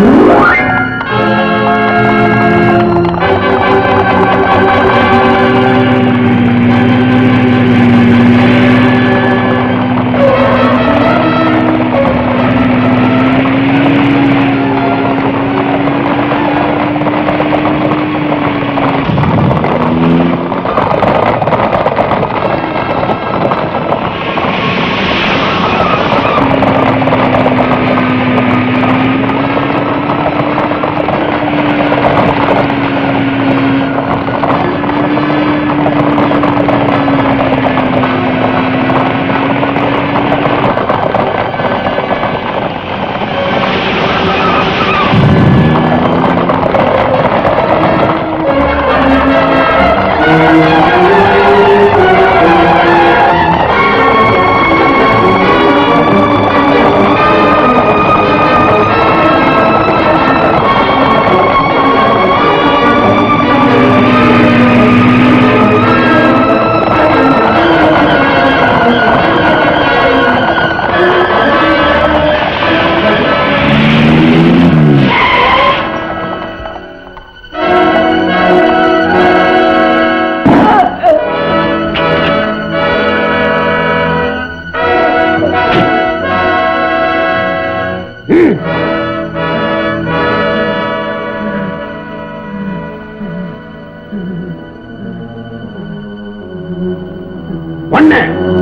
ஒண்ணு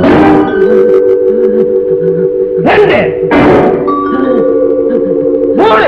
ரெண்டு மூணு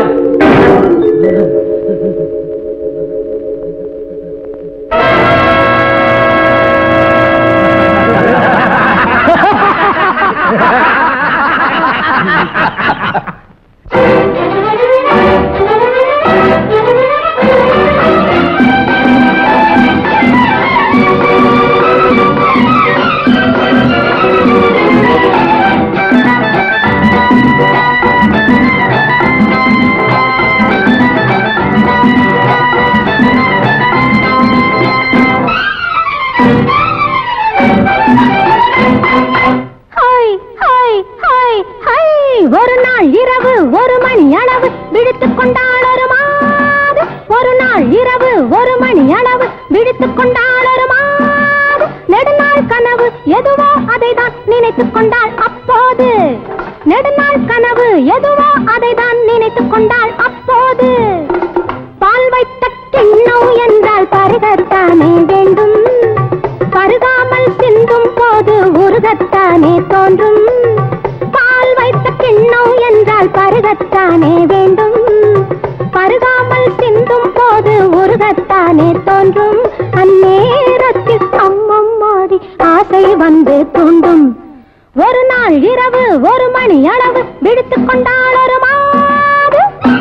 ஹாய் ஹாய் ஹாய் ஹாய் ஒரு நாள் இரவு ஒரு மணி அளவு விழித்துக் கொண்டாள் ஒரு மாது ஒரு நாள் இரவு ஒரு மணி அளவு விழித்துக் கொண்டாள் ஒரு மாது நெடுநாள் கனவு எதுவோ அதை தான் நினைத்துக் கொண்டாள் அப்போது நெடுநாள் கனவு எதுவோ அதை தான் நினைத்துக் கொண்டாள் அப்போது பால் வைத்த கிண்ணம் என்றால் பருகத்தானே வேண்டும் பருகாமல் சிந்தும் போது உருகத்தானே தோன்றும் பால் வைத்த கிண்ணம் என்றால் பருகத்தானே வேண்டும் பருகாமல் சிந்தும் போது உருகத்தானே தோன்றும் அந்நேரத்தில் அம்மம்மாடி ஆசை வந்து தூண்டும் ஒரு நாள் இரவு ஒரு மணி அளவு விடுத்துக் கொண்டாள் ஒரு மாது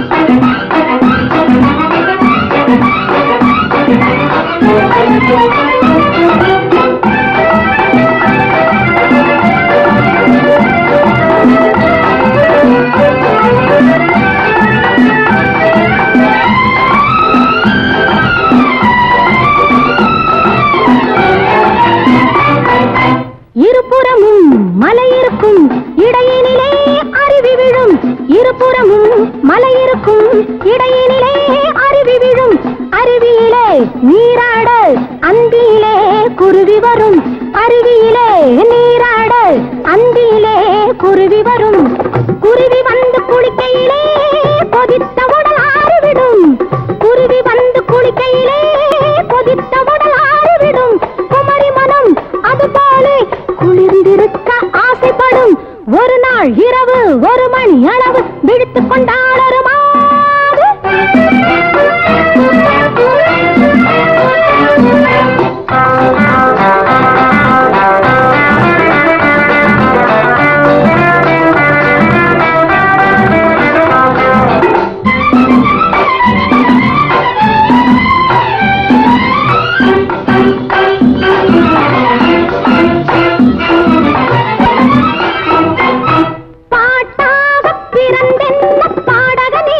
இருபுறமும் மலை இருக்கும் இடையினிலே அருவி விழும் இருபுறமும் மலை இருக்கும் இடையினிலே அருவி விழும் அருவியிலே நீராட அந்தியிலே குருவி வரும் அருவியிலே நீராட அந்தியிலே குருவி வரும் குருவி வந்து குளிக்கையிலே கொதித்த உடல் ஆறிவிடும் குருவி வந்து குளிக்கையிலே கொதித்த உடல் ஆறிவிடும் குமரி மனம் அதுபோல குளிர்ந்திருக்க ஆசைப்படும் ஒரு நாள் இரவு ஒரு மணி அளவு விடுத்துக் கொண்டாள் ஒரு மாது பாட்டாக பிறந்தென்ன பாடகன்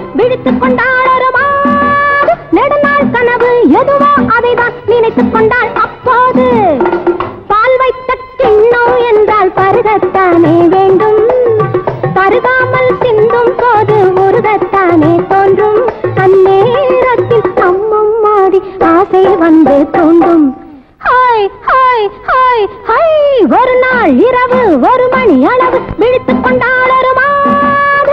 விழித்துக் கொண்டாள் ஒரு மாது நெடுநாள் கனவு எதுவோ அதைதான் நினைத்துக் கொண்டாள் அப்போது பால் வைத்த கிண்ணம் என்றால் பருகத்தானே வேண்டும் பருகாமல் சிந்தும் போது உருகத்தானே தோன்றும் அந்நேரத்தில் அம்மம் மாறி ஆசை வந்து தோன்றும் ஹாய் ஹாய் ஹாய் ஹாய் ஒரு நாள் இரவு ஒரு மணி அளவு விழித்துக் கொண்டாள் ஒரு மாது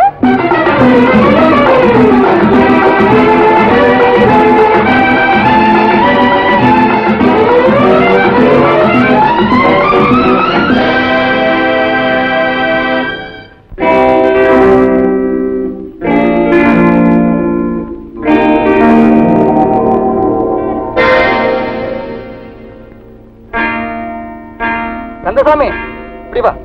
கந்தசாமி இப்படி வா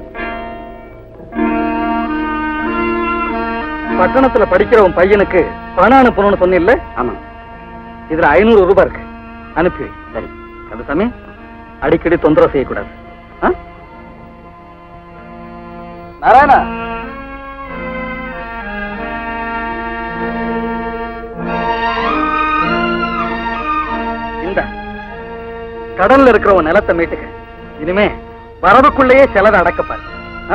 பட்டணத்துல படிக்கிற உன் பையனுக்கு பணம் அனுப்பணும்னு சொன்னில்ல ஆமா இதுல ஐநூறு ரூபாய் இருக்கு அனுப்பி வை. சரி கந்தசாமி அடிக்கடி தொந்தரவு செய்யக்கூடாது ஆ? நாராயணா இந்த கடல்ல இருக்கிற உன் நிலத்தை மீட்டுக்க இனிமே வரவுக்குள்ளேயே செலவை அடக்கப்பாரு ஆ?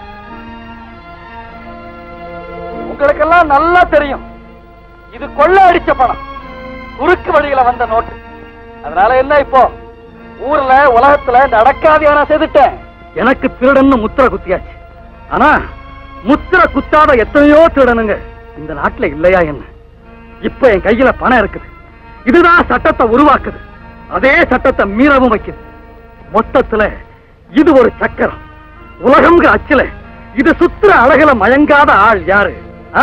உங்களுக்கெல்லாம் நல்லா தெரியும் இது கொள்ள அடிச்ச பணம் குறுக்கு வழியில வந்த நோட்டு அதனால என்ன இப்போ ஊர்ல உலகத்துல நடக்காதையா நான் செய்துட்டேன் எனக்கு திருடன்னு முத்திர குத்தியாச்சு ஆனா முத்திர குத்தாத எத்தனையோ திருடனுங்க இந்த நாட்டுல இல்லையா என்ன இப்ப என் கையில பணம் இருக்குது இதுதான் சட்டத்தை உருவாக்குது அதே சட்டத்தை மீறவும் வைக்குது மொத்தத்துல இது ஒரு சக்கரம் உலகம்ங்கிற அச்சுல இது சுத்துற அழகுல மயங்காத ஆள் யாரு ஆ?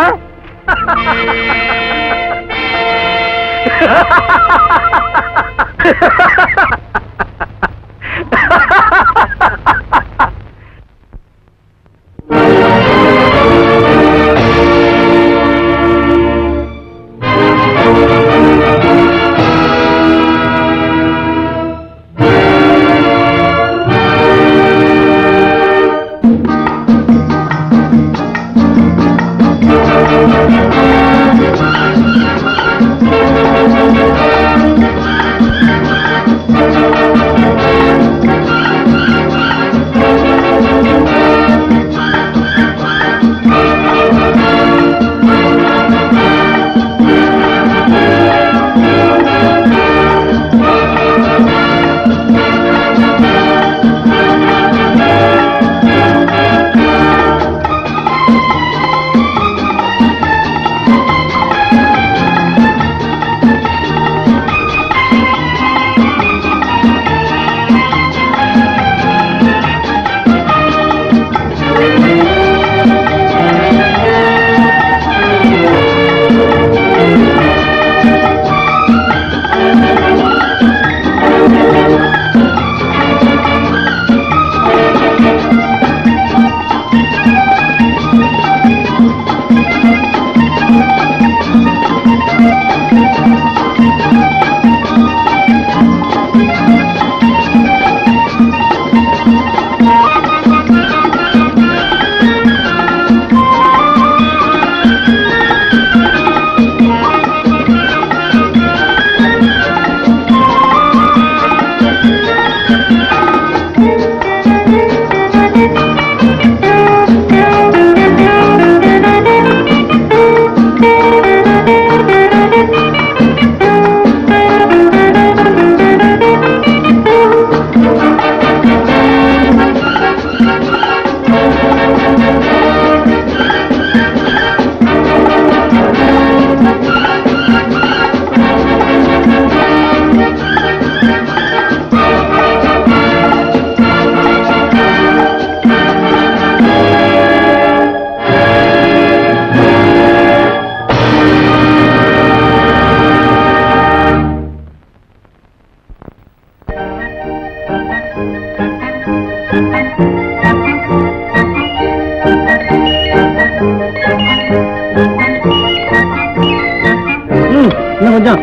இன்னும் கொஞ்சம்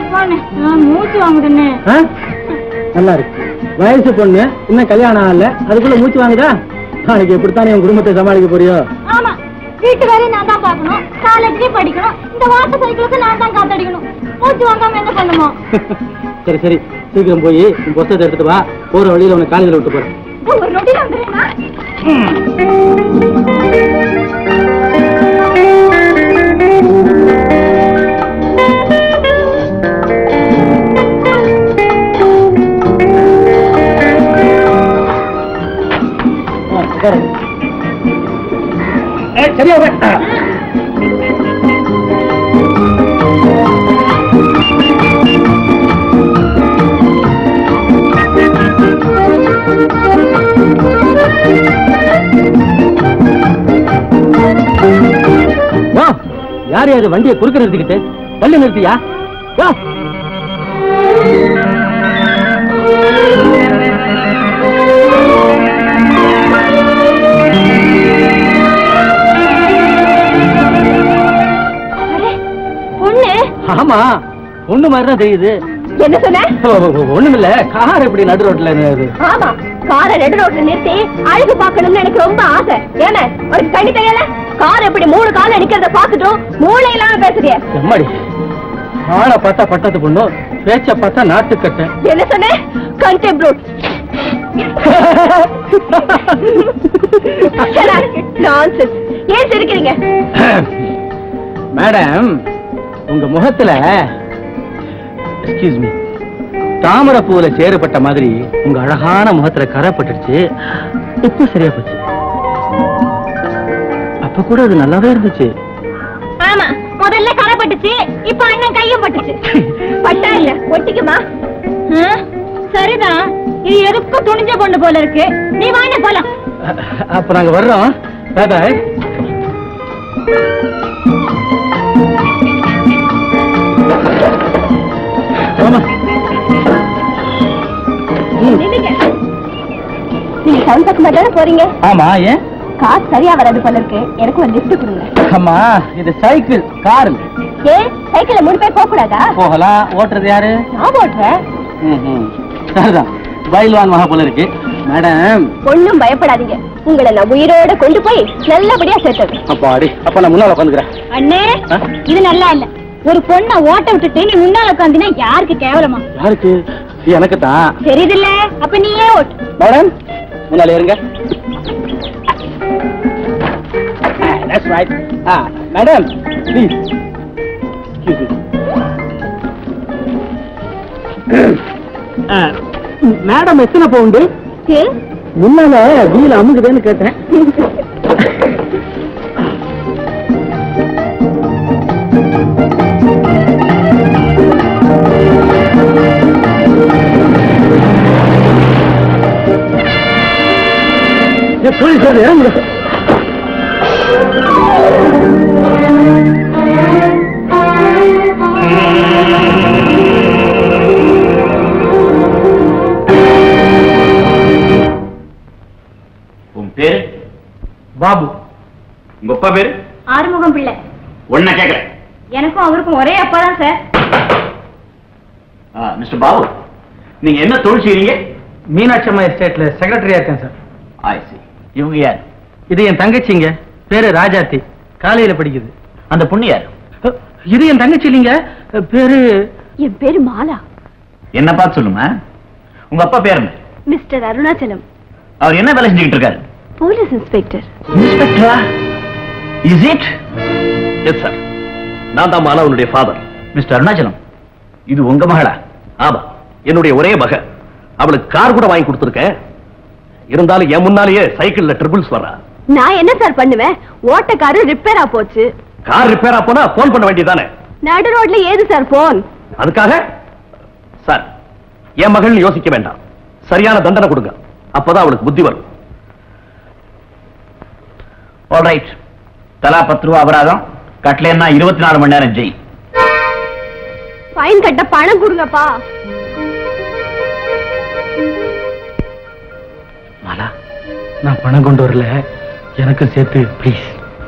மூச்சு வாங்குதுன்னு ஆ? நல்லா இருக்கு வயசு பொண்ணு இன்னும் கல்யாணம் ஆகல அதுக்குள்ள மூச்சு வாங்குதா நாளைக்கு எப்படித்தான் என் குடும்பத்தை சமாளிக்க போறியோ ஆமா வீட்டு வேலையை நான் தான் பார்க்கணும் காலேஜ்லயும் படிக்கணும் இந்த வாட்டர் சைக்கிளுக்கு நான் தான் காத்தடிக்கணும் மூச்சு வாங்காம என்ன பண்ணுமோ சரி சரி சீக்கிரம் போய் உன் புத்தகத்தை எடுத்துட்டு வா போற வழியில உனக்கு காலேஜில் விட்டு போறேன் ஒரு நொடி வந்துடுறேன்னா சரியா யார் யாரு வண்டியை குறுக்க நிறுத்திக்கிட்டு தள்ளி நிறுத்தியா யோ. பொண்ணு ஆமா ஒண்ணு மாதிரி தான் தெரியுது என்ன சொன்ன ஒண்ணுமில்ல கார் எப்படி நடு ரோட்ல நிறுத்துது? ஆமா காரை ரெண்டு ரோட்ல நிறுத்தி அழகு பார்க்கணும்னு எனக்கு ரொம்ப ஆசை ஏன்னா உனக்கு கண்ணி தெரியல கார் எப்படி மூணு கால நிக்கிறத பார்த்துட்டும் மூளை இல்லாம பேசுறிய எம்மாடி ஆளை பார்த்தா பட்டத்து பொண்ணு பேச்ச பார்த்தா நாட்டுக்கட்டை என்ன சொன்ன கண்டெம்ப்ளூட் நான்சென்ஸ் ஏன் சிரிக்கிறீங்க மேடம் உங்க முகத்துல எக்ஸ்கியூஸ் மீ தாமரை பூவுல சேறுபட்ட மாதிரி உங்க அழகான முகத்துல கரை பட்டுடுச்சு இப்ப சரியா போச்சு அப்ப கூட அது நல்லாவே இருந்துச்சு ஆமா முதல்ல கரை பட்டுச்சு இப்ப அண்ணன் கையும் பட்டுச்சு பட்டா இல்ல ஒட்டிக்குமா சரிதான் இது எதுக்கும் துணிஞ்ச பொண்ணு போல இருக்கு நீ வாங்க போலாம் அப்ப நாங்க வர்றோம் பாய் ஆமா நில்லுங்க நீங்க டவுன் பக்கமா தானே போறீங்க ஆமா ஏன் காசு சரியா வராது போல இருக்கு எனக்கு ஒரு லிஃப்ட் கொடுங்க அம்மா இது சைக்கிள் கார் ஏன் சைக்கிள்ல மூணு பேர் போக கூடாதா போகலாம் ஓட்டுறது யாரு நான் ஓட்டுறேன் ம்ஹும். சரிதான் பயில்வான் மகா போல இருக்கு மேடம் ஒண்ணும் பயப்படாதீங்க உங்களை நான் உயிரோட கொண்டு போய் நல்லபடியா சேர்த்தது அப்பாடி அப்ப நான் முன்னால உட்காந்துக்கிறேன் அண்ணே ஆ? இது நல்லா இல்ல ஒரு பொண்ணை ஓட்ட விட்டுட்டு நீ முன்னால உட்காந்தினா யாருக்கு கேவலமா யாருக்கு எனக்கு தான் தெரியுதுல்ல அப்ப நீயே ஓட்டு மேடம் முன்னால இருங்க தட்ஸ் ரைட் ஆ மேடம் ப்ளீஸ் மேடம் எத்தனை பவுண்டு முன்னால வீல் அமுகுதேன்னு கேட்டேன் போலீஸ் இறங்குங்க உன் பேரு பாபு உங்க அப்பா பேரு ஆறுமுகம் பிள்ளை ஒன்ன கேக்குறேன் எனக்கும் அவருக்கும் ஒரே அப்பா தான் சார் மிஸ்டர் பாபு நீங்க என்ன தொழில் செய்றீங்க மீனாட்சி அம்மா எஸ்டேட்ல செக்ரட்டரியா இருக்கேன் சார் I see. இவங்க யார் இது என் தங்கச்சிங்க பேரு ராஜாத்தி காலையில படிக்குது அந்த பொண்ணு யார் அ, இது என் தங்கச்சி இல்லைங்க அ, பேரு என் பேரு மாலா என்ன பார்த்து சொல்லுங்க உங்க அப்பா பேர் என்ன மிஸ்டர் அருணாச்சலம் அவர் என்ன வேலை செஞ்சுக்கிட்டு இருக்காரு போலீஸ் இன்ஸ்பெக்டர் இன்ஸ்பெக்டரா இஸ் இட் எஸ் சார் நான் தான் மாலாவனுடைய ஃபாதர் மிஸ்டர் அருணாச்சலம் இது உங்க மகளா ஆமா என்னுடைய ஒரே மக அவளுக்கு கார் கூட வாங்கி கொடுத்துருக்கேன் இருந்தாலும் என் முன்னாலேயே சைக்கிள்ல ட்ரிபிள்ஸ் வர்றா நான் என்ன சார் பண்ணுவேன் ஓட்டக்காரு ரிப்பேரா போச்சு கார் ரிப்பேரா போனா போன் பண்ண வேண்டியதானே நடு ரோட்ல ஏது சார் போன் அதுக்காக சார் என் மகள் யோசிக்க வேண்டாம் சரியான தண்டனை கொடுங்க அப்பதான் அவளுக்கு புத்தி வரும் ஆல்ரைட் தலா பத்து ரூபா அபராதம் கட்டலைன்னா இருபத்தி நாலு மணி நேரம் ஜெய் ஃபைன் கட்ட பணம் கொடுங்கப்பா மாலா நான் பணம் கொண்டு வரல எனக்கும் சேர்த்து ப்ளீஸ்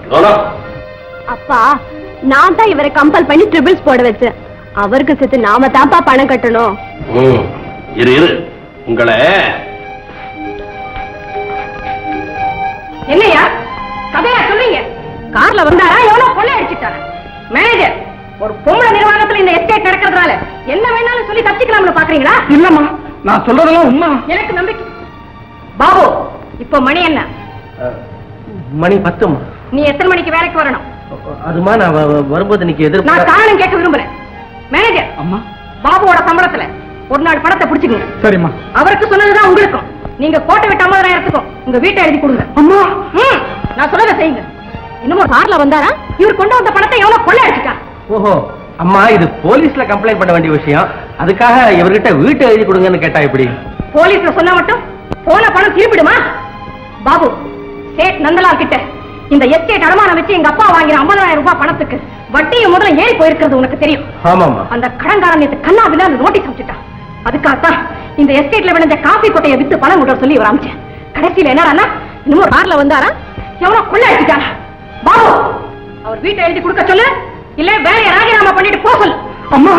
அப்பா நான் தான் இவரை கம்பல் பண்ணி ட்ரிபிள்ஸ் போட வச்சேன் அவருக்கு சேர்த்து நாம தான்ப்பா பணம் கட்டணும் இரு இரு உங்களை என்னையா கதையா சொல்லுங்க கார்ல வந்தாரா எவ்வளவு கொள்ளை அடிச்சுட்டாரா மேனேஜர் ஒரு பொம்பளை நிர்வாகத்துல இந்த எஸ்டேட் நடக்கிறதுனால என்ன வேணாலும் சொல்லி தப்பிக்கலாம்னு பாக்குறீங்களா இல்லம்மா நான் சொல்றதெல்லாம் உண்மை எனக்கு நம்பிக்கை பாபு இப்போ மணி என்ன மணி பத்துமா நீ எத்தனை மணிக்கு வேலைக்கு வரணும் அதுமா நான் வ- வ- வரும்போது இன்னைக்கு நான் எதிர்ப்பு காரணம் கேட்க விரும்புறேன் மேனேஜர் அம்மா பாபுவோட சம்பளத்துல ஒரு நாள் பணத்தை பிடிச்சுக்கங்க சரிம்மா அவருக்கு சொன்னதுதான் உங்களுக்கும் நீங்க கோட்டை விட்டு ஐம்பதாயிரத்துக்கும் உங்க வீட்டை எழுதி கொடுங்க அம்மா ம், நான் சொல்றதை செய்யுங்க இன்னமும் கார்ல வந்தாரா இவர் கொண்டு வந்த பணத்தை எவ்வளவு கொள்ளை அடிச்சுட்டான் ஓஹோ அம்மா இது போலீஸ்ல கம்ப்ளைண்ட் பண்ண வேண்டிய விஷயம் அதுக்காக இவர்கிட்ட வீட்டை எழுதி கொடுங்கன்னு கேட்டா எப்படி போலீஸ்ல சொன்னா மட்டும் போன பணம் திருப்பிடுமா பாபு சேட் நந்தலால் கிட்ட இந்த எஸ்டேட் அடமானம் வச்சு எங்க அப்பா வாங்கின 50000 ரூபாய் பணத்துக்கு வட்டியும் முதல்ல ஏறி போயிருக்கிறது உனக்கு தெரியும் ஆமாமா அந்த கடன்காரன் நேத்து கண்ணா விழான்னு நோட்டீஸ் அனுப்பிச்சிட்டான் அதுக்காகத்தான் இந்த எஸ்டேட்ல விளைஞ்ச காபி கொட்டையை வித்து பணம் விட சொல்லி இவர் அமிச்சேன் கடைசியில என்னடா இன்னும் கார்ல வந்தாரா எவ்வளவு கொள்ள அடிச்சுட்டாரா பாபு அவர் வீட்டை எழுதி கொடுக்க சொல்லு இல்ல வேலையை ராஜினாமா பண்ணிட்டு போக சொல்லு அம்மா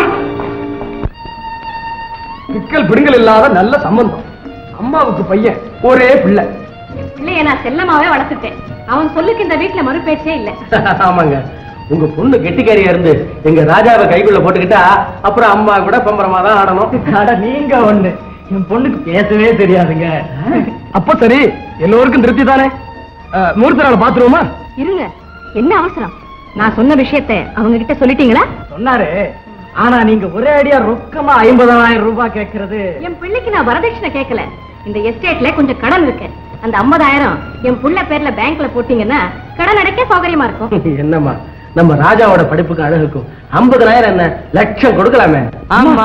பிக்கல் பிடுங்கல் இல்லாத நல்ல சம்பந்தம் அம்மாவுக்கு பையன் ஒரே பிள்ளை என் பிள்ளைய நான் செல்லமாவே வளர்த்துட்டேன் அவன் சொல்லுக்கு இந்த வீட்டுல மறுபேச்சே இல்ல ஆமாங்க உங்க பொண்ணு கெட்டிக்காரியா இருந்து எங்க ராஜாவை கைக்குள்ள போட்டுக்கிட்டா அப்புறம் அம்மா கூட பம்பரமா தான் ஆடணும் அட நீங்க ஒண்ணு என் பொண்ணுக்கு பேசவே தெரியாதுங்க அப்ப சரி எல்லோருக்கும் திருப்தி தானே அஹ், முகூர்த்த நாள் பாத்துருவோமா இருங்க என்ன அவசரம் நான் சொன்ன விஷயத்தை அவங்க கிட்ட சொல்லிட்டீங்களா சொன்னாரு ஆனா நீங்க ஒரே அடியா ரொக்கமா ஐம்பதாயிரம் ரூபாய் கேட்கறது என் பிள்ளைக்கு நான் வரதட்சணை கேட்கல இந்த எஸ்டேட்ல கொஞ்சம் கடன் இருக்கு அந்த 50000 என் புள்ள பேர்ல பேங்க்ல போட்டீங்கன்னா கடன் அடைக்க சௌகரியமா இருக்கும் என்னம்மா நம்ம ராஜாவோட படிப்புக்கு அழகுக்கும் ஐம்பதனாயிரம் என்ன லட்சம் கொடுக்கலாமே ஆமா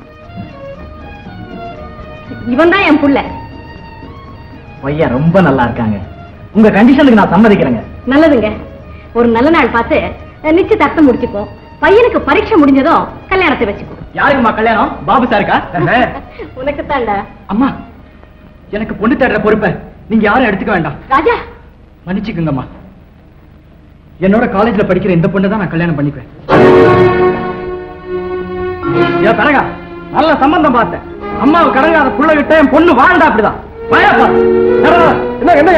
இவன் தான் என் புள்ள பையன் ரொம்ப நல்லா இருக்காங்க உங்க கண்டிஷனுக்கு நான் சம்மதிக்கிறேங்க நல்லதுங்க ஒரு நல்ல நாள் பார்த்து அஹ், நிச்சயதார்த்தம் முடிச்சுப்போம் பையனுக்கு பரீட்சை முடிஞ்சதும் கல்யாணத்தை வச்சுப்போம் யாருக்குமா கல்யாணம் பாபு சாருக்கா உனக்கு தாண்டா அம்மா எனக்கு பொண்ணு தேடுற பொறுப்பை நீங்க யாரும் எடுத்துக்க வேண்டாம் ராஜா மன்னிச்சுக்குங்கம்மா என்னோட காலேஜ்ல படிக்கிற இந்த பொண்ணை தான் நான் கல்யாணம் பண்ணிக்குவேன் ஏன் தரகா நல்ல சம்பந்தம் பார்த்தேன் அம்மாவை கடங்காத புள்ள விட்ட என் பொண்ணு வாழ்ந்தா அப்படிதான் வாயாப்பா. தரகா, என்ன என்ன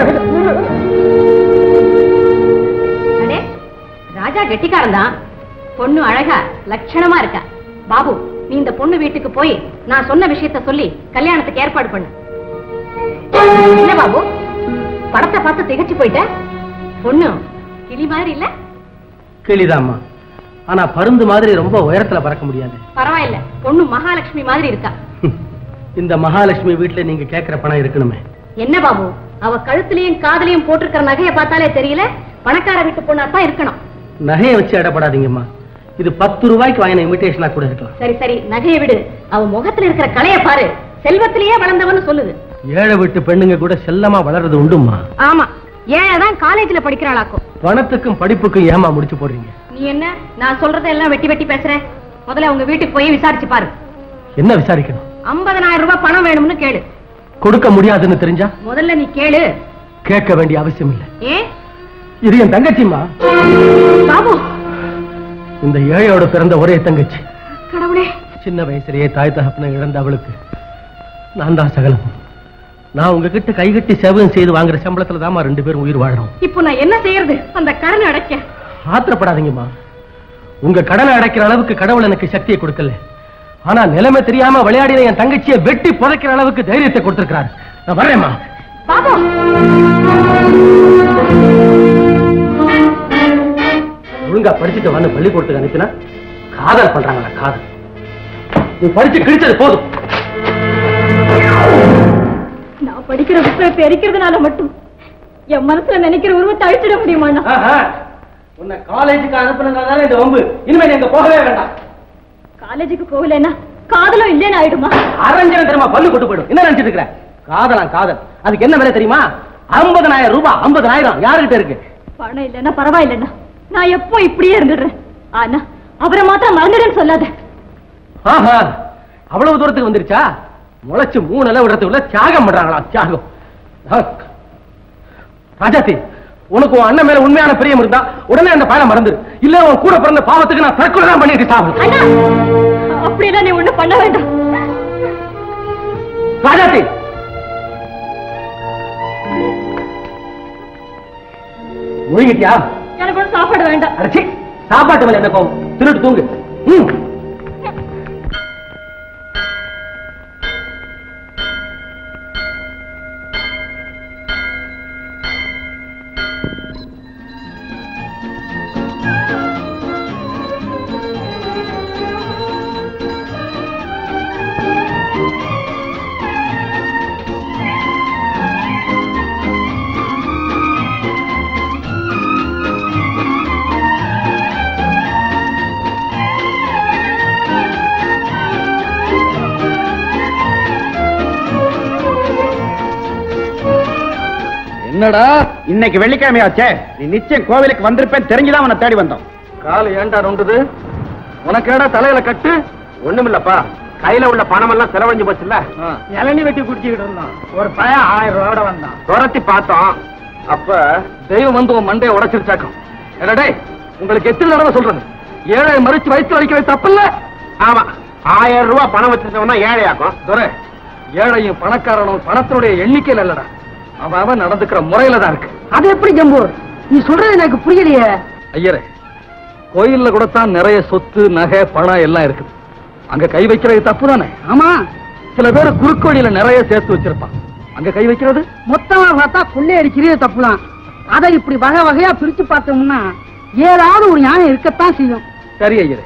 அடே ராஜா கெட்டிக்காரன் தான் பொண்ணு அழகா லட்சணமா இருக்கா பாபு நீ இந்த பொண்ணு வீட்டுக்கு போய் நான் சொன்ன விஷயத்த சொல்லி கல்யாணத்துக்கு ஏற்பாடு பண்ணு என்ன பாபு படத்தை பார்த்து திகச்சு போயிட்ட பொண்ணு கிளி மாதிரி இல்ல கிளிதாம்மா ஆனா பருந்து மாதிரி ரொம்ப உயரத்துல பறக்க முடியாது பரவாயில்ல பொண்ணு மகாலட்சுமி மாதிரி இருக்கா இந்த மகாலட்சுமி வீட்டுல நீங்க கேக்குற பணம் இருக்கணுமே என்ன பாபு அவ கழுத்துலயும் காதுலயும் போட்டிருக்கிற நகையை பார்த்தாலே தெரியல பணக்கார வீட்டு பொண்ணா தான் இருக்கணும் நகையை வச்சு இடப்படாதீங்கம்மா இது பத்து ரூபாய்க்கு வாங்கின இன்விடேஷனா கூட இருக்கலாம் சரி சரி நகையை விடு அவ முகத்துல இருக்கிற கலையை பாரு செல்வத்திலேயே வளர்ந்தவன்னு சொல்லுது ஏழை வீட்டு பெண்ணுங்க கூட செல்லமா வளர்றது உண்டுமா ஆமா ஏழதான் காலேஜ்ல படிக்கிறாளாக்கும் பணத்துக்கும் படிப்புக்கும் ஏமா முடிச்சு போடுறீங்க நீ என்ன நான் சொல்றதை எல்லாம் வெட்டி வெட்டி பேசுற முதல்ல உங்க வீட்டுக்கு போய் விசாரிச்சு பாரு என்ன விசாரிக்கணும் 50000 ரூபாய் பணம் வேணும்னு கேளு கொடுக்க முடியாதுன்னு தெரிஞ்சா முதல்ல நீ கேளு கேட்க வேண்டிய அவசியம் இல்லை ஏன் இது என் தங்கச்சிம்மா பாபு இந்த ஏழையோட பிறந்த ஒரே தங்கச்சி கடவுளே சின்ன வயசுலயே தாய் தகப்பனை இழந்த அவளுக்கு நான் தான் சகலம் நான் உங்ககிட்ட கைகட்டி சேவகம் செய்து வாங்குற சம்பளத்துல தாம்மா ரெண்டு பேரும் உயிர் வாழறோம் இப்போ நான் என்ன செய்யறது அந்த கடனை அடைக்க ஆத்திரப்படாதீங்கம்மா உங்க கடனை அடைக்கிற அளவுக்கு கடவுள் எனக்கு சக்தியை கொடுக்கல ஆனா நிலைமை தெரியாம விளையாடின என் தங்கச்சியை வெட்டி புதைக்கிற அளவுக்கு தைரியத்தை கொடுத்திருக்கிறார் நான் வரேம்மா பாபு ஒழுங்கா படிச்சுட்டு வந்து பள்ளிக்கூடத்துக்கு அனுப்பினா காதல் பண்றாங்களா காதல் நீ படிச்சு கிழிச்சது போதும் நான் படிக்கிற புத்தகத்தை எரிக்கிறதுனால மட்டும் என் மனசுல நினைக்கிற உருவத்தை அழிச்சிட முடியுமா ஆஹா. உன்னை காலேஜுக்கு அனுப்புனதால இந்த வம்பு இனிமே நீ அங்க போகவே வேண்டாம் காலேஜுக்கு போகலன்னா காதலும் இல்லைன்னு ஆயிடுமா அரஞ்சனம் தெரியுமா பல்லு கொண்டு போயிடும் என்ன நினைச்சிட்டு இருக்கிற காதலாம் காதல் அதுக்கு என்ன விலை தெரியுமா ஐம்பதனாயிரம் ரூபாய் ஐம்பதனாயிரம் யாருகிட்ட இருக்கு பணம் இல்லைன்னா பரவாயில்லைன்னா நான் எப்போ இப்படியே இருந்துடுறேன் ஆனா அவரை மாத்திரம் மறந்துடுன்னு சொல்லாத ஆஹா அவ்வளவு தூரத்துக்கு வந்துருச்சா முளைச்சு மூணு அளவு விடுறதுக்குள்ள தியாகம் பண்றாங்களா தியாகம் ஆ. ராஜாத்தி உனக்கு உன் அண்ணன் மேல உண்மையான பிரியம் இருந்தா உடனே அந்த பயணம் மறந்துரு இல்ல உன் கூட பிறந்த பாவத்துக்கு நான் தற்கொலை தான் பண்ணிட்டு சாப்பிடு அண்ணா அப்படியெல்லாம் நீ ஒண்ணும் பண்ண வேண்டாம் ராஜாத்தி முழுங்கிட்டியா எனக்கு ஒன்றும் சாப்பாடு வேண்டாம் அடச்சி சாப்பாட்டு மேல என்ன கோவம் திருட்டு தூங்கு ம். என்னடா இன்னைக்கு வெள்ளிக்கிழமையாச்சே நீ நிச்சயம் கோவிலுக்கு வந்திருப்பேன் தெரிஞ்சுதான் உன்னை தேடி வந்தோம் கால் ஏன்டா நொண்டுது உனக்கேடா தலையில கட்டு ஒண்ணுமில்லப்பா கையில உள்ள பணம் எல்லாம் செலவழிஞ்சு போச்சுல்ல ஆ. இளநீ வெட்டி குடிச்சுக்கிட்டு இருந்தோம் ஒரு பையன் ஆயிரம் ரூபாயோட வந்தான் துரத்தி பார்த்தோம் அப்ப தெய்வம் வந்து உன் மண்டையை உடைச்சிருச்சாக்கும் என்னடே உங்களுக்கு எத்தனை தடவை சொல்றது ஏழை மறிச்சு வயிற்று வைக்கிறது தப்பில்ல ஆமா ஆயிரம் ரூபாய் பணம் வச்சிருந்தவனா ஏழையாக்கும் துரை ஏழையும் பணக்காரனும் பணத்தினுடைய எண்ணிக்கையில் இல்லடா அவன் அவன் நடந்துக்கிற முறையில தான் இருக்கு அது எப்படி ஜம்பு நீ சொல்றது எனக்கு புரியலையே ஐயரே கோயில்ல கூட தான் நிறைய சொத்து நகை பணம் எல்லாம் இருக்குது அங்க கை வைக்கிறது தப்பு தானே ஆமா சில பேர் குறுக்கு வழியில நிறைய சேர்த்து வச்சிருப்பான் அங்க கை வைக்கிறது மொத்தமா பார்த்தா கொள்ளை அடிக்கிறதே தப்புதான் அதை இப்படி வகை வகையா பிரிச்சு பார்த்தோம்னா ஏதாவது ஒரு நியாயம் இருக்கத்தான் செய்யும் சரி ஐயரே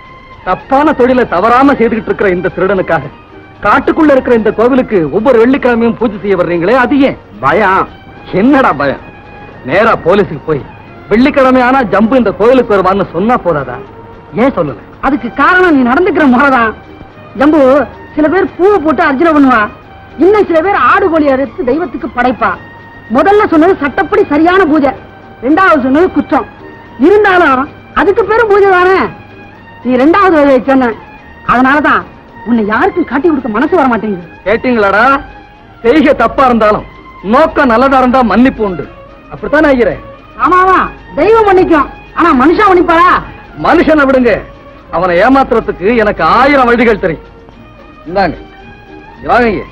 தப்பான தொழிலை தவறாம செய்துகிட்டு இருக்கிற இந்த திருடனுக்காக காட்டுக்குள்ள இருக்கிற இந்த கோவிலுக்கு ஒவ்வொரு வெள்ளிக்கிழமையும் பூஜை செய்ய வர்றீங்களே அது ஏன் பயம் என்னடா பயம் நேரா போலீஸுக்கு போய் வெள்ளிக்கிழமை ஆனா ஜம்பு இந்த கோயிலுக்கு வருவான்னு சொன்னா போதாதா ஏன் சொல்லல அதுக்கு காரணம் நீ நடந்துக்கிற முறைதான் ஜம்பு சில பேர் பூவை போட்டு அர்ச்சனை பண்ணுவா இன்னும் சில பேர் ஆடு கோழி அறுத்து தெய்வத்துக்கு படைப்பா முதல்ல சொன்னது சட்டப்படி சரியான பூஜை ரெண்டாவது சொன்னது குற்றம் இருந்தாலும் அதுக்கு பேரும் பூஜை தானே நீ ரெண்டாவது வகையை சொன்ன அதனாலதான் உன்னை யாருக்கும் காட்டி கொடுக்க மனசு வர மாட்டேங்குது கேட்டீங்களாடா செய்கை தப்பா இருந்தாலும் நோக்கம் நல்லதா இருந்தா மன்னிப்பு உண்டு அப்படித்தானே ஐயரே ஆமாவா தெய்வம் மன்னிக்கும் ஆனா மனுஷன் மன்னிப்பாரா மனுஷனை விடுங்க அவனை ஏமாத்துறதுக்கு எனக்கு ஆயிரம் வழிகள் தெரியும் இந்தாங்க வாங்க இங்க.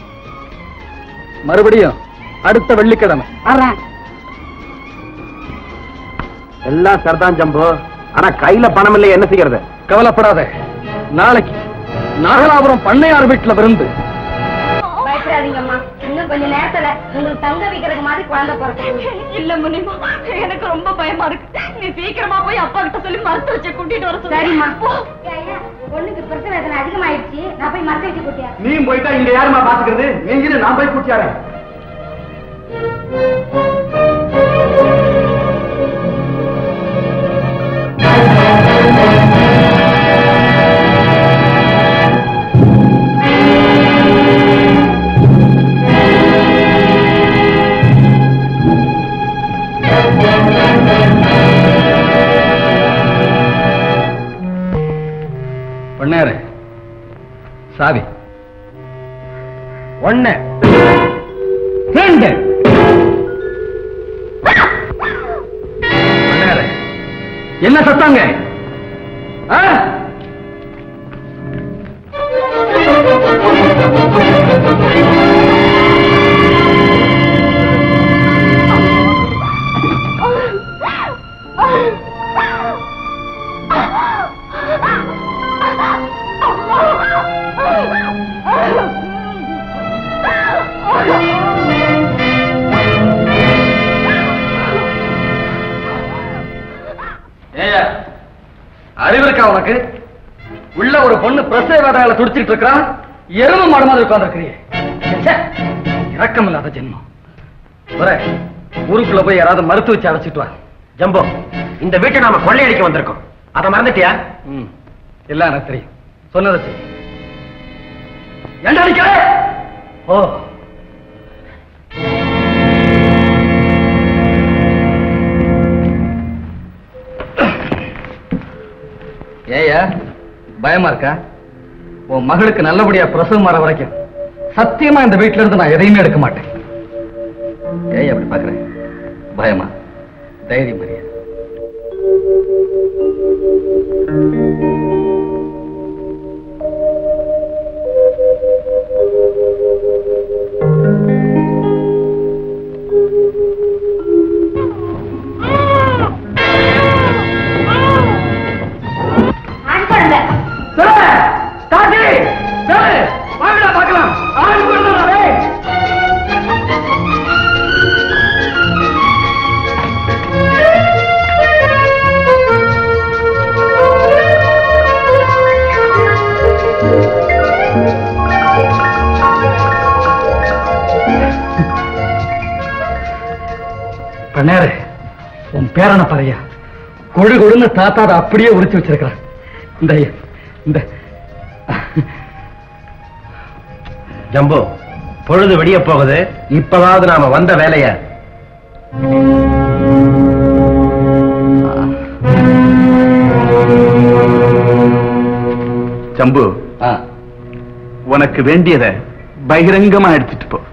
மறுபடியும் அடுத்த வெள்ளிக்கிழமை வர்றேன் எல்லாம் சரிதான் ஜம்பு ஆனா கையில பணம் இல்லை என்ன செய்யறது கவலைப்படாத நாளைக்கு நாகலாபுரம் பண்ணையார் வீட்டுல விருந்து பயப்படாதீங்கம்மா இன்னும் கொஞ்ச நேரத்துல உங்களுக்கு தங்க வைக்கிறதுக்கு மாதிரி குழந்தை பிறக்கும் இல்ல முனிமா எனக்கு ரொம்ப பயமா இருக்கு நீ சீக்கிரமா போய் அப்பா கிட்ட சொல்லி மருத்துவ வச்சு கூட்டிட்டு வர சரிம்மா பொண்ணுக்கு பிரசவ வேதனை அதிகமாயிடுச்சு நான் போய் மருத்துவ வச்சு கூட்டியா நீ போயிட்டா இங்க யாருமா பாத்துக்கிறது நீ இரு, நான் போய் கூட்டியாரேன் பண்ணையாரே சாவி ஒண்ணு ரெண்டு பண்ணையாரே என்ன சத்தாங்க ஆ? ஏய்யா, அறிவு இருக்கா உனக்கு உள்ள ஒரு பொண்ணு பிரசவ வேதனையில துடிச்சிட்டு இருக்கா எரும மாடு மாதிரி உட்கார்ந்துருக்கிறியே இரக்கம் இல்லாத ஜென்மம் வர ஊருக்குள்ள போய் யாராவது மருத்துவ வச்சு அழைச்சிட்டு வா ஜம்போ இந்த வீட்டை நாம கொள்ளையடிக்க வந்திருக்கோம் அதை மறந்துட்டியா ம் எல்லாம் எனக்கு தெரியும் சொன்னதை செய் ஏன்டா அடிக்கிற ஓ ஏயா பயமா இருக்கா உன் மகளுக்கு நல்லபடியா பிரசவம் வர வரைக்கும் சத்தியமா இந்த வீட்ல இருந்து நான் எதையுமே எடுக்க மாட்டேன் ஏய் அப்படி பாக்குறேன் பயமா தைரியம் மரியா பண்ணாரு உன் பேரனை பாறையா கொழு கொழுன்னு தாத்தா அதை அப்படியே உரிச்சு வச்சிருக்கிறான் இந்த ஐயா, இந்த ஜம்பு பொழுது விடிய போகுது இப்பவாவது நாம வந்த வேலைய ஜம்பு ஆ, உனக்கு வேண்டியதை பகிரங்கமா எடுத்துட்டு போ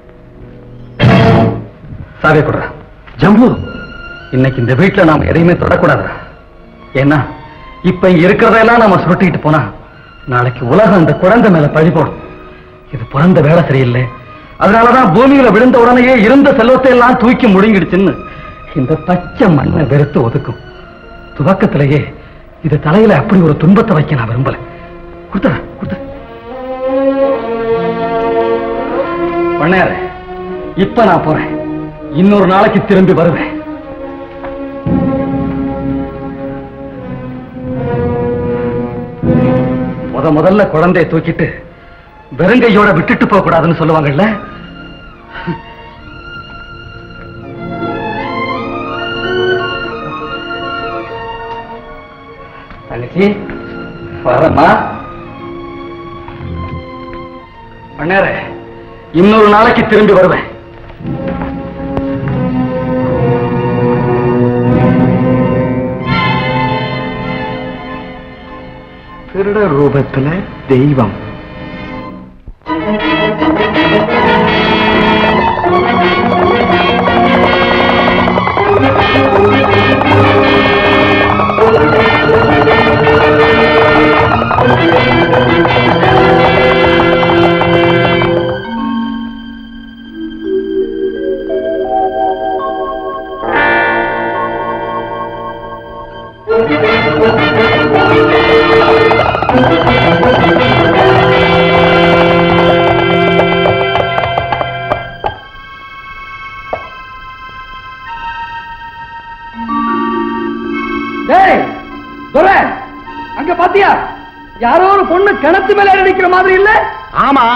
சாவியை கொடுறா ஜம்பு இன்னைக்கு இந்த வீட்டுல நாம எதையுமே தொடக்கூடாது ஏன்னா இப்ப இங்க இருக்கிறதெல்லாம் நாம சுருட்டிட்டு போனா நாளைக்கு உலகம் இந்த குழந்தை மேல பழி போடும் இது பிறந்த வேலை சரியில்லை அதனாலதான் பூமியில விழுந்த உடனேயே இருந்த செல்வத்தை எல்லாம் தூக்கி முழுங்கிடுச்சுன்னு இந்த பச்சை மண்ணை வெறுத்து ஒதுக்கும் துவக்கத்திலேயே இது தலையில அப்படி ஒரு துன்பத்தை வைக்க நான் விரும்பல கொடுத்துற கொடுத்து பண்ணாரு இப்ப நான் போறேன் இன்னொரு நாளைக்கு திரும்பி வருவேன் முத முதல்ல குழந்தைய தூக்கிட்டு வெறுங்கையோட விட்டுட்டு போக கூடாதுன்னு சொல்லுவாங்கல்ல தங்கச்சி வரமா பண்ணாரு இன்னொரு நாளைக்கு திரும்பி வருவேன் திருட ரூபத்துல தெய்வம் டேய் துரை அங்க பாத்தியா யாரோ ஒரு பொண்ணு கிணத்து மேல அடிக்கிற மாதிரி இல்ல ஆமா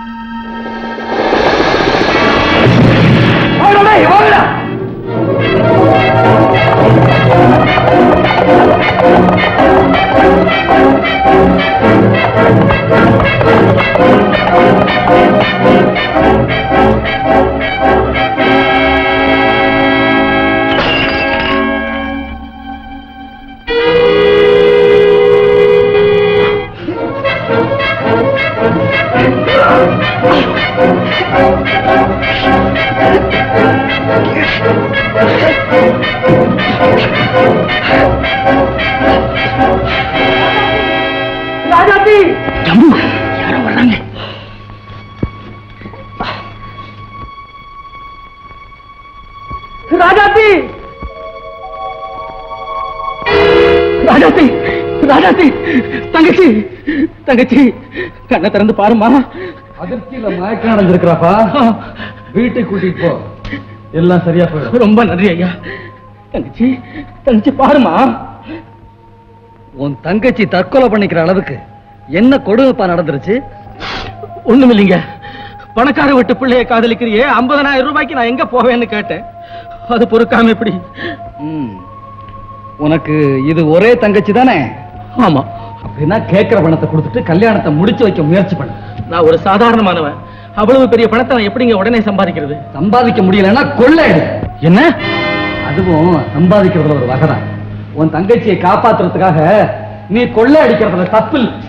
வாங்கடா டேய், வாங்கடா ராஜாத்தி யாரோ வர்றாங்க ராஜாத்தி ராஜாத்தி ராஜாத்தி தங்கச்சி தங்கச்சி கண்ணை திறந்து பாருமா அதிர்ச்சியில மயக்கம் அடைஞ்சிருக்கிறாப்பா வீட்டுக்கு கூட்டிட்டு போ எல்லாம் சரியா போயிடும் ரொம்ப நன்றி ஐயா தங்கச்சி தங்கச்சி பாருமா உன் தங்கச்சி தற்கொலை பண்ணிக்கிற அளவுக்கு என்ன கொடுமைப்பா நடந்துருச்சு ஒண்ணும் இல்லைங்க பணக்கார வீட்டு பிள்ளைய காதலிக்கிறியே ஐம்பதனாயிரம் ரூபாய்க்கு நான் எங்க போவேன்னு கேட்டேன் அது பொறுக்காம எப்படி ம். உனக்கு இது ஒரே தங்கச்சி தானே ஆமா அப்படின்னா கேட்கிற பணத்தை கொடுத்துட்டு கல்யாணத்தை முடிச்சு வைக்க முயற்சி பண்ணு நான் ஒரு சாதாரணமானவன் அவ்வளவு பெரிய பணத்தை நான் எப்படிங்க உடனே சம்பாதிக்கிறது சம்பாதிக்க முடியலன்னா கொள்ளையடி என்ன அதுவும் சம்பாதிக்கிறதுல ஒரு வகைதான் உன் தங்கச்சியை காப்பாத்துறதுக்காக நீ கொள்ளை அடிக்கிறதுல தப்பு இல்ல.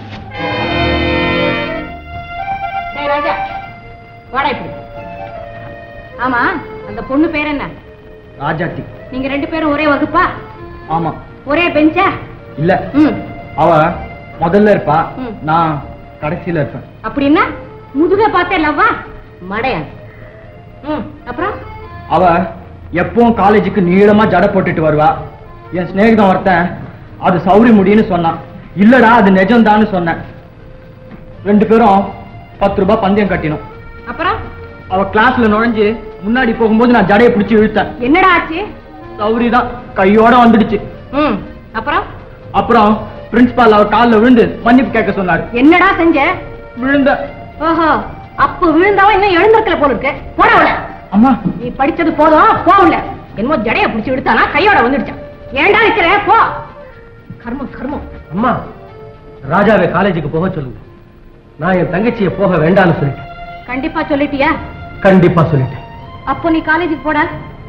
டேய் ராஜா வாடா இப்படி ஆமா அந்த பொண்ணு பேர் என்ன ராஜாத்தி நீங்க ரெண்டு பேரும் ஒரே வகுப்பா ஆமா ஒரே பெஞ்சா இல்ல ம் அவ முதல்ல இருப்பா ம். நான் கடைசியில இருப்பேன் அப்படின்னா முதுக பார்த்தே லவ்வா மடையா ம் அப்புறம் அவ எப்பவும் காலேஜுக்கு நீளமா ஜடை போட்டுட்டு வருவா என் சிநேகிதம் ஒருத்தன் அது சௌரி முடின்னு சொன்னான் இல்லடா அது நிஜம்தான்னு சொன்னேன் ரெண்டு பேரும் பத்து ரூபாய் பந்தயம் கட்டினோம் அப்புறம் அவ கிளாஸ்ல நுழைஞ்சு முன்னாடி போகும்போது நான் ஜடையை பிடிச்சி இழுத்தேன் என்னடா ஆச்சு சௌரி தான் கையோட வந்துடுச்சு ம் அப்புறம் அப்புறம் பிரின்சிபால் அவர் காலில் விழுந்து மன்னிப்பு கேட்க சொன்னார் என்னடா செஞ்ச விழுந்த ஓஹோ அப்ப விழுந்தாவா இன்னும் எழுந்திருக்கல போல இருக்கு போடா அவள அம்மா நீ படிச்சது போதும் போகல என்னமோ ஜடைய பிடிச்சு விடுத்தானா கையோட வந்துடுச்சான் ஏன்டா நிக்கிற போ கர்மம் கர்மம் அம்மா ராஜாவை காலேஜுக்கு போக சொல்லுங்க நான் என் தங்கச்சியை போக வேண்டாம்னு சொல்லிட்டேன் கண்டிப்பா சொல்லிட்டியா கண்டிப்பா சொல்லிட்டேன் அப்போ நீ காலேஜுக்கு போடா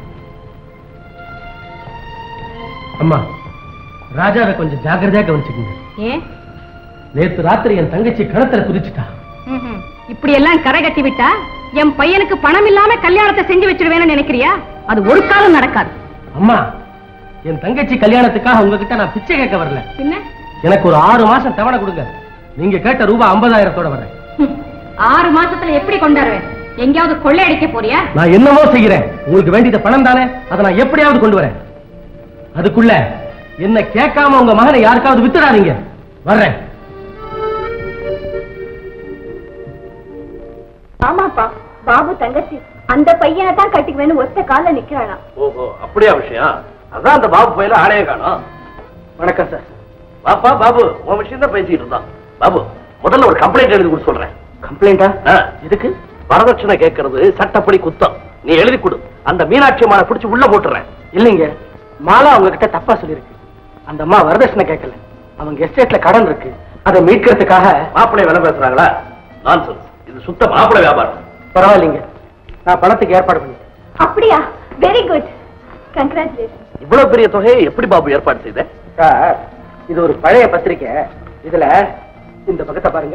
அம்மா ராஜாவை கொஞ்சம் ஜாக்கிரதையா கவனிச்சுக்கோங்க ஏன் நேத்து ராத்திரி என் தங்கச்சி கணத்துல குதிச்சுட்டா ம்ஹும். இப்படி எல்லாம் கரை கட்டி விட்டா என் பையனுக்கு பணம் இல்லாம கல்யாணத்தை செஞ்சு வச்சிருவேன்னு நினைக்கிறியா அது ஒரு காலம் நடக்காது அம்மா என் தங்கச்சி கல்யாணத்துக்காக உங்ககிட்ட நான் பிச்சை கேட்க வரல பின்ன எனக்கு ஒரு ஆறு மாசம் தவணை கொடுங்க நீங்க கேட்ட ரூபாய் ஐம்பதாயிரத்தோட வரேன் ஹம். ஆறு மாசத்துல எப்படி கொண்டாடுவேன் எங்கேயாவது கொள்ளையடிக்க போறியா நான் என்னமோ செய்கிறேன் உங்களுக்கு வேண்டியது பணம் தானே அதை நான் எப்படியாவது கொண்டு வரேன் அதுக்குள்ள என்ன கேட்காம உங்க மகனை யாருக்காவது வித்துடாதீங்க வர்றேன் ஆமாப்பா பாபு தங்கச்சி அந்த பையனை தான் கட்டிக்குவேன்னு ஒத்த கால நிக்கிறானா ஓஹோ அப்படியா விஷயம் அதான் அந்த பாபு பையில ஆளைய காணும் வணக்கம் சார் பாப்பா பாபு உன் விஷயம் தான் பேசிட்டு இருந்தான் பாபு முதல்ல ஒரு கம்ப்ளைண்ட் எழுதி கொடுத்து சொல்றேன் கம்ப்ளைண்டா ஆ, இதுக்கு வரதட்சணை கேட்கறது சட்டப்படி குத்தம் நீ எழுதி கொடு அந்த மீனாட்சி அம்மானை பிடிச்சு உள்ள போட்டுறேன் இல்லைங்க மாலா உங்ககிட்ட தப்பா சொல்லிருக்கு அந்த அம்மா வரதட்சணை கேட்கல அவங்க எஸ்டேட்ல கடன் இருக்கு அதை மீட்கிறதுக்காக மாப்பிள்ளை விலை பேசுறாங்களா நான்சென்ஸ் இது சுத்த மாப்பிள்ளை வியாபாரம் பரவாயில்லைங்க நான் பணத்துக்கு ஏற்பாடு பண்ணிட்டேன் அப்படியா வெரி குட் கங்க்ராச்சுலேஷன் இவ்வளவு பெரிய தொகையை எப்படி பாபு ஏற்பாடு செய்த சார் இது ஒரு பழைய பத்திரிக்கை இதுல இந்த பக்கத்தை பாருங்க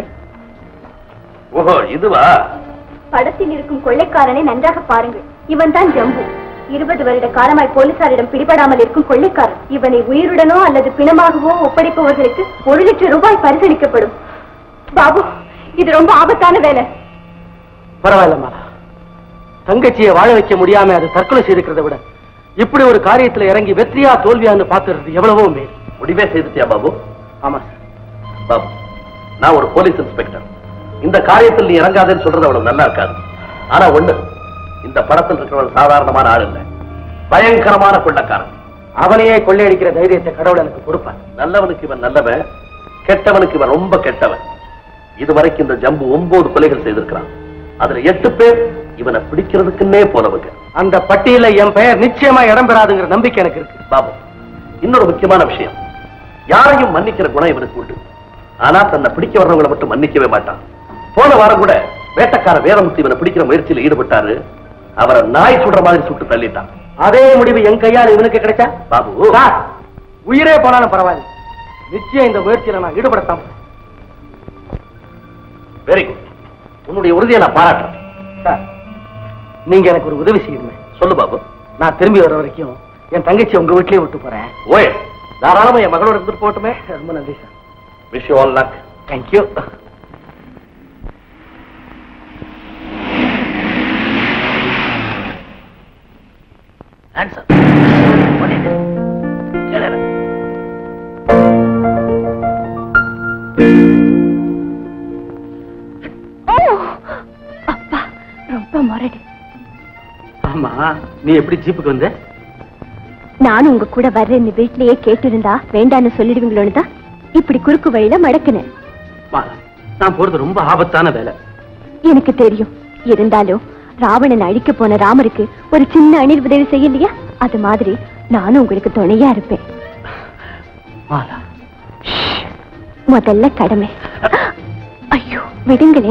ஓஹோ இதுவா படத்தில் இருக்கும் கொள்ளைக்காரனை நன்றாக பாருங்கள் இவன் தான் ஜம்பு இருபது வருட காலமாய் போலீசாரிடம் பிடிபடாமல் இருக்கும் கொள்ளைக்காரன் இவனை உயிருடனோ அல்லது பிணமாகவோ ஒப்படைப்பவர்களுக்கு ஒரு லட்சம் ரூபாய் பரிசளிக்கப்படும் பாபு இது ரொம்ப ஆபத்தான வேலை பரவாயில்ல மாலா தங்கச்சியை வாழ வைக்க முடியாம அது தற்கொலை செய்திருக்கிறத விட இப்படி ஒரு காரியத்துல இறங்கி வெற்றியா தோல்வியான்னு பாத்துறது எவ்வளவோ மேல் முடிவே செய்துட்டியா பாபு ஆமா சார் பாபு நான் ஒரு போலீஸ் இன்ஸ்பெக்டர் இந்த காரியத்தில் நீ இறங்காதேன்னு சொல்றது அவ்வளவு நல்லா இருக்காது ஆனா ஒண்ணு இந்த படத்தில் இருக்கிறவன் சாதாரணமான ஆள் இல்ல பயங்கரமான கொள்ளக்காரன் அவனையே கொள்ளையடிக்கிற தைரியத்தை கடவுள் எனக்கு கொடுப்பார் நல்லவனுக்கு இவன் நல்லவன் கெட்டவனுக்கு இவன் ரொம்ப கெட்டவன் இதுவரைக்கும் இந்த ஜம்பு ஒன்பது கொலைகள் செய்திருக்கிறான் அதுல எட்டு பேர் இவனை பிடிக்கிறதுக்குன்னே போனவங்க அந்த பட்டியல என் பெயர் நிச்சயமா இடம் பெறாதுங்கிற நம்பிக்கை எனக்கு இருக்கு பாபு இன்னொரு முக்கியமான விஷயம் யாரையும் மன்னிக்கிற குணம் இவனுக்கு உண்டு ஆனா தன்னை பிடிக்க வர்றவங்களை மட்டும் மன்னிக்கவே மாட்டான் போன வாரம் கூட வேட்டக்கார வேதமுத்து இவனை பிடிக்கிற முயற்சியில் ஈடுபட்டாரு அவரை நாய் சுடுற மாதிரி சுட்டு தள்ளிட்டான் அதே முடிவு என் கையால் இவனுக்கு கிடைச்சா பாபு சார், உயிரே போனாலும் பரவாயில்ல நிச்சயம் இந்த முயற்சியில நான் ஈடுபடத்தான் போறேன். வெரி குட் உன்னுடைய உறுதியை நான் பாராட்டுறேன் சார் நீங்க எனக்கு ஒரு உதவி செய்யுங்க சொல்லு பாபு நான் திரும்பி வர வரைக்கும் என் தங்கச்சி உங்க வீட்லயே விட்டு போறேன் ஓயே தாராளமா என் மகளோட இருந்துட்டு போகட்டுமே ரொம்ப நன்றி sir wish you all luck thank you answer பண்ணிட்டு கேளு அப்பா ரொம்ப முரடு ஆமா நீ எப்படி ஜீப்புக்கு வந்த நானும் உங்க கூட வர்றேன்னு வீட்லயே கேட்டிருந்தா வேண்டான்னு சொல்லிடுவீங்களோன்னு தான் இப்படி குறுக்கு வழியில மடக்குனேன் மாலா, நான் போறது ரொம்ப ஆபத்தான வேலை எனக்கு தெரியும் இருந்தாலும் ராவணன் அழிக்க போன ராமருக்கு ஒரு சின்ன அணில் உதவி செய்யலையா அது மாதிரி நானும் உங்களுக்கு துணையா இருப்பேன் மாலா முதல்ல கடமை ஐயோ விடுங்களே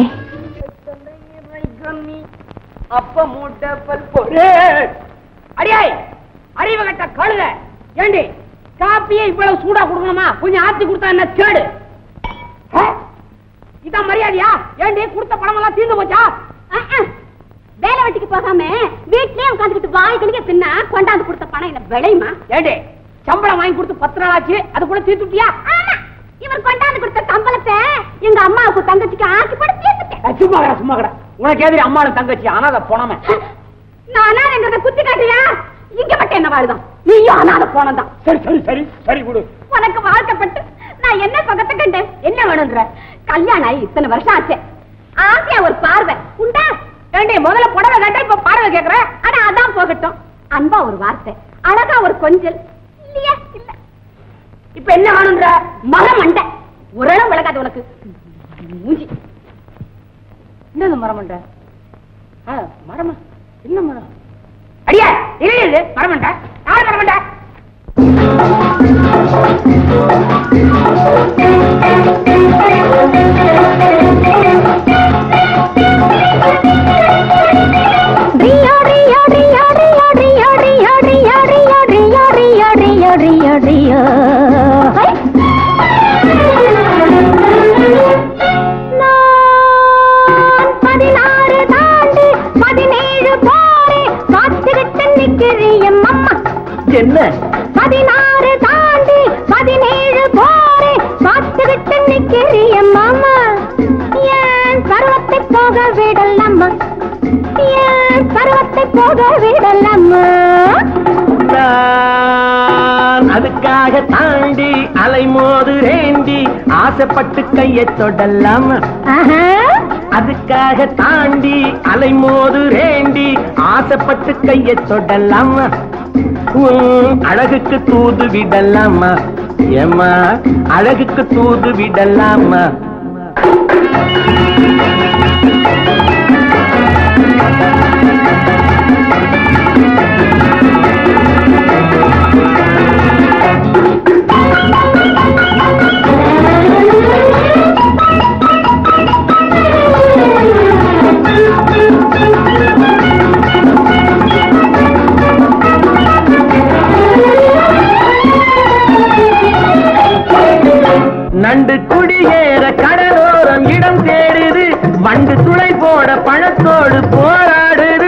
அப்ப மூட்டை பல்பொரு அடியாய் அறிவு கட்ட கழுத ஏண்டி காப்பியே இவ்வளவு சூடா கொடுக்கணுமா கொஞ்சம் ஆத்தி கொடுத்தா என்ன கேடு ஆ? இதான் மரியாதையா ஏண்டி கொடுத்த பணம் எல்லாம் தீர்ந்து போச்சா வேலை வெட்டிக்கு போகாம வீட்லயே உட்காந்துக்கிட்டு வாய் கணிக்க தின்னா கொண்டாந்து கொடுத்த பணம் என்ன விளையுமா ஏண்டி சம்பளம் வாங்கி கொடுத்து பத்து நாள் ஆச்சு அது கூட தீர்த்துட்டியா ஆமா இவர் கொண்டாந்து கொடுத்த சம்பளத்தை எங்க அம்மாவுக்கு தங்கச்சிக்கு ஆக்கி போட்டு தீர்த்துட்டேன் அஹ், சும்மா கடா சும்மா கடா உனக்கு எதிரி அம்மாளும் தங்கச்சி அனாதை போனமே நான் அனாதைங்கிறத குத்தி காட்டுறியா இங்க மட்டும் என்ன வாழுதான் நீயும் அனாதை போனதான் சரி சரி சரி சரி விடு உனக்கு வாழ்க்கப்பட்டு நான் என்ன பக்கத்தை கண்டேன் என்ன வேணும்ன்ற கல்யாணம் ஆகி இத்தனை வருஷம் ஆச்சு ஆசையா ஒரு பார்வை உண்டா ஏண்டி முதல்ல புடவை கட்ட இப்ப பார்வை கேக்குற ஆனா அதான் போகட்டும் அன்பா ஒரு வார்த்தை அழகா ஒரு கொஞ்சல் இல்லையா இல்ல இப்ப என்ன வேணும்ன்ற மரம் மண்டை உரளும் விளக்காது உனக்கு மூஞ்சி என்னது மரம் பண்ற மரமா என்ன மரம் அடியா இல்லை இது வரமாட்டா யார் வரமாட்டா Rio Rio Rio Rio Rio Rio Rio Rio Rio Rio Rio Rio Rio hi! நான் பதினாறு தாண்டி பதினேழு போரே காத்துக்கிட்டு நிக்கிறேன் அம்மா என்ன பதினாறு தாண்டி பதினேழு போரே காத்துக்கிட்டு நிக்கிறேன் மாமா ஏன் பருவத்தை போக விடலாமா ஏன் பருவத்தை போக விடலாமா நான் அதுக்காக தாண்டி அலைமோது ரேண்டி ஆசைப்பட்டு கையை தொடலாம் ஆஹா. அதுக்காக தாண்டி அலைமோது ரேண்டி ஆசைப்பட்டு கையை தொடலாம் உன் அழகுக்கு தூது விடலாமா ஏமா அழகுக்கு தூது விடலாமா நண்டு குடியேற கடலோரம் இடம் தேடுது வண்டு துளை போட பழத்தோடு போராடுது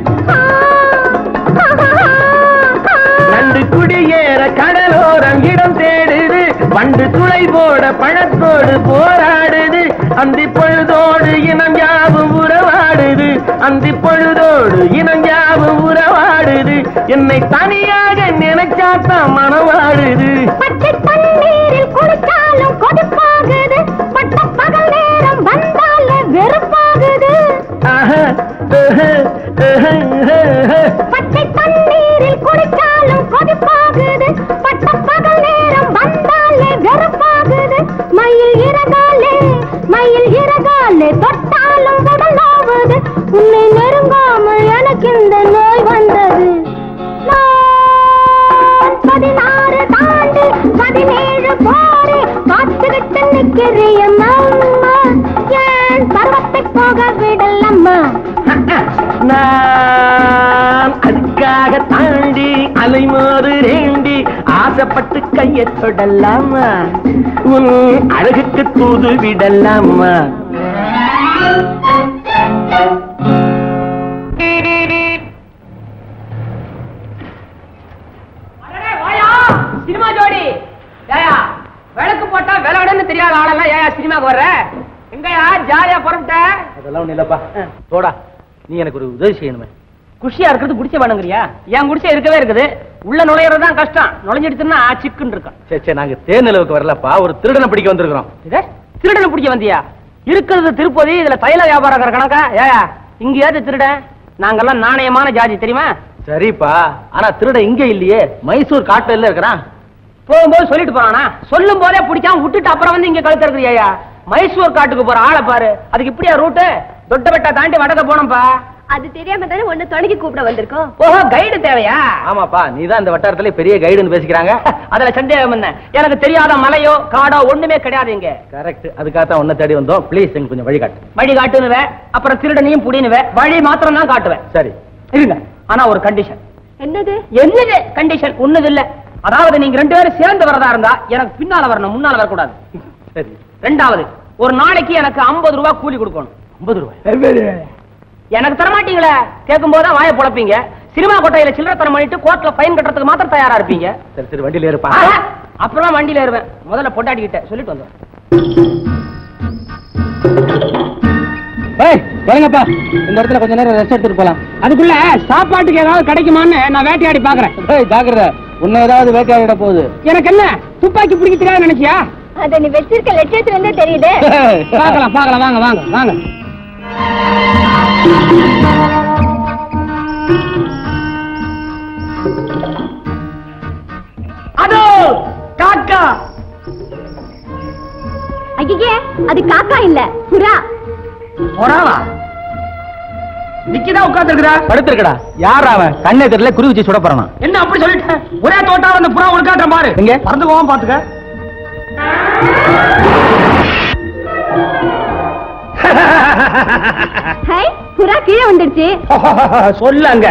நண்டு குடியேற கடலோரம் இடம் தேடுது வண்டு துளை போட பழத்தோடு போராடுது அந்தி பொழுதோடு இனம் யாவும் உறவாடுது அந்தி பொழுதோடு இனம் யாவும் உறவாடுது என்னை தனியாக நினைச்சாத்தான் மனவாடுது பச்சை தண்ணீரில் குளிச்சாலும் கொதிப்பாகுது பட்ட பகல் நேரம் வந்தால வெறுப்பாகுது ஆஹா, ஆஹா, ஆஹா, ஆஹா. பச்சை தண்ணீரில் குளிச்சாலும் கொதிப்பாகுது பட்ட பகல் நேரம் வந்தாலே வெறுப்பாகுது மயில் இறகாலே மயில் இறகாலே தொட்டாலும் உடலாவது உன்னை நெருங்காமல் எனக்கு இந்த நோய் வந்தது நான் பதினாறு தாண்டி பதினேழு போரே காத்துக்கிட்டு நிக்கிறேன் அம்மா ஏன் பருவத்தை போக விடலம்மா நான் அதுக்காக தாண்டி அலைமோது ரேண்டி ஆசைப்பட்டு கையை தொடலாமா உன் அழகுக்கு தூது விடலாமா அடடே, வாயா சினிமா ஜோடி ஏயா விளக்கு போட்டா விளையாடுன்னு தெரியாத ஆளெல்லாம் ஏயா சினிமாக்கு வர்ற எங்கயா ஜாலியா புறப்பட்ட அதெல்லாம் ஒண்ணு இல்லப்பா போடா நீ எனக்கு ஒரு உதவி செய்யணுமே குஷியா இருக்கிறது குடிச்ச வேணுங்கிறியா என் குடிச்ச இருக்கவே இருக்குது உள்ள நுழையிறது தான் கஷ்டம் நுழைஞ்சிடுச்சுன்னா சிக்குன்னு இருக்கும் சரி சரி நாங்க தேர்நிலவுக்கு வரலப்பா ஒரு திருடனை பிடிக்க வந்திருக்கிறோம் இது திருடனை பிடிக்க வந்தியா இருக்கிறது திருப்பதி இதுல தைல வியாபாரம் கணக்கா ஏயா இங்கேயாவது திருடன் நாங்கெல்லாம் நாணயமான ஜாதி தெரியுமா சரிப்பா ஆனா திருட இங்க இல்லையே மைசூர் காட்டுல இருக்கிறான் போகும்போது சொல்லிட்டு போறானா சொல்லும் போதே பிடிக்காம விட்டுட்டு அப்புறம் வந்து இங்க கழுத்து இருக்கிறியா மைசூர் காட்டுக்கு போற ஆளை பாரு அதுக்கு இப்படியா ரூட்டு தொட்ட வெட்டா தாண்டி வடக்க போனோம்ப்பா அது தெரியாம தானே ஒன்னு துணைக்கு கூப்பிட வந்திருக்கோம் ஓஹோ கைடு தேவையா ஆமாப்பா நீதான் இந்த வட்டாரத்துல பெரிய கைடுன்னு பேசிக்கிறாங்க அதுல சந்தேகம் என்ன எனக்கு தெரியாத மலையோ காடோ ஒண்ணுமே கிடையாது இங்க கரெக்ட் அதுக்காகத்தான் உன்னை தேடி வந்தோம் ப்ளீஸ் எங்களுக்கு கொஞ்சம் வழி காட்டு வழி காட்டுனுவேன் அப்புறம் திருடனையும் புடினுவேன் வழி மாத்திரம் தான் காட்டுவேன் சரி இருங்க ஆனா ஒரு கண்டிஷன் என்னது என்னது கண்டிஷன் ஒண்ணுது இல்ல அதாவது நீங்க ரெண்டு பேரும் சேர்ந்து வரதா இருந்தா எனக்கு பின்னால வரணும் முன்னால வரக்கூடாது சரி ரெண்டாவது ஒரு நாளைக்கு எனக்கு 50 ரூபாய் கூலி கொடுக்கணும் ஐம்பது ரூபாய் எனக்கு தர மாட்டீங்களே கேட்கும் போது வாயை புழப்பீங்க சினிமா கொட்டையில சில்லறை தரம் பண்ணிட்டு கோர்ட்ல ஃபைன் கட்டுறதுக்கு மாத்திரம் தயாரா இருப்பீங்க சரி சரி வண்டியில இருப்பா ஆஹா, அப்புறம் வண்டியில ஏறுவேன் முதல்ல பொட்டாட்டிக்கிட்ட சொல்லிட்டு வந்தோம் வரங்கப்பா இந்த இடத்துல கொஞ்ச நேரம் ரெஸ்ட் எடுத்துட்டு போலாம் அதுக்குள்ள சாப்பாட்டுக்கு ஏதாவது கிடைக்குமான்னு நான் வேட்டையாடி பாக்குறேன் ஏய் ஜாக்கிரத உன்னை ஏதாவது வேட்டையாடிட போகுது எனக்கு என்ன துப்பாக்கி பிடிக்க தெரியாது நினைச்சியா அத நீ வச்சிருக்க லட்சியத்துல இருந்தே தெரியுது பார்க்கலாம் பார்க்கலாம் வாங்க வாங்க வாங்க அதோ காக்கா ஐயே அது காக்கா இல்ல புறா புறாவா நிக்கிதான் உட்கார்ந்து இருக்கிறா படுத்திருக்கடா யார் அவன் கண்ணே தெரியல குறி வச்சு சுட போறானா என்ன அப்படி சொல்லிட்டேன் ஒரே தோட்டா அந்த புறா உனக்காட்டம் பாரு எங்க? பறந்து போவான் பாத்துக்க ஹாய் புறா கீழே வந்துடுச்சு சொல்லாங்க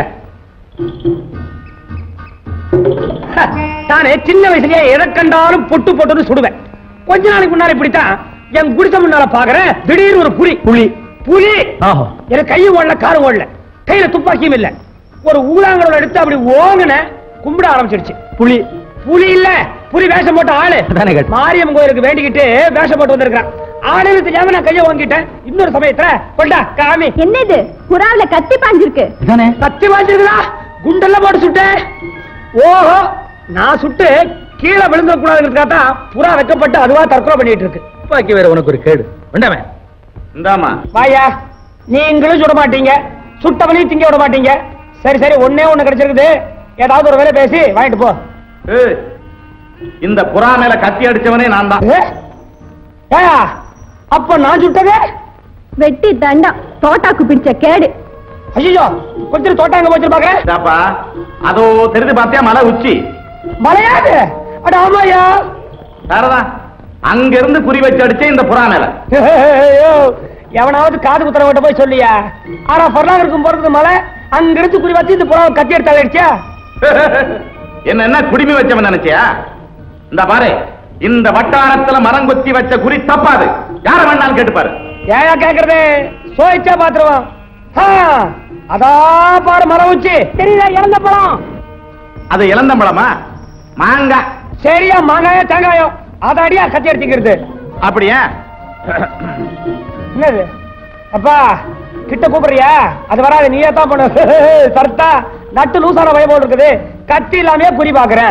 நானே சின்ன வயசுலயே எதை கண்டாலும் பொட்டு போட்டு சுடுவேன் கொஞ்ச நாளைக்கு முன்னால இப்படித்தான் என் குடிசை முன்னால பாக்குறேன் திடீர்னு ஒரு புலி புலி புலி ஆஹா எனக்கு கையும் ஓடல காரும் ஓடல கையில துப்பாக்கியும் இல்ல ஒரு ஊதாங்கலோட எடுத்து அப்படி ஓங்குன கும்பிட ஆரம்பிச்சிருச்சு புலி புலி இல்ல புலி வேஷம் போட்ட ஆளு அதானே கேட்டேன். மாரியம்மன் கோயிலுக்கு வேண்டிக்கிட்டு வேஷம் போட்டு வந்திருக்கான் ஆளுன்னு தெரியாம நான் கையை வாங்கிட்டேன் இன்னொரு சமயத்துல கொண்டா காமி என்னது புறாவுல கத்தி பாஞ்சிருக்கு இதானே கத்தி வாங்கிருக்கா குண்டெல்லாம் போட்டு சுட்டேன் ஓஹோ நான் சுட்டு கீழே விழுந்துட கூடாதுங்கிறதுக்காக தான் புறா வைக்கப்பட்டு அதுவா தற்கொலை பண்ணிட்டு இருக்கு துப்பாக்கி வேற உனக்கு ஒரு கேடு வேண்டாமே இந்தாமா வாயா நீங்களும் சுட மாட்டீங்க சுட்டவனையும் திங்க விட மாட்டீங்க சரி சரி ஒண்ணே ஒண்ணு கிடைச்சிருக்குது ஏதாவது ஒரு வேலை பேசி வாங்கிட்டு போ ஏய், இந்த புறா மேல கத்தி அடிச்சவனே நான் தான் ஏ? ஏயா, அப்ப நான் சுட்டதே வெட்டி தண்டம் தோட்டாக்கு பிடிச்ச கேடு ஐயோ கொஞ்சம் தோட்டாங்க வச்சு பாக்குறேன் இதாப்பா அதோ தெரிந்து பார்த்தியா மலை உச்சி மலையாது அட ஆமாயா வேறதா அங்க இருந்து குறி வச்சு அடிச்சே இந்த புறா மேல ஐயோ, எவனாவது காது குத்துறவட்ட போய் சொல்லியா ஆனா பொருளாதார இருக்கும் போறது மலை அங்க இருந்து குறி வச்சு இந்த புறாவை கத்தி எடுத்து அடிச்சா என்ன என்ன குடிமி வச்சவன் நினைச்சியா இந்த பாரு இந்த வட்டாரத்துல மரம் கொத்தி வச்ச குறி தப்பாது யார வேணாலும் கேட்டுப்பாரு ஏயா கேக்குறது சோயிச்சா பாத்துருவான் ஆ, அதா பாரு மரம் வச்சு தெரியுதா இறந்த பழம் அது இளந்தம்பழமா மாங்காய் சரியா மாங்காயோ தேங்காயோ அத அடியா கத்தி எடுத்துக்கிறது அப்படியா என்னது அப்பா கிட்ட கூப்பிடுறியா அது வராது நீயே தான் பண்ணு சர்த்தா நட்டு லூசான வய போல் இருக்குது கத்தி இல்லாமே குறி பாக்குறேன்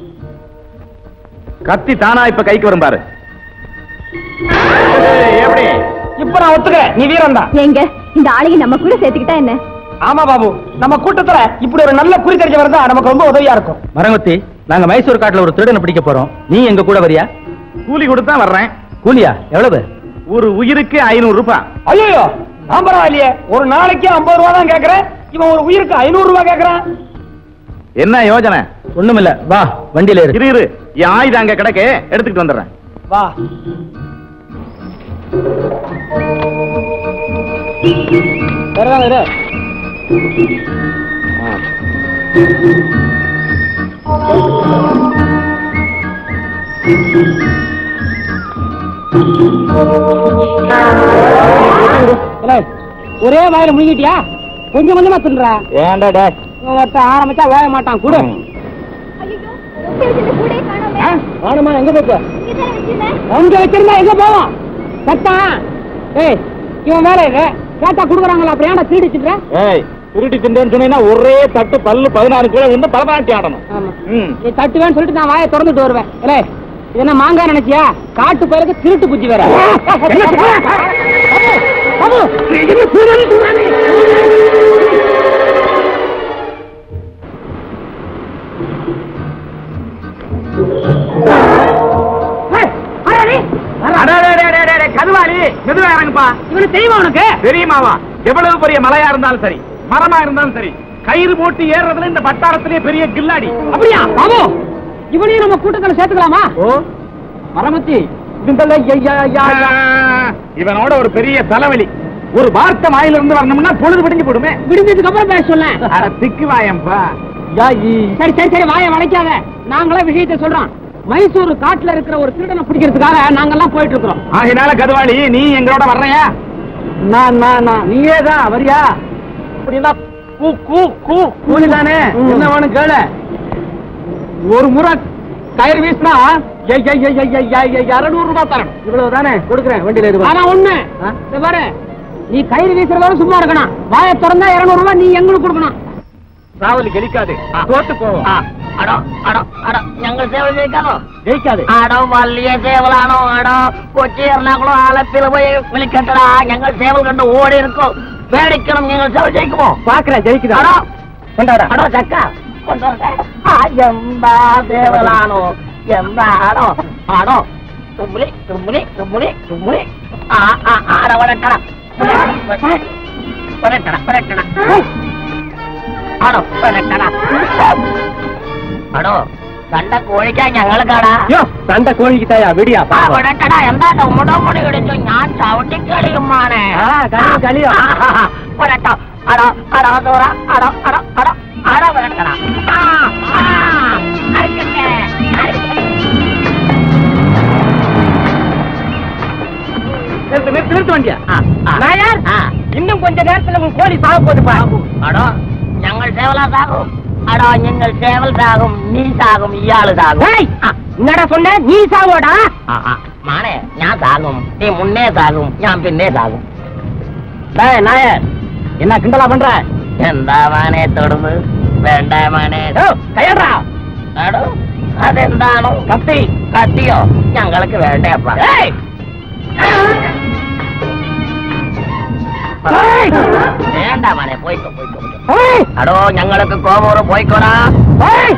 கத்தி தானா இப்ப கைக்கு வரும் பாரு ஏய், எப்படி இப்ப நான் ஒத்துக்கிறேன் நீ வீரம் தான் எங்க இந்த ஆளுங்க நம்ம கூட சேர்த்துக்கிட்டா என்ன ஆமா பாபு நம்ம கூட்டத்துல இப்படி ஒரு நல்ல குறி தெரிஞ்ச வரதா நமக்கு ரொம்ப உதவியா இருக்கும் மரங்கொத்தி நாங்க மைசூர் காட்டுல ஒரு திருடனை பிடிக்க போறோம் நீ எங்க கூட வரியா கூலி கொடுத்தா வர்றேன் கூலியா எவ்வளவு ஒரு உயிருக்கு ஐநூறு ரூபாய் ஐயோ நான் பரவாயில்லையே ஒரு நாளைக்கு ஐம்பது ரூபா தான் கேக்குறேன் இவன் ஒரு உயிருக்கு ஐநூறு ரூபாய் கேக்குறான் என்ன யோஜனை ஒண்ணுமில்ல வா வண்டியில ஏறு இரு இரு என் ஆயுதம் அங்க கிடக்கு எடுத்துக்கிட்டு வந்துடுறேன் வா வருவாங்க இரு. ஏலே, ஒரே வாயில முழுங்கிட்டியா கொஞ்சம் கொஞ்சமா தின்றா ஏன்டா டே ஒருத்தன் ஆரம்பிச்சா வேக மாட்டான் கூட வேணுமா எங்க போக்கு அங்க வச்சிருந்தா எங்க போவோம் சத்தா ஏய் இவன் வேலை இது கேட்டா குடுக்குறாங்களா அப்படி ஏன்டா திருடி வச்சுக்கிற ஏய் திருட்டி திண்டேன்னு சொன்னீங்கன்னா ஒரே தட்டு பல்லு பதினாறு கிலோ வந்து பரதநாட்டியம் ஆடணும் ஆமா ம் நீ தட்டுவேன்னு சொல்லிட்டு நான் வாயை திறந்துட்டு வருவேன் ஏலே இது என்ன மாங்காய் நினைச்சியா காட்டு பயிருக்கு திருட்டு குச்சி வேற பாபு, இது திருடன் திருடனே. ஏய், வாடா நீ. கதுவாளி மெதுவா இறங்குப்பா இவனு தெரியுமா உனக்கு தெரியுமாவா எவ்வளவு பெரிய மலையா இருந்தாலும் சரி மரமா இருந்தாலும் சரி கயிறு போட்டு ஏறுறதுல இந்த வட்டாரத்திலே பெரிய கில்லாடி அப்படியா பாபு இவனையும் நம்ம கூட்டத்துல சேர்த்துக்கலாமா ஓ மரமத்தி இவனோட ஒரு பெரிய தலைவலி ஒரு வார்த்தை வாயில இருந்து வரணும்னா பொழுது விடிஞ்சு போடுமே விடுஞ்சதுக்கு அப்புறம் பேச சொல்லேன் அட திக்கு வாயம்பா சரி சரி சரி வாயை வளைக்காத நாங்களே விஷயத்தை சொல்றோம் மைசூர் காட்டுல இருக்கிற ஒரு திருடனை பிடிக்கிறதுக்காக நாங்கெல்லாம் போயிட்டு இருக்கிறோம் ஆகினால கதுவாளி நீ எங்களோட வர்றையா நான் நான் நான் நீயே தான் வரியா அப்படின்னா கூ கூ கூ கூலி தானே என்ன வேணும் கேளு ஒரு முறை கயிறு வீசினா இருநூறு ரூபாய் தரணும் இவ்வளவு தானே கொடுக்குறேன் வண்டியில இருக்கு ஆனா ஒண்ணு இந்த பாரு நீ கயிறு வீசுறவரை சும்மா இருக்கணும் வாயை திறந்தா இருநூறு ரூபாய் நீ எங்களுக்கு கொடுக்கணும் ராவலி கெளிக்காது தோத்து போவோம் അടോ അടോ അടോ ഞങ്ങൾ സേവ ജയിക്കാനോ ஜெயிக்காது അടോ വലിയ സേവലാണോ അടോ കൊച്ചി എറണാകുളം ആലപ്പിൽ പോയി വിളിക്കട്ടടാ ഞങ്ങൾ സേവൽ കണ്ട് ഓടി ഇരിക്കും പേടിക്കണം ഞങ്ങൾ സേവ ജയിക്കുമോ பாக்குறேன் ஜெயிக்குதா അടോ கொண்டாடா അടോ ചക്ക കൊണ്ടുവരട്ടെ ആ എന്താ സേവലാണോ എന്താണോ ആണോ തുമ്മിളി തുമ്മിളി തുമ്മിളി തുമ്മിളി ആ ആ ആട വടക്കട விரட்டடா விரட்டடா അടോ വിരട്ടടാ അടോ കണ്ട കോഴിക്കാ ഞങ്ങൾക്കാടാ யோ சண்டை கோழிக்கு தாயா விடியா ആ വിടട്ടടാ എന്താ മുടമുടി ഇടിച്ചു ഞാൻ ചവിട്ടി കളിയുമാണ് ആ, കളിയും, കളിയും. വിടട്ടോ അടോ അടോ ദൂറ അടോ അടോ അടോ അടോ വിടട്ടടാ ആ, ആ, അടിക്കട്ടെ, അടിക്കട്ടെ. நிறுத்து நிறுத்து நிறுத்து வண்டியா ആ, ആ, நாயர் ആ. இன்னும் கொஞ்ச நேரத்துல உங்க கோழி சாக போகுது பாபு അടോ ഞങ്ങൾ സേവലാ സാകും അടോ നിങ്ങൾ സേവൽ സാകും നീ സാകും ഇയാള് സാകും என்னடா சொன்ன நீ சாவோடா ആ, ആ, മാണേ ഞാൻ സാകും നീ മുന്നേ സാകും ഞാൻ പിന്നെ സാകും டேய் நாயர் என்ன கிண்டலா பண்ற എന്താ മാനെ തൊടുന്നത് വേണ്ട മാനെ யோ கையடா എടോ, അതെന്താണോ கத்தி കത്തിയോ ഞങ്ങൾക്ക് വേണ്ടയപ്പ ஏய் വേണ്ട മാനെ പോയിക്കോ പോയിക്കോ പോയിക്കോ. ஏய் അടോ ഞങ്ങൾക്ക് കോമൂറ് പോയിക്കോടാ ஏய்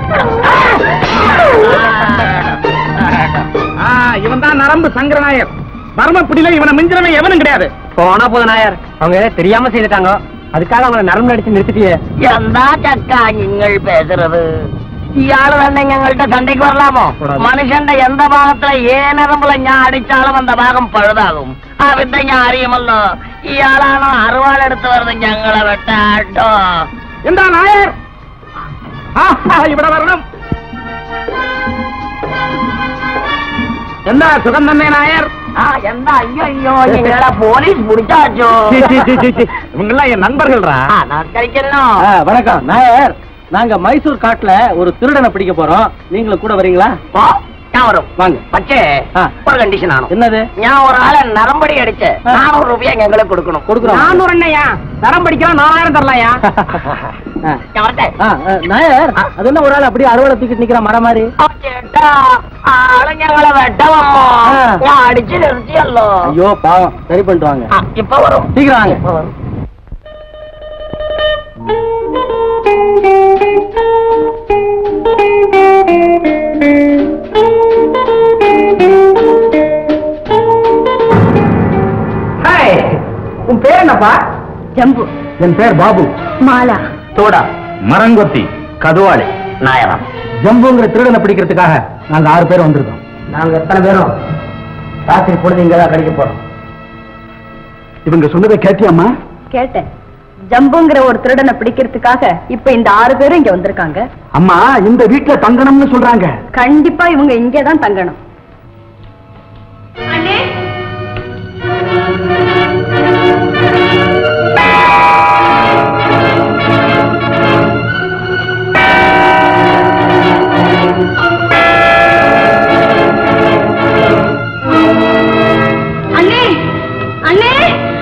ஆ, இவன் தான் நரம்பு சங்கரநாயர் பரமப்பிடியில இவனை மிஞ்சினவன் எவனும் கிடையாது போனா போது நாயர் அவங்க தெரியாம செய்துட்டாங்க அதுக்காக அவங்களை நரம்பு அடிச்சு நிறுத்திட்டியே എന്താ ചക്ക നിങ്ങൾ പേசுறது ഇയാള് തന്നെ ഞങ്ങളുടെ സണ്ടയ്ക്ക് വരലാമോ കൂടാതെ. മനുഷ്യന്റെ എന്താ ഭാഗത്തിലെ ഏനറമ്പിളെ ഞാൻ അടിച്ചാലും എന്താ ഭാഗം പഴുതാകും ആ വിദ്യ ഞാൻ അറിയുമല്ലോ ഇയാളാണോ അറുവാളെടുത്ത് വരുന്നത് ഞങ്ങളെ വെട്ടാട്ടോ എന്താ നായർ ஆஹா, ഇവിടെ വരണം എന്താ സുഖം തന്നെ നായർ ആ എന്താ അയ്യോ അയ്യോ നിങ്ങളെ പോലീസ് പിടിച്ചാച്ചോ இவங்கெல்லாம் என் நண்பர்கள்ரா ആ നമസ്കരിക്കല്ലോ ஆ, வணக்கம் நாயர் நாங்க மைசூர் காட்டுல ஒரு திருடனை பிடிக்க போறோம் நீங்களும் கூட வரீங்களா ഓ ഞാൻ വരും வாங்க പക്ഷേ ആ. ഒരു കണ്ടീഷൻ ആണ് என்னது ഞാൻ ഒരാളെ നറമ്പടി അടിച്ച് ആ. നാനൂറ് രൂപ ഞങ്ങളെ കൊടുക്കണം கொடுக்குறோம் நானூறு என்னையா தரம் படிக்கலாம் நாலாயிரம் தரலாயா ஆ. ഞാൻ വരട്ടെ ஆ, ஆ, நாயர் அது என்ன ஒரு ஆள் அப்படியே அறுவலை தூக்கிட்டு நிக்கிற மரம் மாதிரி ആ, ചേട്ടാ ആള് ഞങ്ങളെ വെട്ടവമ്മോ ആ. ഞാൻ അടിച്ചു നിർത്തിയല്ലോ ஐயோ பாவம் சரி பண்ணிட்டு வாங்க ആ, ഇപ്പൊ വരും சீக்கிரம் வாங்க ഇപ്പൊ വരും ஹாய் உன் பேர் என்னப்பா ஜம்பு என் பேர் பாபு மாலா தோடா மரங்கொத்தி கதுவாளி നായറാം ஜம்புங்கிற திருடனை பிடிக்கிறதுக்காக நாங்க ஆறு பேர் வந்திருக்கோம் நாங்க எத்தனை பேரும் ராத்திரி பொழுது இங்க தான் கடிக்க போறோம் இவங்க சொன்னதை கேட்டியாமா கேட்டேன் ஜம்புங்கிற ஒரு திருடனை பிடிக்கிறதுக்காக இப்ப இந்த ஆறு பேரும் இங்க வந்திருக்காங்க அம்மா இந்த வீட்டுல தங்கணும்னு சொல்றாங்க கண்டிப்பா இவங்க இங்கே தான் தங்கணும் அண்ணே அண்ணே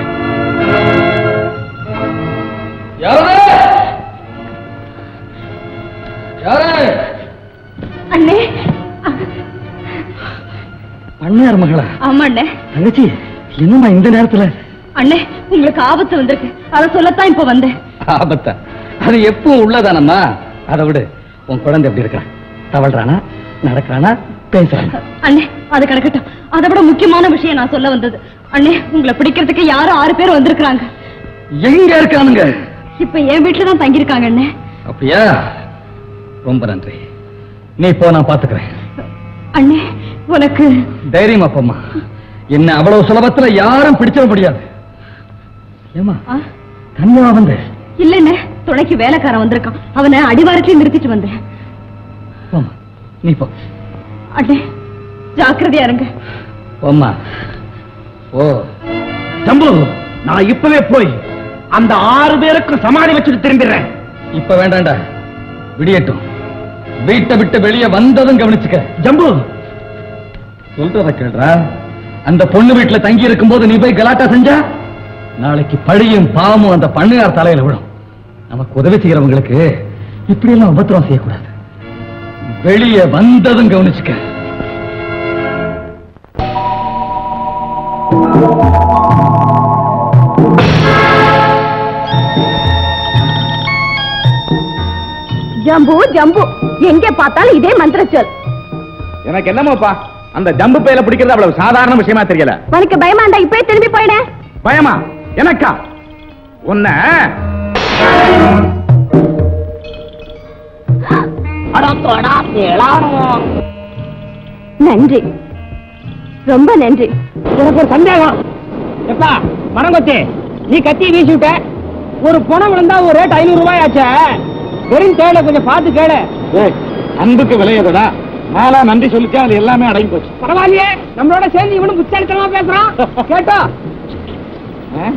அண்ணே பண்ணையார் மகளா ஆமா அண்ணே தங்கச்சி என்னம்மா இந்த நேரத்துல அண்ணே உங்களுக்கு ஆபத்து வந்திருக்கு அதை சொல்லத்தான் இப்ப வந்தேன் ஆபத்தா அது எப்பவும் உள்ளதானம்மா அதை விடு உன் குழந்தை எப்படி இருக்கா தவழ்றானா நடக்கிறானா பேசுறானா அண்ணே அது கிடக்கட்டும் அதை விட முக்கியமான விஷயம் நான் சொல்ல வந்தது அண்ணே உங்களை பிடிக்கிறதுக்கு யாரும் ஆறு பேர் வந்திருக்காங்க எங்க இருக்கானுங்க இப்ப என் வீட்டுல தான் தங்கியிருக்காங்க அண்ணே அப்படியா ரொம்ப நன்றி நீ போ நான் பாத்துக்கிறேன் அண்ணே உனக்கு தைரியமா போம்மா என்ன அவ்வளவு சுலபத்துல யாரும் பிடிச்சிட முடியாது ஏமா ஆ? தனியா வந்து இல்லண்ணே துணைக்கு வேலைக்காரன் வந்திருக்கான் அவனை அடிவாரத்திலே நிறுத்திட்டு வந்தேன் போம்மா நீ போ அண்ணே ஜாக்கிரதையா இருங்க போம்மா ஓ ஜம்பு நான் இப்பவே போய் அந்த ஆறு பேருக்கும் சமாதி வச்சுட்டு திரும்பிடுறேன் இப்ப வேண்டாம்டா விடியட்டும் வீட்டை விட்டு வெளியே வந்ததும் கவனிச்சுக்க ஜம்பு சொல்றத கேள்றா அந்த பொண்ணு வீட்டுல தங்கி இருக்கும்போது நீ போய் கலாட்டா செஞ்சா நாளைக்கு பழியும் பாவமும் அந்த பண்ணையார் தலையில விழும் நமக்கு உதவி செய்யறவங்களுக்கு இப்படி எல்லாம் உபத்திரம் செய்யக்கூடாது வெளியே வந்ததும் கவனிச்சுக்க ஜம்பு ஜம்பு எங்க பார்த்தாலும் இதே மந்திர சொல் எனக்கு என்னமோப்பா அந்த ஜம்பு பையில பிடிக்கிறது அவ்வளவு சாதாரண விஷயமா தெரியல உனக்கு பயமா இருந்தா இப்பவே திரும்பி போயிட பயமா எனக்கா உன்னை அடத்தோடா தேளானும் நன்றி ரொம்ப நன்றி எனக்கு ஒரு சந்தேகம் எப்பா மரங்கொத்தி நீ கத்தி வீசி விட்ட ஒரு பணம் விழுந்தா ஒரு ரேட் ஐநூறு ரூபாய் ஆச்சே வெறும் தேட கொஞ்சம் பார்த்து கேளு ஏய், அன்புக்கு விளையதுடா நாளா நன்றி சொல்லிச்சா அது எல்லாமே அடங்கி போச்சு பரவாயில்லையே நம்மளோட சேர்ந்து இவனும் புத்தாலித்தனமா பேசுறான் கேட்டா ஆ?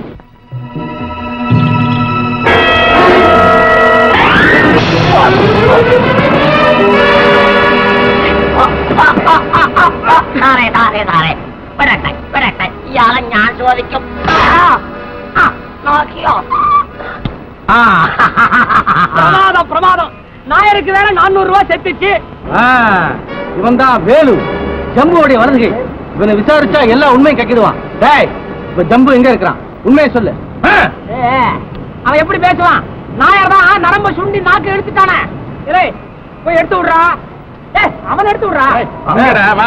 താരെ താരെ താരെ വരട്ടെ വരട്ടെ ഇയാളെ ഞാൻ ചോദിക്കും ആ, ആ, നോക്കിയോ ആ பிரமாதம் பிரமாதம் நாயருக்கு வேற நானூறு ரூபாய் செத்துச்சு இவன் தான் வேலு ஜம்புவோடைய வலதுகை இவனை விசாரிச்சா எல்லா உண்மையும் கக்கிடுவான் டேய் இப்ப ஜம்பு எங்க இருக்கிறான் உண்மையை சொல்லு ஆ? ஏ, அவன் எப்படி பேசுவான் நாயர் தான் நரம்ப சுண்டி நாக்கு எடுத்துட்டானே இல்லை போய் எடுத்து விடுறா ஏ அவன் எடுத்து விடுறா வாங்கடா, வா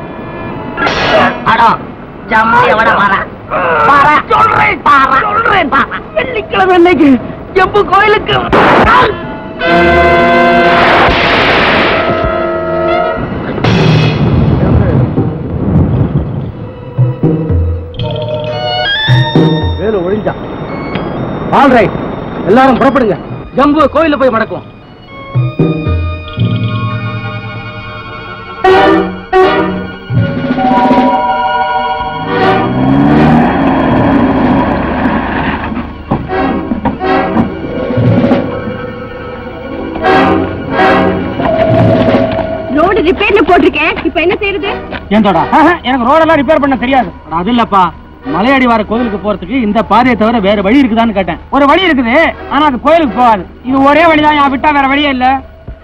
அடோ ஜம்பு எவட வர வர சொல்றேன் பாரா சொல்றேன் பாரா வெள்ளிக்கிழமை இன்னைக்கு ஜம்பு கோயிலுக்கு வேலு ஒழிஞ்சான் ஆல் ரைட் எல்லாரும் புறப்படுங்க ஜம்பு கோயில்ல போய் மடக்குவோம் ரோடு ரிப்பேர்ல போட்டிருக்கேன் இப்ப என்ன செய்யறது ஏந்தோடா எனக்கு ரோடெல்லாம் ரிப்பேர் பண்ண தெரியாது அது இல்லப்பா மலையாடி வர கோவிலுக்கு போறதுக்கு இந்த பாதையை தவிர வேற வழி இருக்குதான்னு கேட்டேன் ஒரு வழி இருக்குது ஆனா அது கோயிலுக்கு போகாது இது ஒரே வழிதான் என் விட்டா வேற வழியே இல்ல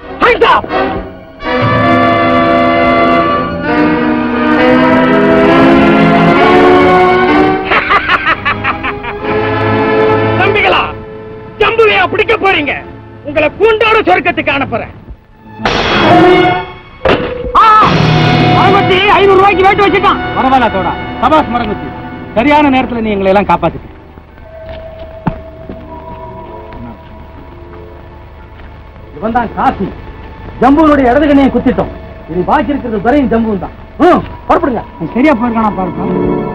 தம்பிகளா ஜம்புவையா பிடிக்க போறீங்க உங்களை கூண்டோட சொர்க்கத்துக்கு அனுப்புறேன் மரங்குத்தி ஐநூறு ரூபாய்க்கு வேட்டு வச்சுட்டான் பரவாயில்ல தோடா சபாஸ் மரங்குத்தி சரியான நேரத்துல நீ எங்களை எல்லாம் காப்பாத்திட்ட இவன் தான் காசி ஜம்புனுடைய இடது கண்ணையை குத்திட்டோம் இனி பாக்கி இருக்கிறது வரையும் ஜம்பு தான் ம், புறப்படுங்க சரியா போயிருக்கானா பாருங்க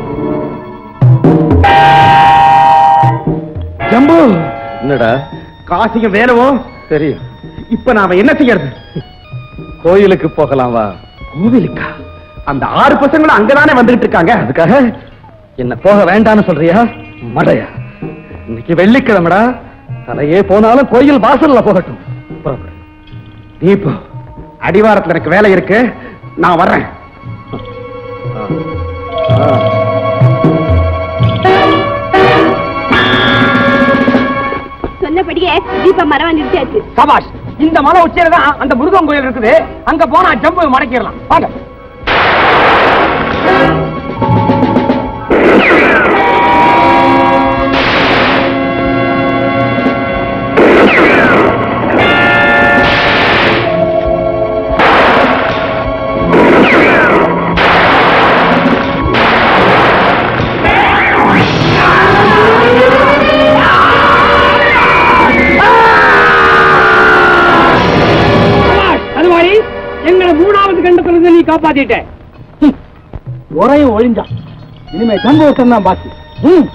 ஜம்பு என்னடா காசியும் வேலவும் சரி இப்ப நாம என்ன செய்யறது கோயிலுக்கு போகலாம் வா கோவிலுக்கா அந்த ஆறு பசங்களும் அங்கதானே வந்துகிட்டு இருக்காங்க அதுக்காக என்ன போக வேண்டாம்னு சொல்றியா மடையா இன்னைக்கு வெள்ளிக்கிழமைடா தலையே போனாலும் கோயில் வாசல்ல போகட்டும் புறப்படு. நீ போ அடிவாரத்துல எனக்கு வேலை இருக்கு நான் வர்றேன் ஆ. ஆ. சொன்னபடியே தீப மரம் நிறுத்தியாச்சு சபாஷ் இந்த மலை உச்சியில தான் அந்த முருகன் கோயில் இருக்குது அங்க போனா ஜம்பு மடக்கிடலாம் வாங்க அது மாதிரி எங்களை மூணாவது கண்டத்துல இருந்து நீ காப்பாத்திட்ட உரையும் ஒழிஞ்சான் இனிமே சம்பவம் தான் பாக்கி ம்.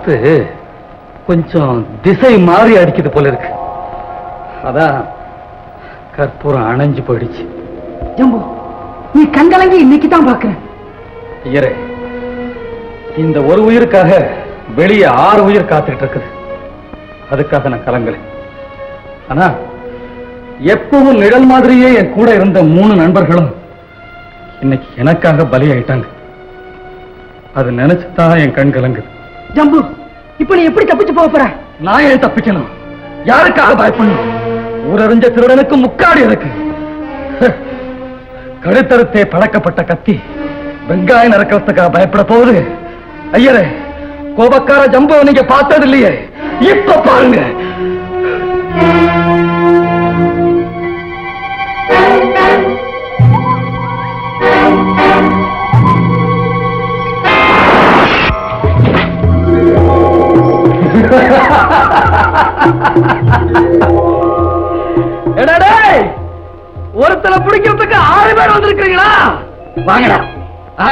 காத்து கொஞ்சம் திசை மாறி அடிக்குது போல இருக்கு அதான் கற்பூரம் அணைஞ்சு போயிடுச்சு ஜம்பு நீ கண்கலங்கி இன்னைக்கு தான் பாக்குறேன் ஐயரே இந்த ஒரு உயிருக்காக வெளியே ஆறு உயிர் காத்துக்கிட்டு இருக்குது அதுக்காக நான் கலங்கல ஆனா எப்பவும் நிழல் மாதிரியே என் கூட இருந்த மூணு நண்பர்களும் இன்னைக்கு எனக்காக பலியாயிட்டாங்க அது நினைச்சுதான் என் கண் கலங்குது ஜம்பு இப்ப நீ எப்படி தப்பிச்சு போக போற நான் ஏன் தப்பிக்கணும் யாருக்காக பயப்படணும் ஊரறிஞ்ச திருடனுக்கு முக்காடி இருக்கு கழுத்தறுத்தே பழக்கப்பட்ட கத்தி வெங்காயம் நறுக்கிறதுக்காக பயப்பட போகுது ஐயரே கோபக்கார ஜம்போ நீங்க பார்த்தது இல்லையே இப்ப பாருங்க எடா டேய், ஒருத்தனை பிடிக்கிறதுக்கு ஆறு பேர் வந்திருக்கீங்களா வாங்கடா ஆ.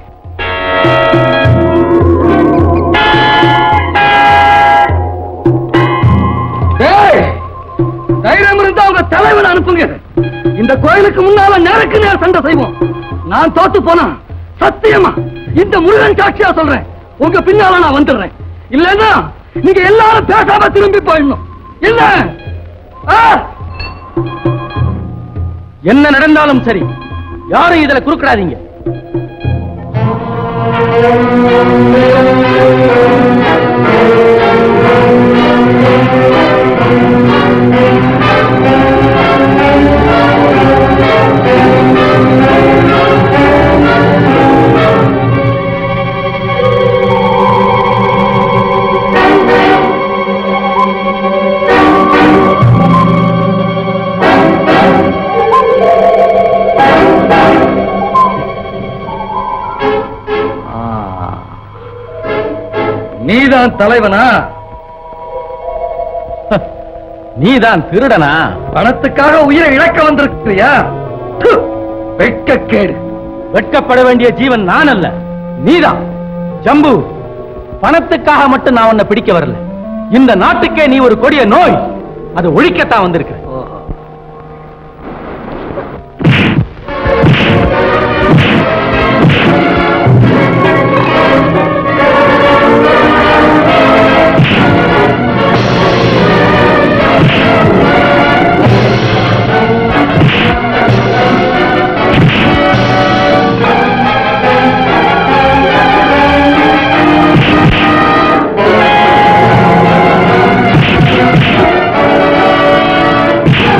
டேய், தைரியம் இருந்தா உங்க தலைவனை அனுப்புங்க இந்த கோயிலுக்கு முன்னால நேருக்கு நேர் சண்டை செய்வோம் நான் தோத்து போனா சத்தியமா இந்த முருகன் சாட்சியா சொல்றேன் உங்க பின்னால நான் வந்துடுறேன் இல்லன்னா நீங்க எல்லாரும் பேசாம திரும்பி போயிடணும் இல்ல ஆ? என்ன நடந்தாலும் சரி யாரும் இதுல குறுக்கிடாதீங்க நீதான் தலைவனா நீதான் திருடனா பணத்துக்காக உயிரை இழக்க வந்திருக்கிறியா து, வெட்கக்கேடு வெட்கப்பட வேண்டிய ஜீவன் நான் அல்ல நீதான் ஜம்பு பணத்துக்காக மட்டும் நான் உன்னை பிடிக்க வரல இந்த நாட்டுக்கே நீ ஒரு கொடிய நோய் அதை ஒழிக்கத்தான் வந்திருக்க ஆ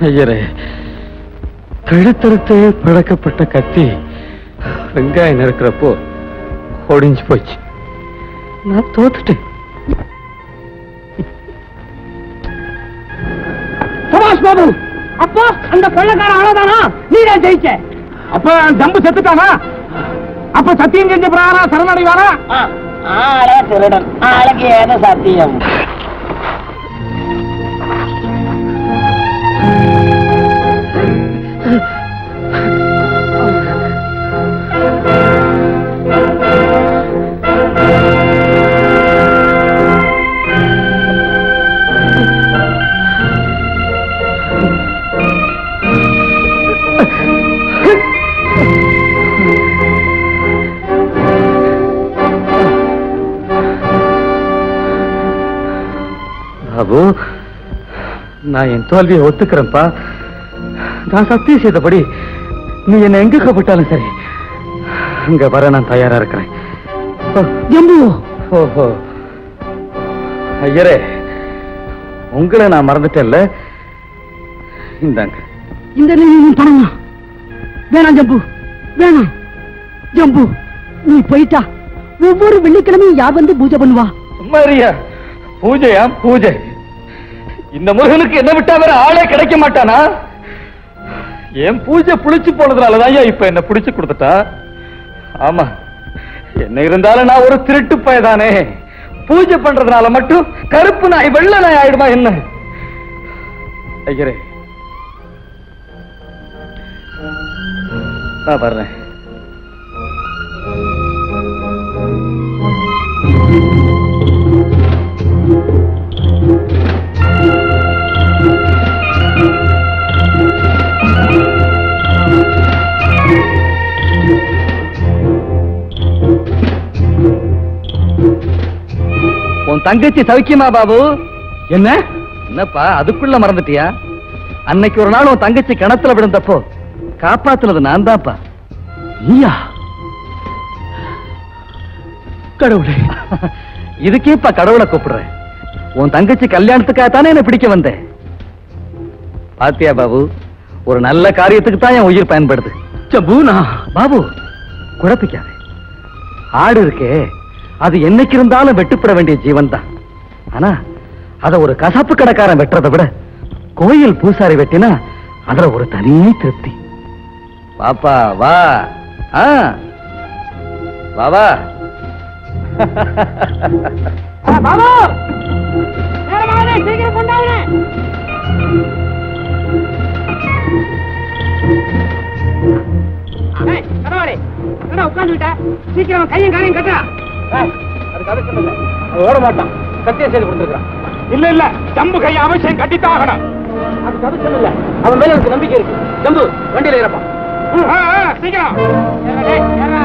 ஐயரே கழுத்தறுத்து பழக்கப்பட்ட கத்தி வெங்காயம் நறுக்கிறப்போ ஒடிஞ்சு போச்சு நான் தோத்துட்டேன் சுபாஷ் பாபு அப்போ அந்த கொள்ளக்கார ஆளதானா நீரே ஜெயிச்ச அப்ப ஜம்பு செத்துட்டானா அப்ப சத்தியம் செஞ்ச பிராரா சரணடைவாரா ஆளே திருடன் ஆளுக்கு ஏது சத்தியம் பாபு நான் என் தோல்வியை ஒத்துக்கிறேன்ப்பா நான் சத்தியம் செய்தபடி நீ என்ன எங்க கூப்பிட்டாலும் சரி அங்க வர நான் தயாரா இருக்கிறேன் ஜம்பு ஓஹோ ஐயரே உங்களை நான் மறந்துட்டேன்ல இந்தாங்க இந்த நிலையிலும் பணமா வேணாம் ஜம்பு வேணாம் ஜம்பு நீ போயிட்டா ஒவ்வொரு வெள்ளிக்கிழமையும் யார் வந்து பூஜை பண்ணுவா மரியா பூஜையா பூஜை இந்த முருகனுக்கு என்ன விட்டா வேற ஆளே கிடைக்க மாட்டானா என் பூஜை புளிச்சு போனதுனாலதான் இப்ப என்ன புடிச்சு கொடுத்துட்டா ஆமா என்ன இருந்தாலும் நான் ஒரு திருட்டு பயதானே பூஜை பண்றதுனால மட்டும் கருப்பு நாய் வெள்ளை நாய் ஆயிடுமா என்ன ஐயரே நான் வர்றேன் உன் தங்கச்சி சௌக்கியமா பாபு என்ன என்னப்பா அதுக்குள்ள மறந்துட்டியா அன்னைக்கு ஒரு நாள் உன் தங்கச்சி கிணத்துல விழுந்தப்போ காப்பாத்துனது நான் தான்ப்பா நீயா கடவுளே இதுக்கேப்பா கடவுளை கூப்பிடுறேன் உன் தங்கச்சி கல்யாணத்துக்காக தானே என்ன பிடிக்க வந்தேன் பாத்தியா பாபு ஒரு நல்ல காரியத்துக்கு தான் என் உயிர் பயன்படுது பூனா பாபு குழப்பிக்காதே ஆடு இருக்கே அது என்னைக்கு இருந்தாலும் வெட்டுப்பட வேண்டிய ஜீவன் தான் ஆனா அத ஒரு கசாப்பு கடைக்காரன் வெட்டுறதை விட கோயில் பூசாரி வெட்டினா அதுல ஒரு தனி திருப்தி பாப்பா வா ஆ வா வா பாபு நேரமாகுது, சீக்கிரம் கொண்டாடுங்க உட்காந்துட்ட சீக்கிரம் கையும் காலையும் கட்டுறா அது கதை சொல்லல ஓட மாட்டான் சத்தியம் செய்து கொடுத்துருக்கான் இல்ல இல்ல ஜம்பு கையை அவசியம் கட்டித்தான் ஆகணும் அது கதை சொல்லல அவன் மேல எனக்கு நம்பிக்கை இருக்கு ஜம்பு வண்டியில ஏறப்பா ஆ, ஆ, சீக்கிரம் ஏறா, டேய், ஏறா.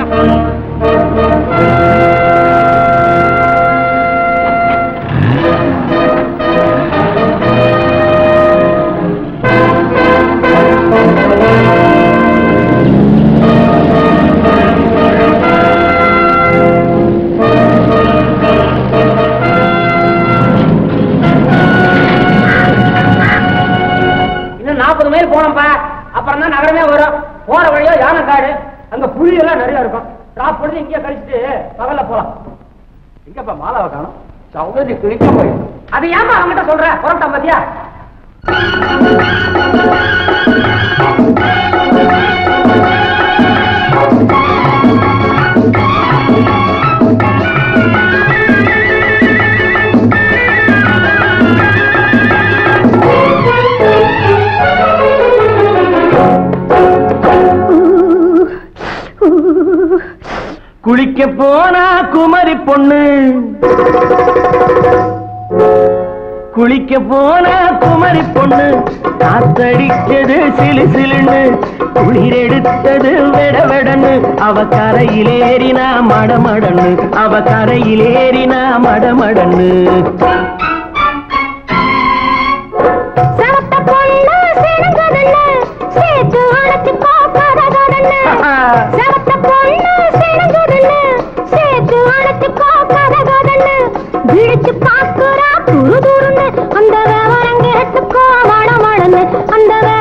இன்னும் நாற்பது மைல் போனோம்ப்பா அப்புறம் தான் நகரமே வரும் போற வழியா யானை காடு அங்க புலி எல்லாம் நிறைய இருக்கும் டிராப் பண்ணி இங்கே கழிச்சிட்டு பகல்ல போலாம் எங்கப்பா மாலாவை காணும் சௌகரி கிழிக்க போயிடும் அது ஏமா அவங்ககிட்ட சொல்ற புறட்டா பாத்தியா குளிக்க போனா குமரி பொண்ணு குளிக்க போனா குமரி பொண்ணு காத்தடிச்சது சிலு சிலுன்னு குளிர் எடுத்தது வெட வெடன்னு அவ கரையிலேறினா மடமடன்னு அவ கரையிலேறினா மடமடன்னு சவத்த பொண்ணு சிணுங்குதுன்னு, சேர்த்து அணைச்சுக்கோ கதகதன்னு. சவத்த பொண்ணு சிணுங்குதுன்னு, சேர்த்து அணைச்சுக்கோ கதகதன்னு. விழிச்சு பார்க்கிறா துரு துருன்னு, அந்த விவரம் கேட்டுக்கோ மணமணன்னு, அந்த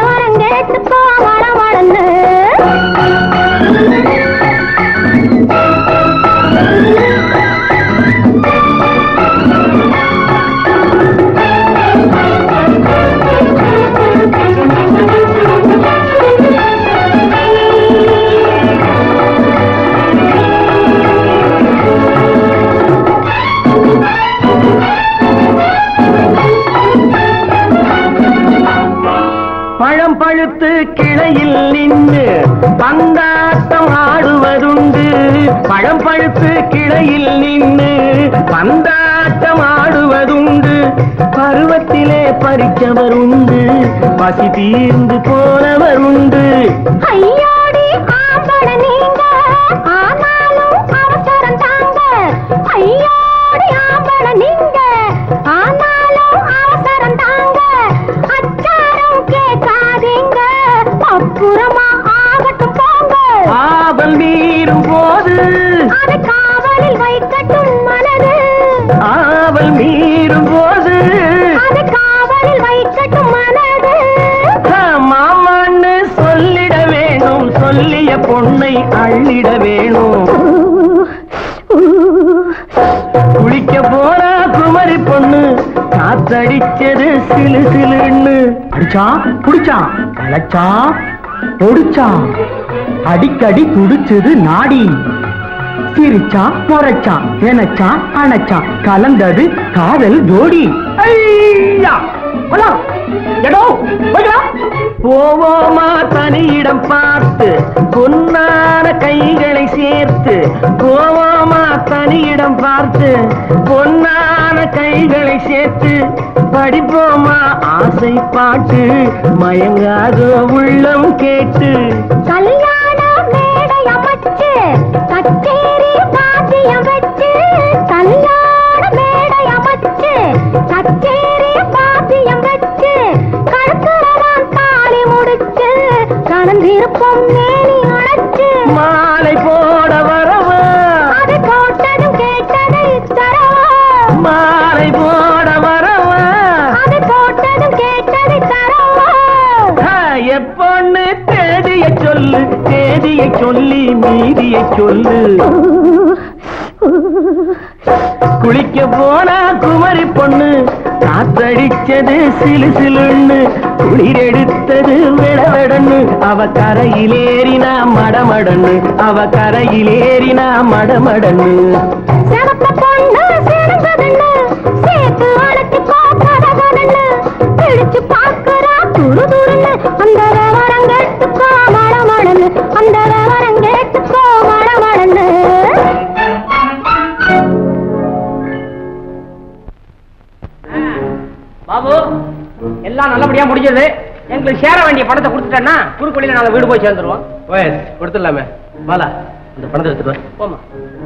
பழுத்து கிளையில் நின்று பந்தாட்டம் ஆடுவதுண்டு பழம் பழுத்து கிளையில் நின்று பந்தாட்டம் ஆடுவதுண்டு பருவத்திலே பறிச்சவர் உண்டு பசி தீர்ந்து போனவர் உண்டு ஐயோடி ஆம்பள நீங்க ஆனாலும் அவசரம் தாங்க ஐயோடி ஆம்பள நீங்க ஆனாலும் அவசரம் தாங்க அச்சாரம் கேட்காதீங்க அப்புறமா ஆகட்டும் போங்க ஆவல் மீறும் போது அது காவலில் வைக்கட்டும் மனது ஆவல் மீறும் போது அது காவலில் வைக்கட்டும் மனது ஆ, மாமான்னு சொல்லிட வேணும் சொல்லிய பொண்ணை அள்ளிட வேணும் குளிக்க போனா குமரி பொண்ணு காத்தடிச்சது சிலு சிலுன்னு அடிச்சான் குடிச்சான் அழைச்சான் பொடிச்சான் அடிக்கடி துடிச்சது நாடி சிரிச்சான் முறைச்சான் நினைச்சான் அணைச்சான் கலந்தது காதல் ஜோடி ஐயா போலா. எடோ, போய்டா. போவோமா தனியிடம் பார்த்து பொன்னான கைகளை சேர்த்து போவோமா தனியிடம் பார்த்து பொன்னான கைகளை சேர்த்து படிப்போமா ஆசை பாட்டு மயங்காத உள்ளம் கேட்டு கல்யாண மேடை அமைச்சு கச்சேரி பாத்தியம் வச்சு கல்யாண மேடை அமைச்சு கச்சேரி பாத்தியம் வச்சு கழுத்துறவான் தாலி முடிச்சு கலந்திருப்போம் மேனி அழைச்சு மாலை போட வரவா அது போட்டதும் கேட்டதை தரவா மாலை போட வரவா அது போட்டதும் கேட்டதை தரவா ஆ, எப்பொண்ணு தேதிய சொல்லு தேதிய சொல்லி மீதிய சொல்லு குளிக்க போனா குமரி பொண்ணு காத்தடிச்சது சிலு சிலுன்னு குளிர் எடுத்தது விளவடன்னு அவ கரையிலேறினா மடமடன்னு அவ கரையிலேறினா மடமடன்னு சிவத்த பொண்ணு சிறந்ததுன்னு சேர்த்து அழைச்சு கோப்பதகன்னு பிடிச்சு பார்க்கறா துரு துருன்னு அந்த விவரம் கேட்டுக்கோ மடமடன்னு அந்த விவரம் கேட்டுக்கோ மடமடன்னு பாபு எல்லாம் நல்லபடியா முடிஞ்சது எங்களுக்கு சேர வேண்டிய பணத்தை கொடுத்துட்டேன்னா குறுக்கொழியில நாங்க வீடு போய் சேர்ந்துருவோம் ஓஎஸ் கொடுத்துடலாமே வாலா இந்த பணத்தை எடுத்துட்டு வா. போமா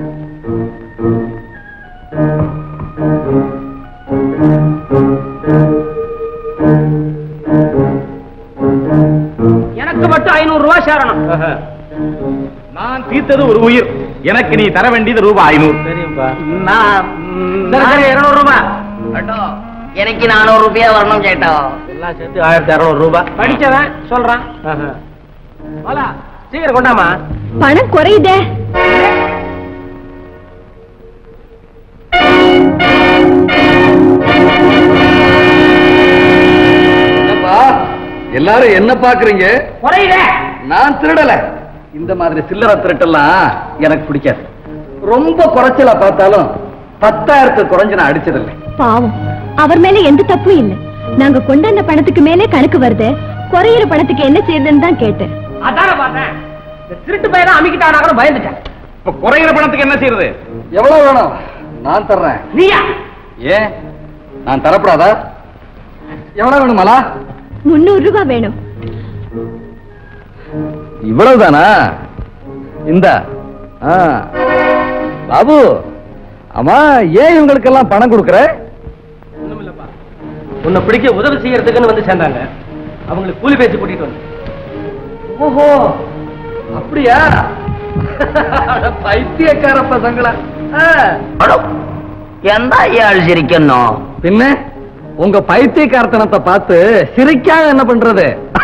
எனக்கு மட்டும் ஐநூறு ரூபாய் சேரணும் நான் தீர்த்தது ஒரு உயிர் எனக்கு நீ தர வேண்டியது ரூபாய் ஐநூறு சரிப்பா நான் சரி சரி இருநூறு ரூபாய் எனக்கு நானூறு ரூபாய் வரணும் சேட்டோ எல்லாம் சேர்த்து ஆயிரத்தி அறுநூறு ரூபாய் படிச்சவன் சொல்றான் வாலா சீக்கிரம் கொண்டாமா பணம் குறையுதே என்னப்பா எல்லாரும் என்ன பாக்குறீங்க குறையுதே நான் திருடல இந்த மாதிரி சில்லறை திருட்டெல்லாம் எனக்கு பிடிக்காது ரொம்ப குறைச்சலா பார்த்தாலும் பத்தாயிரத்து குறைஞ்சு நான் அடிச்சதில்லை பாவம் அவர் மேல எந்த தப்பும் இல்ல நாங்க கொண்டாந்த பணத்துக்கு மேலே கணக்கு வருது குறையிற பணத்துக்கு என்ன செய்யுதுன்னு தான் கேட்டேன் அதான பார்த்தேன் இந்த திருட்டு பையன் அமிக்கிட்டானா கூட பயந்துட்டேன் இப்ப குறைகிற பணத்துக்கு என்ன செய்யறது எவ்வளவு வேணும் நான் தர்றேன் நீயா ஏன் நான் தரப்படாதா எவ்வளவு வேணுமாலா முன்னூறு ரூபாய் வேணும் இவ்வளவுதானா இந்த பாபு ஆமா ஏன் இவங்களுக்கெல்லாம் பணம் கொடுக்கற ஒண்ணுமில்லப்பா உன்னை பிடிக்க உதவி செய்யறதுக்குன்னு வந்து சேர்ந்தாங்க அவங்களுக்கு கூலி பேசி கூட்டிட்டு வந்து ஓஹோ அப்படியா பைத்தியக்கார பசங்களா ஆ. എന്താ ഇയാൾ ചിരിക്കുന്നു பின்ன உங்க பைத்தியக்காரத்தனத்தை பார்த்து சிரிக்காம என்ன பண்றது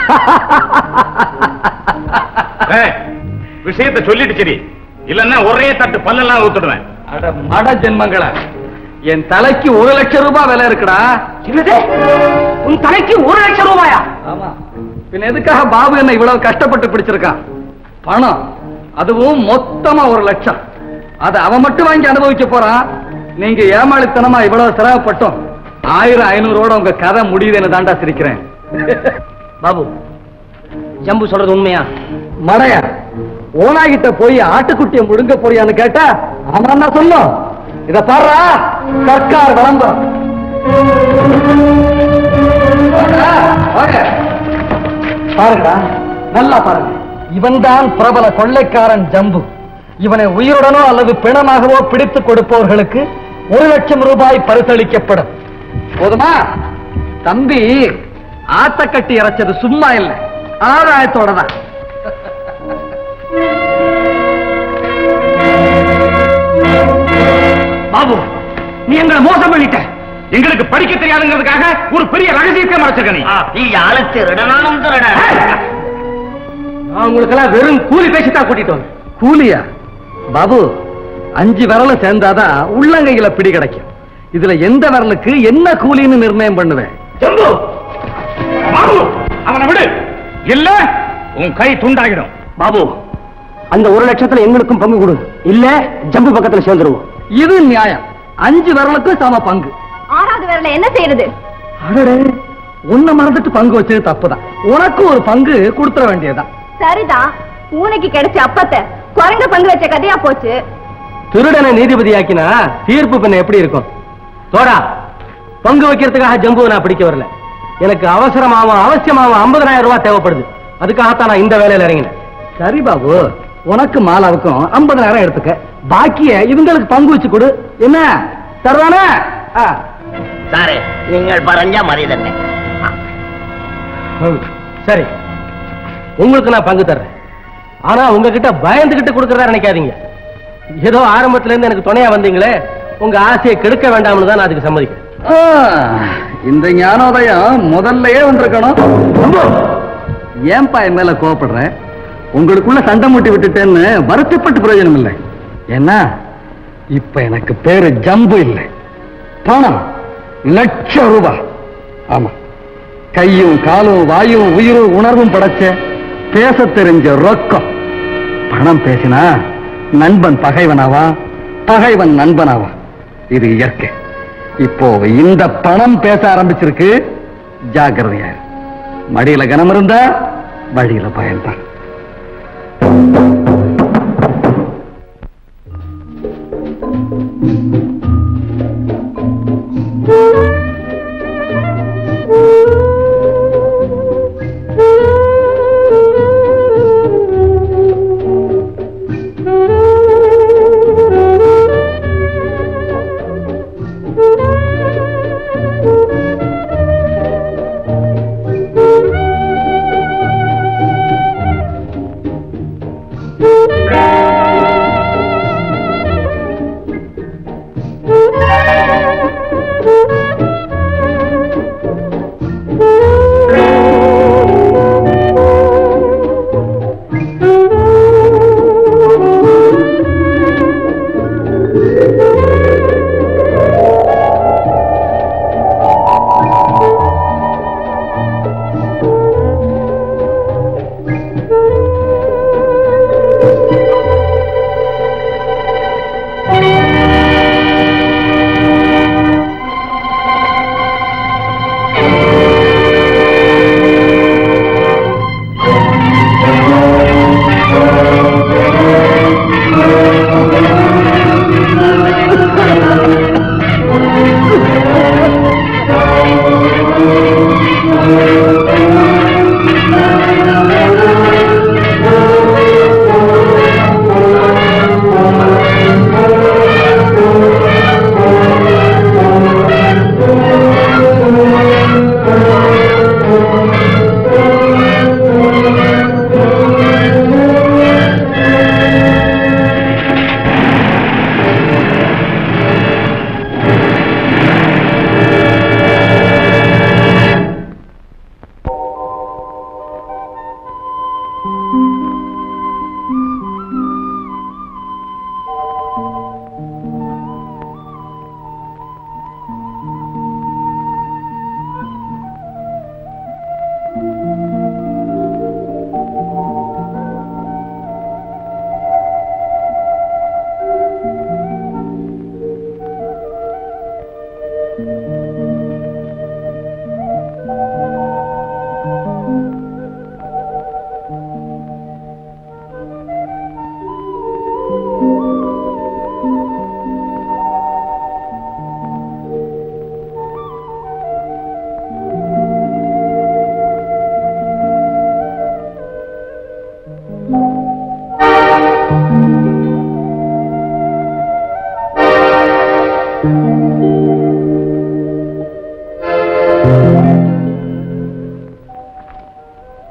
ஏய், விஷயத்தை சொல்லிட்டு சரி இல்லன்னா ஒரே தட்டு பல்லெல்லாம் ஊத்துடுவேன் அட மட ஜென்மங்களா என் தலைக்கு ஒரு லட்சம் ரூபாய் விலை இருக்குடா என்னது உன் தலைக்கு ஒரு லட்சம் ரூபாயா ஆமா பின்ன எதுக்காக பாபு என்ன இவ்வளவு கஷ்டப்பட்டு பிடிச்சிருக்கான் பணம் அதுவும் மொத்தமா ஒரு லட்சம் அதை அவன் மட்டும் வாங்கி அனுபவிக்க போறான் நீங்க ஏமாளித்தனமா இவ்வளவு சிரமப்பட்டோம் ஆயிரம் ஐநூறோட உங்க கதை முடியுதுன்னு தாண்டா சிரிக்கிறேன் பாபு ஜம்பு சொல்றது உண்மையா மடையா ஓனாகிட்ட போய் ஆட்டுக்குட்டியை முடுங்க போறியான்னு கேட்டா அவன் தான் சொல்லும் இத பாருடா சர்க்கார் விளம்பரம் வாடா, வாங்க. பாருங்கடா நல்லா பாருங்க இவன்தான் பிரபல கொள்ளைக்காரன் ஜம்பு இவனை உயிருடனோ அல்லது பிணமாகவோ பிடித்துக் கொடுப்பவர்களுக்கு ஒரு லட்சம் ரூபாய் பரிசளிக்கப்படும் போதுமா தம்பி ஆத்தக்கட்டி இறைச்சது சும்மா இல்லை ஆதாயத்தோட தான் பாபு நீ எங்களை மோசம் பண்ணிட்ட எங்களுக்கு படிக்க தெரியாதுங்கிறதுக்காக ஒரு பெரிய ரகசியத்தை மறைச்சிருக்க நீ நீ ஆளு திருடனானும் திருட நான் உங்களுக்கெல்லாம் வெறும் கூலி பேசித்தான் கூட்டிட்டு வந்தேன் கூலியா பாபு அஞ்சு விரல சேர்ந்தாதான் உள்ளங்கையில பிடி கிடைக்கும் இதுல எந்த விரலுக்கு என்ன கூலின்னு நிர்ணயம் பண்ணுவேன் ஜம்பு பாபு அவனை விடு இல்ல உன் கை துண்டாகிடும் பாபு அந்த ஒரு லட்சத்துல எங்களுக்கும் பங்கு கொடு இல்ல ஜம்பு பக்கத்துல சேர்ந்துருவோம் இது நியாயம் அஞ்சு விரலுக்கு சம பங்கு ஆறாவது விரல என்ன செய்யறது அடடே உன்னை மறந்துட்டு பங்கு வச்சது தப்புதான் உனக்கு ஒரு பங்கு கொடுத்துட வேண்டியதுதான் சரிதான் பூனைக்கு கிடைச்ச அப்பத்தை குரங்க பங்கு வச்ச கதையா போச்சு திருடனை நீதிபதி ஆக்கினா தீர்ப்பு பின்ன எப்படி இருக்கும் தோடா பங்கு வைக்கிறதுக்காக ஜம்புவை நான் பிடிக்க வரல எனக்கு அவசரமாவும் அவசியமாவும் ஐம்பதனாயிரம் ரூபாய் தேவைப்படுது அதுக்காகத்தான் நான் இந்த வேலையில இறங்கினேன் சரி பாபு உனக்கு மாலாவுக்கும் ஐம்பதாயிரம் எடுத்துக்க பாக்கிய இவங்களுக்கு பங்கு வச்சு கொடு என்ன சரிதானே ஆ. സാറേ നിങ്ങൾ പറഞ്ഞ മതി തന്നെ ம், சரி உங்களுக்கு நான் பங்கு தர்றேன் ஆனா உங்ககிட்ட பயந்துகிட்டு கொடுக்கறதா நினைக்காதீங்க ஏதோ ஆரம்பத்துல இருந்து எனக்கு துணையா வந்தீங்களே உங்க ஆசையை கெடுக்க வேண்டாம்னு தான் நான் அதுக்கு சம்மதிக்கிறேன் ஆ, இந்த ஞானோதயம் முதல்லயே வந்திருக்கணும் அம்பு, ஏன்பா என் மேல கோவப்படுற உங்களுக்குள்ள சண்டை மூட்டி விட்டுட்டேன்னு வருத்தப்பட்டு பிரயோஜனம் இல்லை ஏன்னா இப்ப எனக்கு பேரு ஜம்பு இல்லை பணம் லட்சம் ரூபாய் ஆமா கையும் காலும் வாயும் உயிரும் உணர்வும் படைச்ச பேச தெரிஞ்ச ரொக்கம் பணம் பேசினா நண்பன் பகைவனாவா பகைவன் நண்பனாவா இது இயற்கை இப்போ இந்த பணம் பேச ஆரம்பிச்சிருக்கு ஜாக்கிரதையா இரு. மடியில கனம் இருந்தா வழியில பயன்தான் Thank you.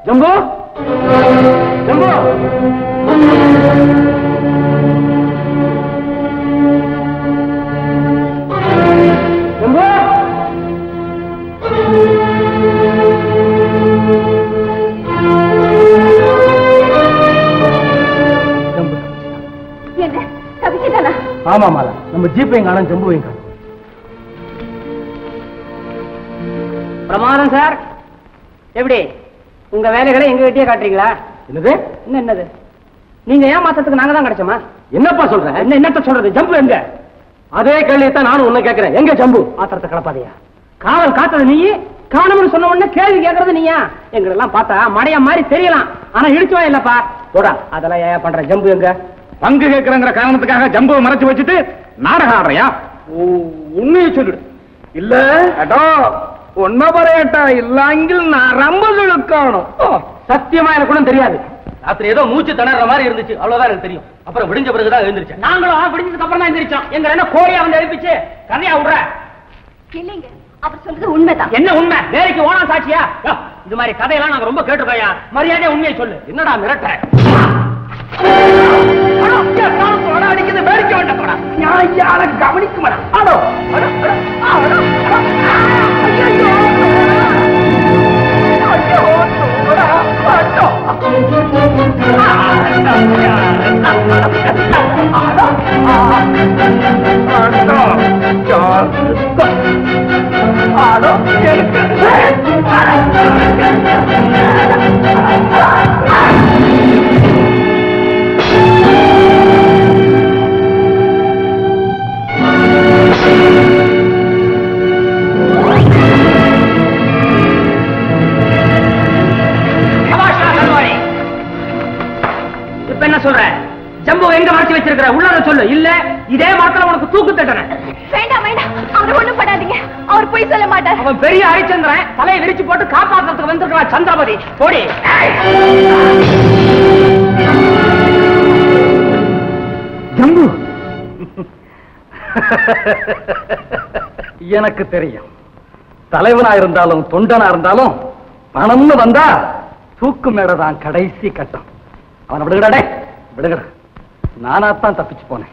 ஜம்பு ஜம்பு ஜம்பு ஜம்பு என்ன தவிச்சுட்டானா ஆமா மாலா நம்ம ஜீப்பையும் காணும் ஜம்புவையும் காணும் பிரமாதம் சார் எப்படி உங்க வேலைகளை எங்க கிட்டயே காட்டுறீங்களா என்னது என்ன என்னது நீங்க ஏமாத்தத்துக்கு நாங்க தான் கிடைச்சோமா என்னப்பா சொல்ற என்ன என்னத்த சொல்றது ஜம்பு எங்க அதே கேள்வியை தான் நானும் உன்னை கேட்கிறேன் எங்க ஜம்பு ஆத்திரத்தை கலப்பாதையா காவல் காத்தது நீ காணணும்னு சொன்ன உடனே கேள்வி கேட்கறது நீயா எங்களெல்லாம் பார்த்தா மடைய மாதிரி தெரியலாம் ஆனா இழுச்சுவா இல்லப்பா போடா அதெல்லாம் ஏன் பண்ற ஜம்பு எங்க பங்கு கேட்கிறங்கிற காரணத்துக்காக ஜம்புவை மறைச்சு வச்சுட்டு நாடகம் ஆடுறியா உண்மையை சொல்லிடு இல்ல அடோ உண்மை பரையட்டா இல்லாங்கில் நரம்புகளுக்கு காணும் சத்தியமா எனக்கு கூட தெரியாது ராத்திரி ஏதோ மூச்சு திணற மாதிரி இருந்துச்சு அவ்வளவுதான் எனக்கு தெரியும் அப்புறம் விடிஞ்ச பிறகுதான் எழுந்திருச்சேன் நாங்களும் விடிஞ்சதுக்கு அப்புறம் தான் எந்திரிச்சோம் எங்க என்ன கோழியா வந்து எழுப்பிச்சு கதையா விடுற இல்லைங்க அவர் சொல்றது உண்மைதான் என்ன உண்மை வேலைக்கு ஓனா சாட்சியா யோ, இது மாதிரி கதையெல்லாம் நாங்க ரொம்ப கேட்டிருக்கோம்யா மரியாதையா உண்மையை சொல்லு என்னடா மிரட்ட அடிக்குது வேடிக்கை வேண்டாம் நான் யார கவனிக்க மாட்டேன் அடோ அடோ, அடோ, அடோ, அடோ. ஐயையோ. ஐயோ, சூடா, அடோ. அடோ, எனக்கு சபாஷா, கல்வாரி. இப்ப என்ன சொல்ற ஜம்பு எங்க மறைச்சு வச்சிருக்கிற உள்ளத சொல்லு இல்ல இதே மரத்துல உனக்கு தூக்கு தட்டன வேண்டாம் வேண்டாம் அவர் ஒண்ணும் பண்ணாதீங்க அவர் போய் சொல்ல மாட்டார் அவன் பெரிய ஹரிச்சந்திரன் தலையை விரிச்சு போட்டு காப்பாத்துறதுக்கு வந்திருக்கான் சந்திரபதி போடி ஜம்பு எனக்கு தெரியும் தலைவனா இருந்தாலும் தொண்டனா இருந்தாலும் பணம்னு வந்தா தூக்கு மேடதான் கடைசி கட்டம் அவனை விடுங்கடா விடுங்கடா நானா தான் தப்பிச்சு போனேன்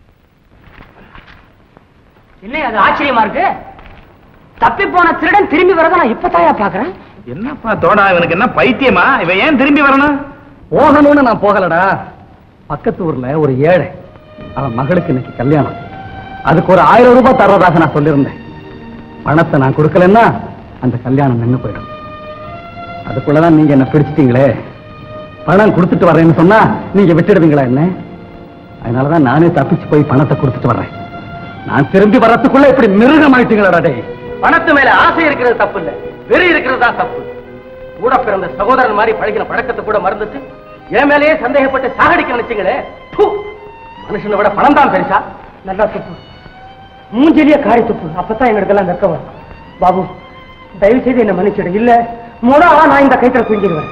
என்ன அது ஆச்சரியமா இருக்கு தப்பி போன திருடன் திரும்பி வரத நான் இப்பதாயா பாக்குறேன் என்னப்பா தோடா இவனுக்கு என்ன பைத்தியமா இவன் ஏன் திரும்பி வரணும் போகணும்னு நான் போகலடா பக்கத்து ஊர்ல ஒரு ஏழை அவன் மகளுக்கு இன்னைக்கு கல்யாணம் அதுக்கு ஒரு ஆயிரம் ரூபாய் தர்றதாக நான் சொல்லியிருந்தேன் பணத்தை நான் கொடுக்கலன்னா அந்த கல்யாணம் நின்னு போயிடும் அதுக்குள்ளதான் நீங்க என்ன பிடிச்சிட்டீங்களே பணம் கொடுத்துட்டு வரேன்னு சொன்னா நீங்க விட்டுடுவீங்களா என்ன அதனாலதான் நானே தப்பிச்சு போய் பணத்தை கொடுத்துட்டு வர்றேன் நான் திரும்பி வர்றதுக்குள்ள இப்படி மிருகம் ஆயிட்டீங்களா டேய் பணத்து மேல ஆசை இருக்கிறது தப்பு இல்ல வெறி இருக்கிறது தான் தப்பு கூட பிறந்த சகோதரன் மாதிரி பழகின பழக்கத்தை கூட மறந்துட்டு என் மேலேயே சந்தேகப்பட்டு சாகடிக்க நினைச்சீங்களே ப்பு! மனுஷனை விட பணம் தான் பெருசா நல்லா துப்பு மூஞ்சிலேயே காரி துப்பு அப்பதான் எங்களுக்கெல்லாம் வெக்க வரும் பாபு தயவு செய்து என்ன மன்னிச்சிடு இல்ல முடா நான் இந்த கைத்துல தூங்கிடுவேன்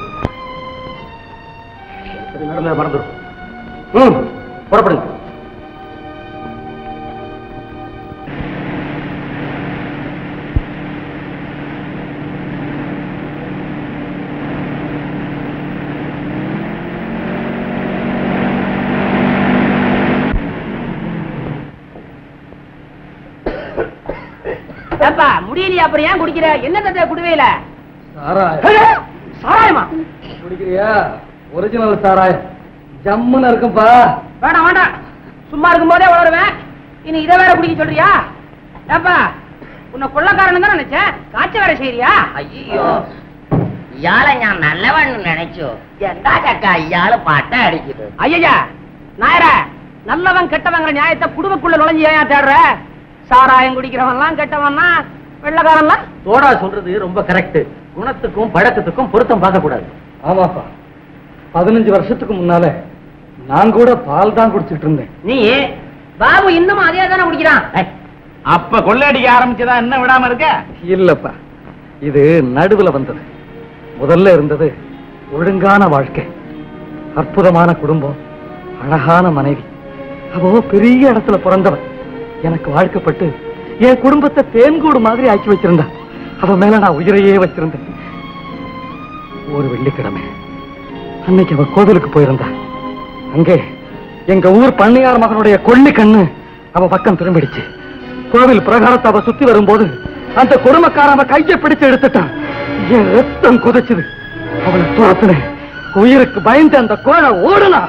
சரி நடந்ததை மறந்துடும் ம் புறப்படுங்க ஏப்பா முடியலையா அப்புறம் ஏன் குடிக்கிற என்ன தத்தை குடுவையில சாராயம் சாராயமா குடிக்கிறியா ஒரிஜினல் சாராயம் ஜம்முன்னு இருக்கும்பா வேண்டாம் வேண்டாம் சும்மா இருக்கும் போதே வளருவேன் இனி இதை வேற குடிக்க சொல்றியா ஏப்பா உன்னை கொள்ளக்காரன் தான் நினைச்சேன் காய்ச்ச வேற செய்யறியா ஐயோ இயாள நான் நல்லவன் நினைச்சோ எந்தா கக்கா இயாள பாட்ட அடிக்குது ஐயா நாயர நல்லவன் கெட்டவங்கிற நியாயத்தை குடும்பக்குள்ள நுழைஞ்சு ஏன் தேடுற சாராயம் குடிக்கிறவன்லாம் கெட்டவன்னா வெள்ளக்காரன்லாம் தோடா சொல்றது ரொம்ப கரெக்ட் குணத்துக்கும் பழக்கத்துக்கும் பொருத்தம் பார்க்க கூடாது ஆமாப்பா பதினஞ்சு வருஷத்துக்கு முன்னால நான் கூட பால் தான் குடிச்சிட்டு இருந்தேன் நீ பாபு இன்னமும் அதே தானே குடிக்கிறான் அப்ப கொள்ளையடிக்க ஆரம்பிச்சதா என்ன விடாம இருக்க இல்லப்பா இது நடுவுல வந்தது முதல்ல இருந்தது ஒழுங்கான வாழ்க்கை அற்புதமான குடும்பம் அழகான மனைவி அவ பெரிய இடத்துல பிறந்தவன் எனக்கு வாழ்க்கப்பட்டு என் குடும்பத்தை தேன்கூடு மாதிரி ஆக்கி வச்சிருந்தா அவ மேல நான் உயிரையே வச்சிருந்தேன் ஒரு வெள்ளிக்கிழமை அன்னைக்கு அவ கோவிலுக்கு போயிருந்தா அங்கே எங்க ஊர் பண்ணையார் மகனுடைய கொள்ளி கண்ணு அவ பக்கம் திரும்பிடுச்சு கோவில் பிரகாரத்தை அவ சுத்தி வரும்போது அந்த குடும்பக்காரன் அவ கையை பிடிச்சு எடுத்துட்டான் என் ரத்தம் குதைச்சுது அவளை துரத்துன உயிருக்கு பயந்து அந்த கோழை ஓடுனா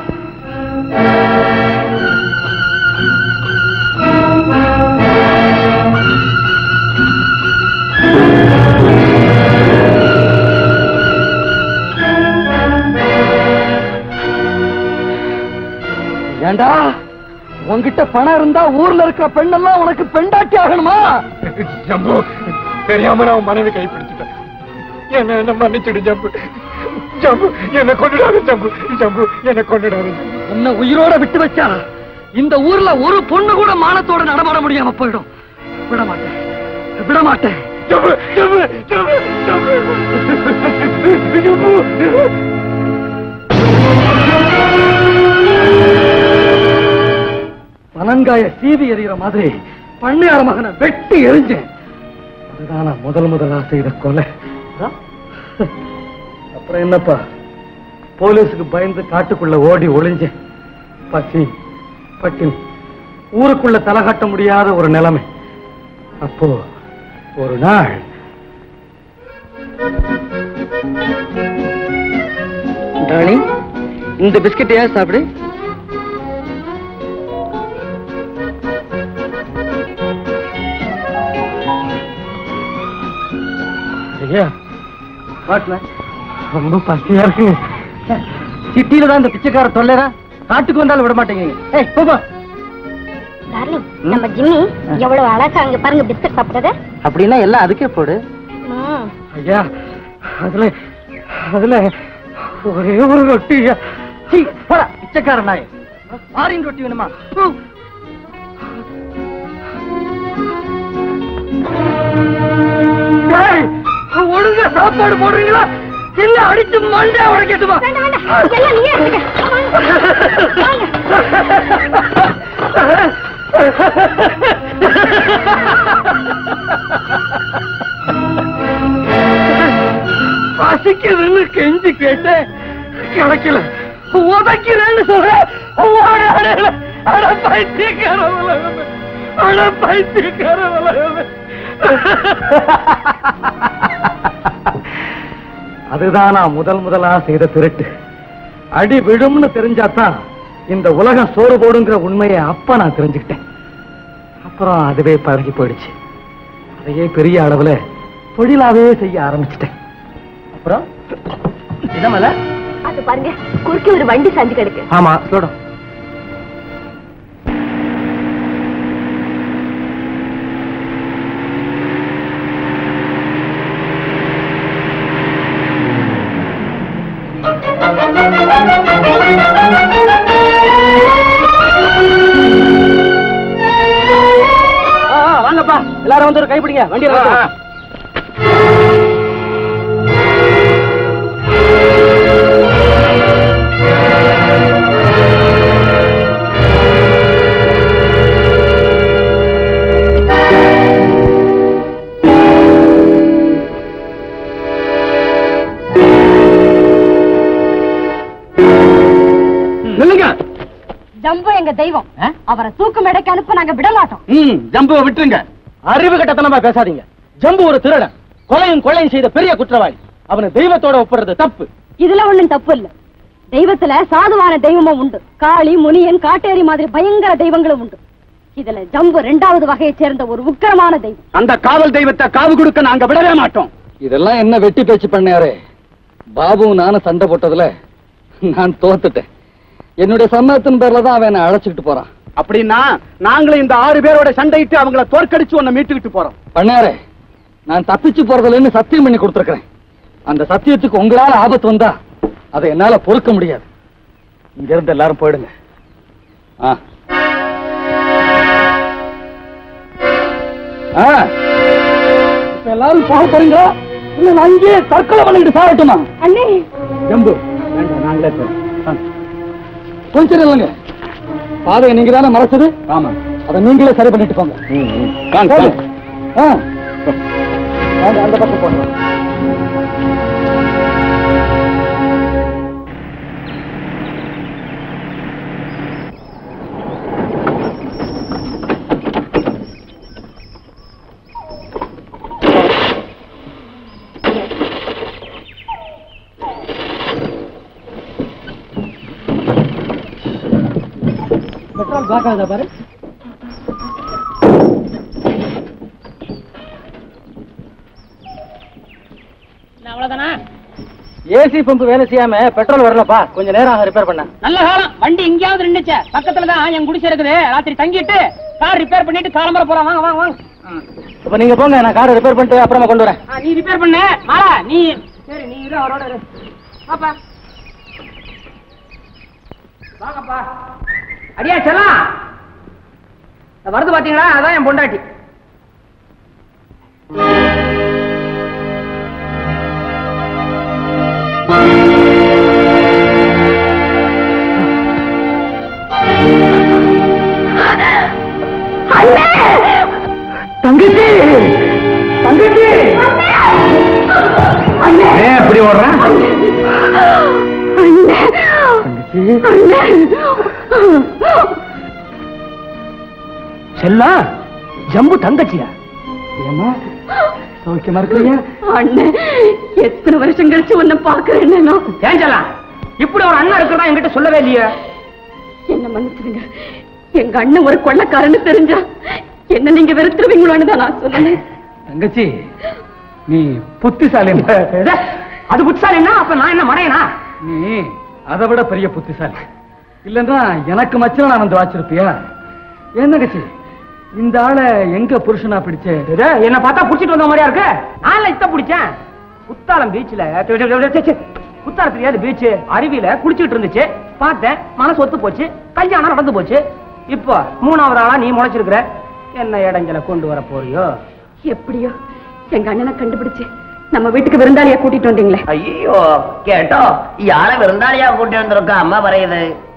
ஏண்டா உன்கிட்ட பணம் இருந்தா ஊர்ல இருக்கிற பெண்ணெல்லாம் உனக்கு பெண்டாட்டி ஆகணுமா ஜம்பு தெரியாம நான் உன் மனைவி கைப்பிடிச்சிட்டேன் என்ன என்ன மன்னிச்சிடு ஜம்பு ஜம்பு என்ன கொண்டுடாது ஜம்பு ஜம்பு என்ன கொண்டுடாது உன்னை உயிரோட விட்டு வச்சா இந்த ஊர்ல ஒரு பொண்ணு கூட மானத்தோட நடமாட முடியாம போயிடும் விட மாட்டேன் விட மாட்டேன் ஜம்பு ஜம்பு ஜம்பு ஜம்பு ஜம்பு பனங்காய சீவி எறிகிற மாதிரி பண்ணையார மகனை வெட்டி எரிஞ்சேன் அதுதான் நான் முதல் முதலா செய்த கொலை ஆ? அப்புறம் என்னப்பா போலீஸுக்கு பயந்து காட்டுக்குள்ள ஓடி ஒளிஞ்சேன் பசி பட்டினி ஊருக்குள்ள தலை காட்ட முடியாத ஒரு நிலைமை அப்போ ஒரு நாள் டார்லிங் இந்த பிஸ்கட் ஏன் சாப்பிடு ஐயா காட்டுல ரொம்ப பசியா இருக்குங்க சிட்டியில தான் இந்த பிச்சைக்கார தொல்லைரா காட்டுக்கு வந்தாலும் விட மாட்டேங்கிறீங்க ஏய் போப்பா டார்லிங் நம்ம ஜிம்மி எவ்வளவு அழகா அங்க பாருங்க பிஸ்கட் சாப்பிடுறத அப்படின்னா எல்லாம் அதுக்கே போடு ம். ஐயா அதுல அதுல ஒரே ஒரு ரொட்டி ஐயா. சீ, போடா பிச்சைக்கார நாய் ஆரின் ரொட்டி வேணுமா ஹு. டேய், ஒழுங்கா சாப்பாடு போடுறீங்களா இல்ல அடிச்சு மண்டே உடைக்கட்டுமா வேண்டாம், வேண்டாம். எல்லாம் நீயே எடுத்துக்க. வாங்க. பசிக்குதுன்னு கெஞ்சி கேட்டேன் கிடைக்கல உதைக்கிறேன்னு சொல்றேன் ஓடாடல. அட பைத்தியக்கார உலகமே. அட பைத்தியக்கார உலகமே. அதுதான் நான் முதல் முதலா செய்த திருட்டு அடி விழும்னு தெரிஞ்சாதான் இந்த உலகம் சோறு போடுங்கிற உண்மையை அப்ப நான் தெரிஞ்சுக்கிட்டேன் அப்புறம் அதுவே பழகி போயிடுச்சு அதையே பெரிய அளவுல தொழிலாவே செய்ய ஆரம்பிச்சிட்டேன் அப்புறம் இதமல அது பாருங்க குறுக்கே ஒரு வண்டி சாஞ்சு கிடக்கு ஆமா சொல்லும் வாங்கப்பா எல்லாரும் வந்து ஒரு கைப்பிடிங்க வண்டியில நில்லுங்க ஜம்பு எங்க தெய்வம் அவரை தூக்கு மேடைக்கு அனுப்ப நாங்க விட மாட்டோம் ம் ஜம்புவை விட்டுருங்க அறிவு கட்டத்தனமா பேசாதீங்க ஜம்பு ஒரு திருடன் கொலையும் கொலையும் செய்த பெரிய குற்றவாளி அவனை தெய்வத்தோட ஒப்புறது தப்பு இதுல ஒண்ணும் தப்பு இல்ல தெய்வத்துல சாதுவான தெய்வமும் உண்டு காளி முனியன் காட்டேரி மாதிரி பயங்கர தெய்வங்களும் உண்டு இதுல ஜம்பு ரெண்டாவது வகையை சேர்ந்த ஒரு உக்கிரமான தெய்வம் அந்த காவல் தெய்வத்தை காவு கொடுக்க நாங்க விடவே மாட்டோம் இதெல்லாம் என்ன வெட்டி பேச்சு பண்ணாரே பாபு நானும் சண்டை போட்டதுல நான் தோத்துட்டேன் என்னுடைய சம்மதத்தின் பேர்ல தான் அவன் என்னை அழைச்சிக்கிட்டு போறான் அப்படின்னா நாங்களும் இந்த ஆறு பேரோட சண்டையிட்டு அவங்கள தோற்கடிச்சு உன்னை மீட்டுக்கிட்டு போறோம் பண்ணாரே நான் தப்பிச்சு போறதுலன்னு சத்தியம் பண்ணி கொடுத்துருக்கிறேன் அந்த சத்தியத்துக்கு உங்களால ஆபத்து வந்தா அதை என்னால பொறுக்க முடியாது இங்க இருந்து எல்லாரும் போயிடுங்க ஆ. ஆ. இப்ப எல்லாரும் போக போறீங்களா இல்ல நான் அங்கேயே தற்கொலை பண்ணிட்டு சாகட்டுமா அண்ணே ஜம்பு வேண்டாம் நாங்களே போறோம் வாங்க. கொஞ்சம் இல்லைங்க பாதையை நீங்க தானே மறைச்சது ஆமா அதை நீங்களே சரி பண்ணிட்டு போங்க போங்க. ஆ. வாங்க, அந்த பக்கம் போங்க பார்க்காத பாரு அவ்வளவுதானா ஏசி பம்பு வேலை செய்யாம பெட்ரோல் வரலப்பா கொஞ்ச நேரம் ஆகும் ரிப்பேர் பண்ண நல்ல காலம் வண்டி எங்கேயாவது நின்னுச்சே பக்கத்துல தான் என் குடிசை இருக்குது ராத்திரி தங்கிட்டு கார் ரிப்பேர் பண்ணிட்டு காலம்பர போலாம் வாங்க வாங்க வாங்க இப்ப நீங்க போங்க நான் காரை ரிப்பேர் பண்ணிட்டு அப்புறமா கொண்டு வரேன் ஆ, நீ ரிப்பேர் பண்ண மாலா நீ சரி நீ இரு அவரோட இரு பாப்பா வாங்கப்பா அடியா செல்லாம் இந்த வருது பாத்தீங்களா அதான் என் பொண்டாட்டி தங்கச்சி தங்கச்சி ஏன் இப்படி ஓடுறேன் செல்லா ஜம்பு தங்கச்சியா ஏமா சௌக்கியமா இருக்கிறீங்க அண்ணன் எத்தனை வருஷம் கழிச்சு உன்னை பாக்குறேன்னு ஏன் செல்லாம் இப்படி ஒரு அண்ணன் இருக்கிறதா என்கிட்ட சொல்லவே இல்லையே என்ன மன்னிச்சிடுங்க எங்க அண்ணன் ஒரு கொள்ளக்காரன்னு தெரிஞ்சா என்ன நீங்க வெறுத்துருவீங்களோன்னு தான் நான் சொன்னேன் தங்கச்சி நீ புத்திசாலி எது? அது புத்தால் என்ன அப்ப நான் என்ன மறையனா நீ அதை விட பெரிய புத்திசாலி இல்லன்னா எனக்கு மச்சம் நான் வந்து வாச்சிருப்பியா ஏன் தங்கச்சி இந்த ஆளை எங்க புருஷனா பிடிச்சே இது, என்ன பார்த்தா புடிச்சிட்டு வந்த மாதிரியா இருக்கு நான் இத்த பிடிச்சேன் குத்தாலம் பீச்ல குத்தாலம் தெரியாது பீச் அருவியில குளிச்சுட்டு இருந்துச்சு பார்த்தேன் மனசு ஒத்து போச்சு கல்யாணம் நடந்து போச்சு இப்போ மூணாவது ஆளா நீ முளைச்சிருக்கிற என்ன இடைஞ்சல கொண்டு வர போறியோ எப்படியோ எங்க அண்ணனை கண்டுபிடிச்சு நம்ம வீட்டுக்கு விருந்தாளியா கூட்டிட்டு வந்தீங்களே ஐயோ கேட்டோ யார விருந்தாளியா கூட்டி வந்திருக்கா அம்மா பறையுது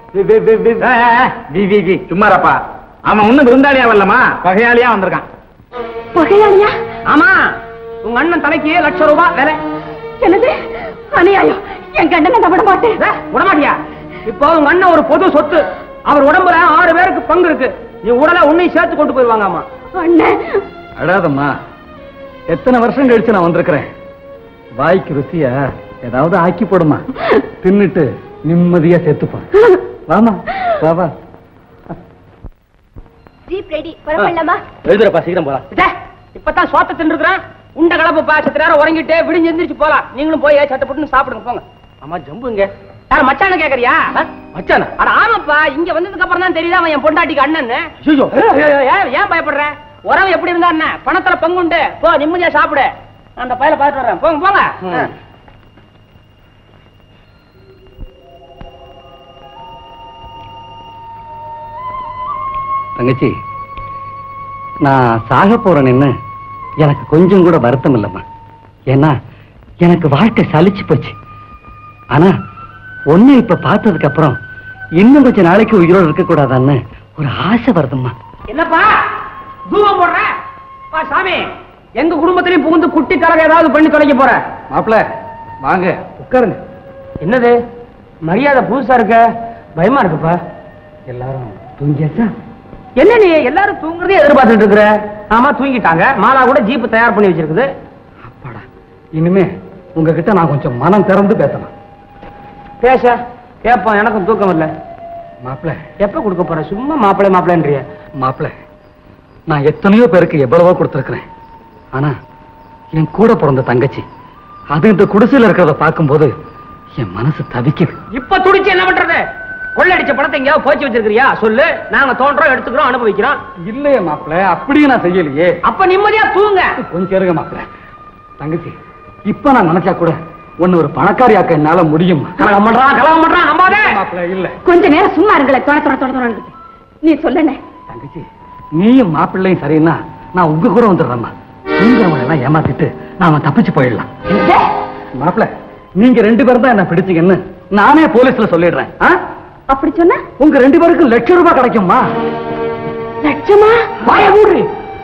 வி வி வி சும்மாரப்பா அவன் ஒண்ணும் விருந்தாளியா வரலமா பகையாளியா வந்திருக்கான் பகையாளியா ஆமா உங்க அண்ணன் தலைக்கு லட்சம் ரூபாய் வேலை என்னது அநியாயம் எங்க அண்ணனை நான் விட மாட்டேன் ஏ, விடமாட்டியா இப்போ உங்க அண்ணன் ஒரு பொது சொத்து அவர் உடம்புல ஆறு பேருக்கு பங்கு இருக்கு நீ உடலை உன்னையும் சேர்த்து கொண்டு போயிருவாங்க அம்மா அண்ணன் அழாதம்மா எத்தனை வருஷம் கழிச்சு நான் வந்திருக்கிறேன் வாய்க்கு ருசியா ஏதாவது ஆக்கி போடுமா தின்னுட்டு நிம்மதியா செத்துப்பான் வாமா வா வா ஜீப் ரெடி புறப்படலாமா எழுதுறப்பா சீக்கிரம் போலாம் இதே, இப்பதான் சோத்த தின்றுக்கிறேன் உண்ட கலப்புப்பா சத்து நேரம் உறங்கிட்டு விடிஞ்சு எந்திரிச்சு போலாம் நீங்களும் போய் சட்டை போட்டு சாப்பிடுங்க போங்க அம்மா ஜம்பு இங்க யார் மச்சான கேக்குறியா மச்சானா அட ஆமாப்பா இங்க வந்ததுக்கு அப்புறம் தான் தெரியுதா அவன் என் பொண்டாட்டிக்கு அண்ணன் ஐயோ ஏன் ஏன் பயப்படுற உறவு எப்படி இருந்தா என்ன பணத்துல பங்குண்டு போ நிம்மதியா சாப்பிடு நான் அந்த பையல பார்த்துட்டு வரேன் போங்க போங்க ம். தங்கச்சி நான் சாக போறேன்னு எனக்கு கொஞ்சம் கூட வருத்தம் இல்லம்மா ஏன்னா எனக்கு வாழ்க்கை சலிச்சு போச்சு ஆனா ஒண்ணு இப்ப பார்த்ததுக்கு அப்புறம் இன்னும் கொஞ்ச நாளைக்கு உயிரோடு இருக்க கூடாதான்னு ஒரு ஆசை வருதும்மா என்னப்பா தூவம் போடுற பா சாமி எங்க குடும்பத்திலையும் புகுந்து குட்டி கலக ஏதாவது பண்ணி தொலைக்க போற மாப்பிள வாங்க உட்காருங்க என்னது மரியாதை புதுசா இருக்க பயமா இருக்குப்பா எல்லாரும் தூங்கியாச்சா என்ன நீ எல்லாரும் தூங்குறதே எதிர்பார்த்துட்டு இருக்கிற ஆமா தூங்கிட்டாங்க மாலா கூட ஜீப் தயார் பண்ணி வச்சிருக்குது அப்பாடா இனிமே உங்ககிட்ட நான் கொஞ்சம் மனம் திறந்து பேசலாம் பேச கேப்போம் எனக்கும் தூக்கம் இல்ல மாப்பிள எப்ப கொடுக்க போற சும்மா மாப்பிள்ளை மாப்பிள்ளைன்றிய மாப்பிள நான் எத்தனையோ பேருக்கு எவ்வளவோ கொடுத்துருக்கிறேன் ஆனா என் கூட பிறந்த தங்கச்சி அது இந்த குடிசையில இருக்கிறத பார்க்கும்போது என் மனசு தவிக்குது இப்ப துடிச்சு என்ன பண்றது கொள்ளடிச்ச பணத்தை எங்கேயாவது போச்சு வச்சிருக்கிறியா சொல்லு நாங்க தோன்றோம் எடுத்துக்கிறோம் அனுபவிக்கிறோம் இல்லையே மாப்பிள அப்படியே நான் செய்யலையே அப்ப நிம்மதியா தூங்க கொஞ்சம் இருங்க மாப்பிள தங்கச்சி இப்ப நான் நினைச்சா கூட ஒன்னு ஒரு பணக்காரியாக்க என்னால முடியும் கலகம் பண்றான் கலகம் பண்றான் நம்பாதே மாப்பிள இல்ல கொஞ்ச நேரம் சும்மா இருங்களேன் தொட தொட தொட தொடன்னு. நீ சொல்லண்ணே தங்கச்சி நீயும் மாப்பிள்ளையும் சரின்னா நான் உங்க கூட வந்துடுறேம்மா தூங்குறவங்க எல்லாம் ஏமாத்திட்டு நாம தப்பிச்சு போயிடலாம் மாப்பிள நீங்க ரெண்டு பேரும் தான் என்ன பிடிச்சீங்கன்னு நானே போலீஸ்ல சொல்லிடுறேன் ஆ? அப்படி சொன்னா உங்க ரெண்டு பேருக்கும் லட்சம் ரூபாய் கிடைக்குமா லட்சமா வாய மூடு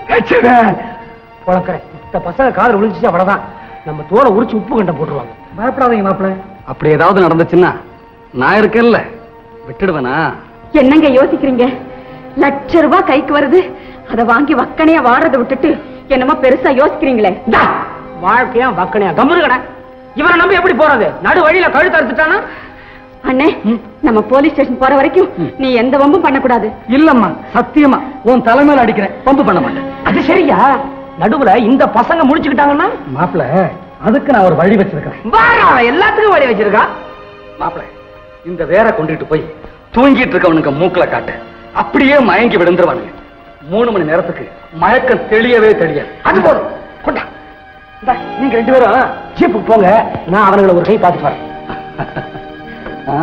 பழக்கிறேன் இந்த பசங்க காதல் விழுந்துச்சு அவ்வளவுதான் நம்ம தோலை உரிச்சு உப்பு கண்ட போட்டுருவாங்க பயப்படாதீங்க மாப்பிள அப்படி ஏதாவது நடந்துச்சுன்னா நான் இருக்கேன்ல விட்டுடுவேனா என்னங்க யோசிக்கிறீங்க லட்ச ரூபாய் கைக்கு வருது அத வாங்கி வக்கனையா வாடுறதை விட்டுட்டு என்னமோ பெருசா யோசிக்கிறீங்களே இந்தா, வாழ்க்கையா வக்கனையா கம்புரு கடை இவனை நம்பி எப்படி போறது நடு வழியில கழுத்து அறுத்துட்டானா அண்ணே நம்ம போலீஸ் ஸ்டேஷன் போற வரைக்கும் நீ எந்த வம்பும் பண்ணக்கூடாது இல்லம்மா சத்தியமா உன் தலைமையில அடிக்கிறேன் பம்பு பண்ண மாட்டேன் அது சரியா நடுவுல இந்த பசங்க முடிச்சுக்கிட்டாங்கன்னா மாப்பிள அதுக்கு நான் ஒரு வழி வச்சிருக்கேன் வாரா, எல்லாத்துக்கும் வழி வச்சிருக்கா மாப்பிள இந்த வேற கொண்டுட்டு போய் தூங்கிட்டு இருக்கவனுக்கு மூக்குல காட்டு அப்படியே மயங்கி விழுந்துருவானுங்க மூணு மணி நேரத்துக்கு மயக்கம் தெளியவே தெரியாது அது போதும் கொண்டா இந்தா, நீங்க ரெண்டு பேரும் ஜீப்புக்கு போங்க நான் அவனுங்களை ஒரு கை பார்த்துட்டு வரேன் ஆ.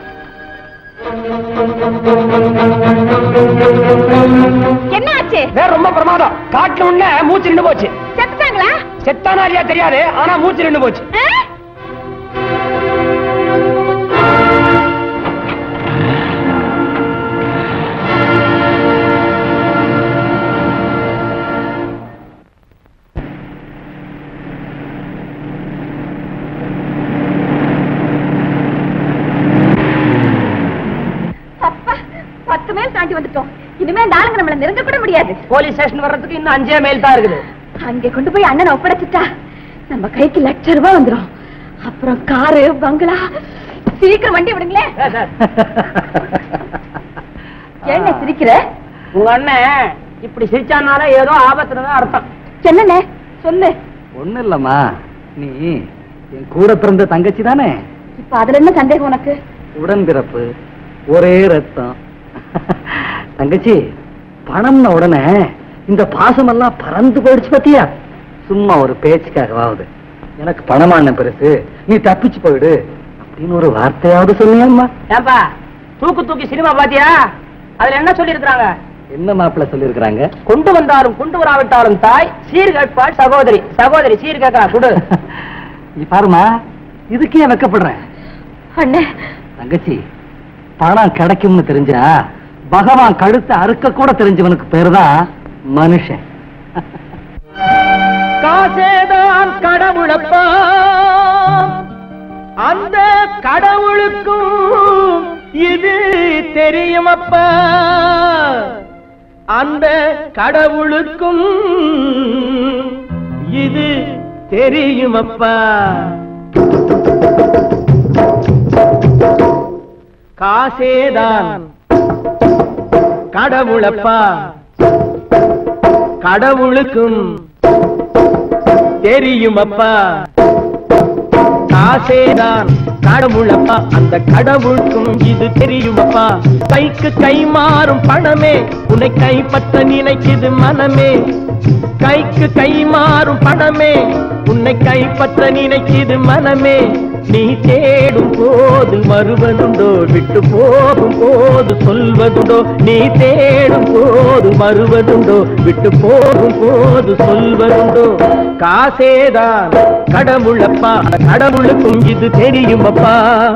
என்ன ஆச்சு வேற ரொம்ப பிரமாதம் காட்டுல உடனே மூச்சு நின்று போச்சு செத்துட்டாங்களா செத்தானா இல்லையா தெரியாது ஆனா மூச்சு நின்று போச்சு ஆ? அப்பா, பத்து மைல் தாண்டி வந்துட்டோம் இனிமே இந்த ஆளுங்க நம்மள நெருங்க கூட முடியாது போலீஸ் ஸ்டேஷன் வர்றதுக்கு இன்னும் அஞ்சே மைல் தான் இருக்குது அங்கே கொண்டு போய் அண்ணனை ஒப்படைச்சிட்டா நம்ம கைக்கு லட்ச ரூபாய் வந்துரும் அப்புறம் காரு பங்களா சீக்கிரம் வண்டி விடுங்களேன் என்ன சிரிக்கிற உங்க அண்ணன் இப்படி சிரிச்சானால ஏதோ ஆபத்துலதான் அர்த்தம் என்னண்ணே சொல்லு ஒண்ணு இல்லம்மா நீ என் கூட பிறந்த தங்கச்சி தானே இப்ப அதுல என்ன சந்தேகம் உனக்கு உடன்பிறப்பு ஒரே ரத்தம் தங்கச்சி பணம்ன உடனே இந்த பாசமெல்லாம் பறந்து போயிடுச்சு பத்தியா சும்மா ஒரு பேச்சுக்காகவாவது எனக்கு பணமான பெருசு நீ தப்பிச்சு போயிடு அப்படின்னு ஒரு வார்த்தையாவது சொன்னியம்மா ஏன்பா தூக்கு தூக்கி சினிமா பாத்தியா அதுல என்ன சொல்லி இருக்காங்க என்ன மாப்பிள்ள சொல்லியிருக்கிறாங்க கொண்டு வந்தாலும் கொண்டு வராவிட்டாலும் தாய் சீர் கேட்பாள் சகோதரி சகோதரி சீர் கேட்கறா கொடு நீ பாருமா இதுக்கே வெக்கப்படுறேன் அண்ணே தங்கச்சி பணம் கிடைக்கும்னு தெரிஞ்சா பகவான் கழுத்தை அறுக்க கூட தெரிஞ்சவனுக்கு பேரு தான் மனுஷன் காசேதான் கடவுளப்பா அந்த கடவுளுக்கும் இது தெரியுமப்பா அந்த கடவுளுக்கும் இது தெரியுமப்பா காசேதான் கடவுளப்பா கடவுளுக்கும் தெரியுமப்பா காசேதான் கடவுளப்பா அந்த கடவுளுக்கும் இது தெரியுமப்பா கைக்கு கை மாறும் பணமே உன்னை கைப்பற்ற நினைக்குது மனமே கைக்கு கை மாறும் பணமே உன்னை கைப்பற்ற நினைக்குது மனமே நீ தேடும் போது வருவதுண்டோ விட்டு போகும் போது சொல்வதுண்டோ நீ தேடும் போது வருவதுண்டோ விட்டு போகும் போது சொல்வதுண்டோ காசேதான் கடவுளப்பா கடவுளுக்கும் இது தெரியுமப்பா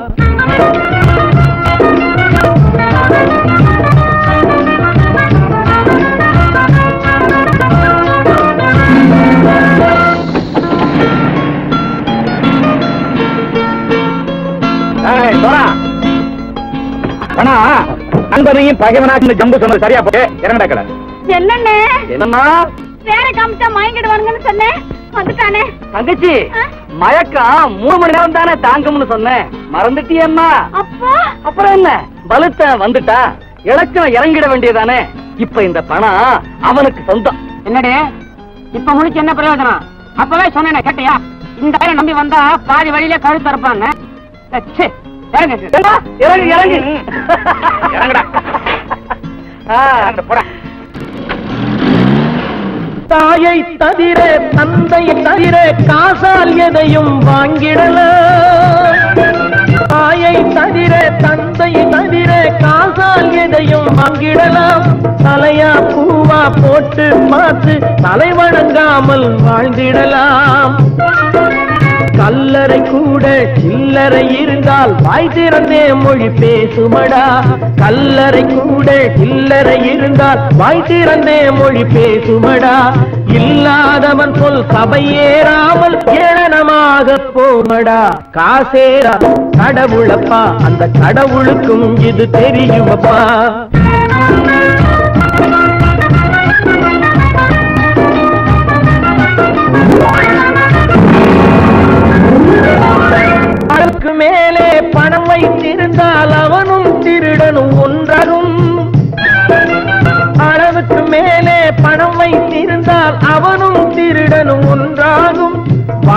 நண்பனையும் பகைவனாக்கு ஜம்பு சொன்னது சரியா போட்டு இறங்கடா கடை என்னண்ணே என்னம்மா வேற காமிச்சா மயங்கிடுவானுங்கன்னு சொன்னேன் வந்துட்டானே தங்கச்சி மயக்கம் மூணு மணி நேரம் தானே தாங்கும்னு சொன்னேன் மறந்துட்டியம்மா அப்போ அப்புறம் என்ன பலுத்த வந்துட்டா இலக்கம் இறங்கிட வேண்டியதானே இப்ப இந்த பணம் அவனுக்கு சொந்தம் என்னடி இப்ப முடிச்சு என்ன பிரயோஜனம் அப்பவே சொன்னேனே கேட்டியா இந்த வேலை நம்பி வந்தா பாதி வழியில கழுத்து இருப்பான்னு இறங்கு ஏண்டா, இறங்கு இறங்கு இறங்குடா. ஆ, போடா தாயை தவிர தந்தையை தவிர காசால் எதையும் வாங்கிடலாம் தாயை தவிர தந்தையை தவிர காசால் எதையும் வாங்கிடலாம் தலையா பூவா போட்டு பார்த்து தலை வணங்காமல் வாழ்ந்திடலாம் கல்லறை கூட சில்லறை இருந்தால் வாய் திறந்தே மொழி பேசுமடா கல்லறை கூட சில்லறை இருந்தால் வாய் திறந்தே மொழி பேசுமடா இல்லாதவன் சொல் சபையேறாமல் ஏளனமாக போமடா காசேரா கடவுளப்பா அந்த கடவுளுக்கும் இது தெரியுமப்பா அளவுக்கு மேலே பணம் வைத்திருந்த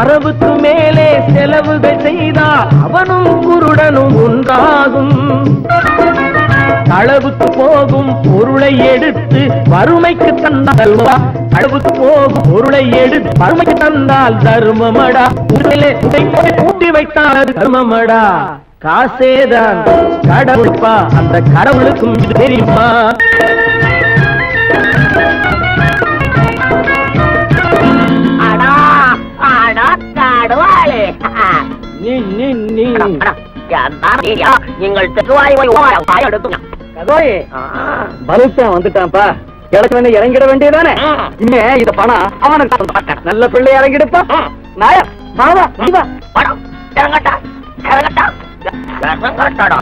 வரவுக்கு மேலே செலவுகள் செய்தால் அவனும் குருடனும் ஒன்றாகும் களவுக்கு போகும் பொருளை எடுத்து வறுமைக்கு தந்தால் களவுக்கு போகும் பொருளை எடுத்து வறுமைக்கு தந்தால் தர்மமடா உடலே உடை போய் பூட்டி வைத்தால் அது தர்மமடா காசேதான் கடவுள்பா அந்த கடவுளுக்கும் இது தெரியுமா அடா அடா காடுவாளே நீ நீ நீ நீங்கள் தெக்குவாய் வாய் எடுத்துங்க கதோயே பலுத்தன் வந்துட்டான்ப்பா கிழக்கு வந்து இறங்கிட வேண்டியதானே இனிமே இத பணம் அவனுக்கு நல்ல பிள்ளை இறங்கிடுப்பா நாயா மாவா நீ வா படம் இறங்கட்டா இறங்கட்டா இறங்கட்டடா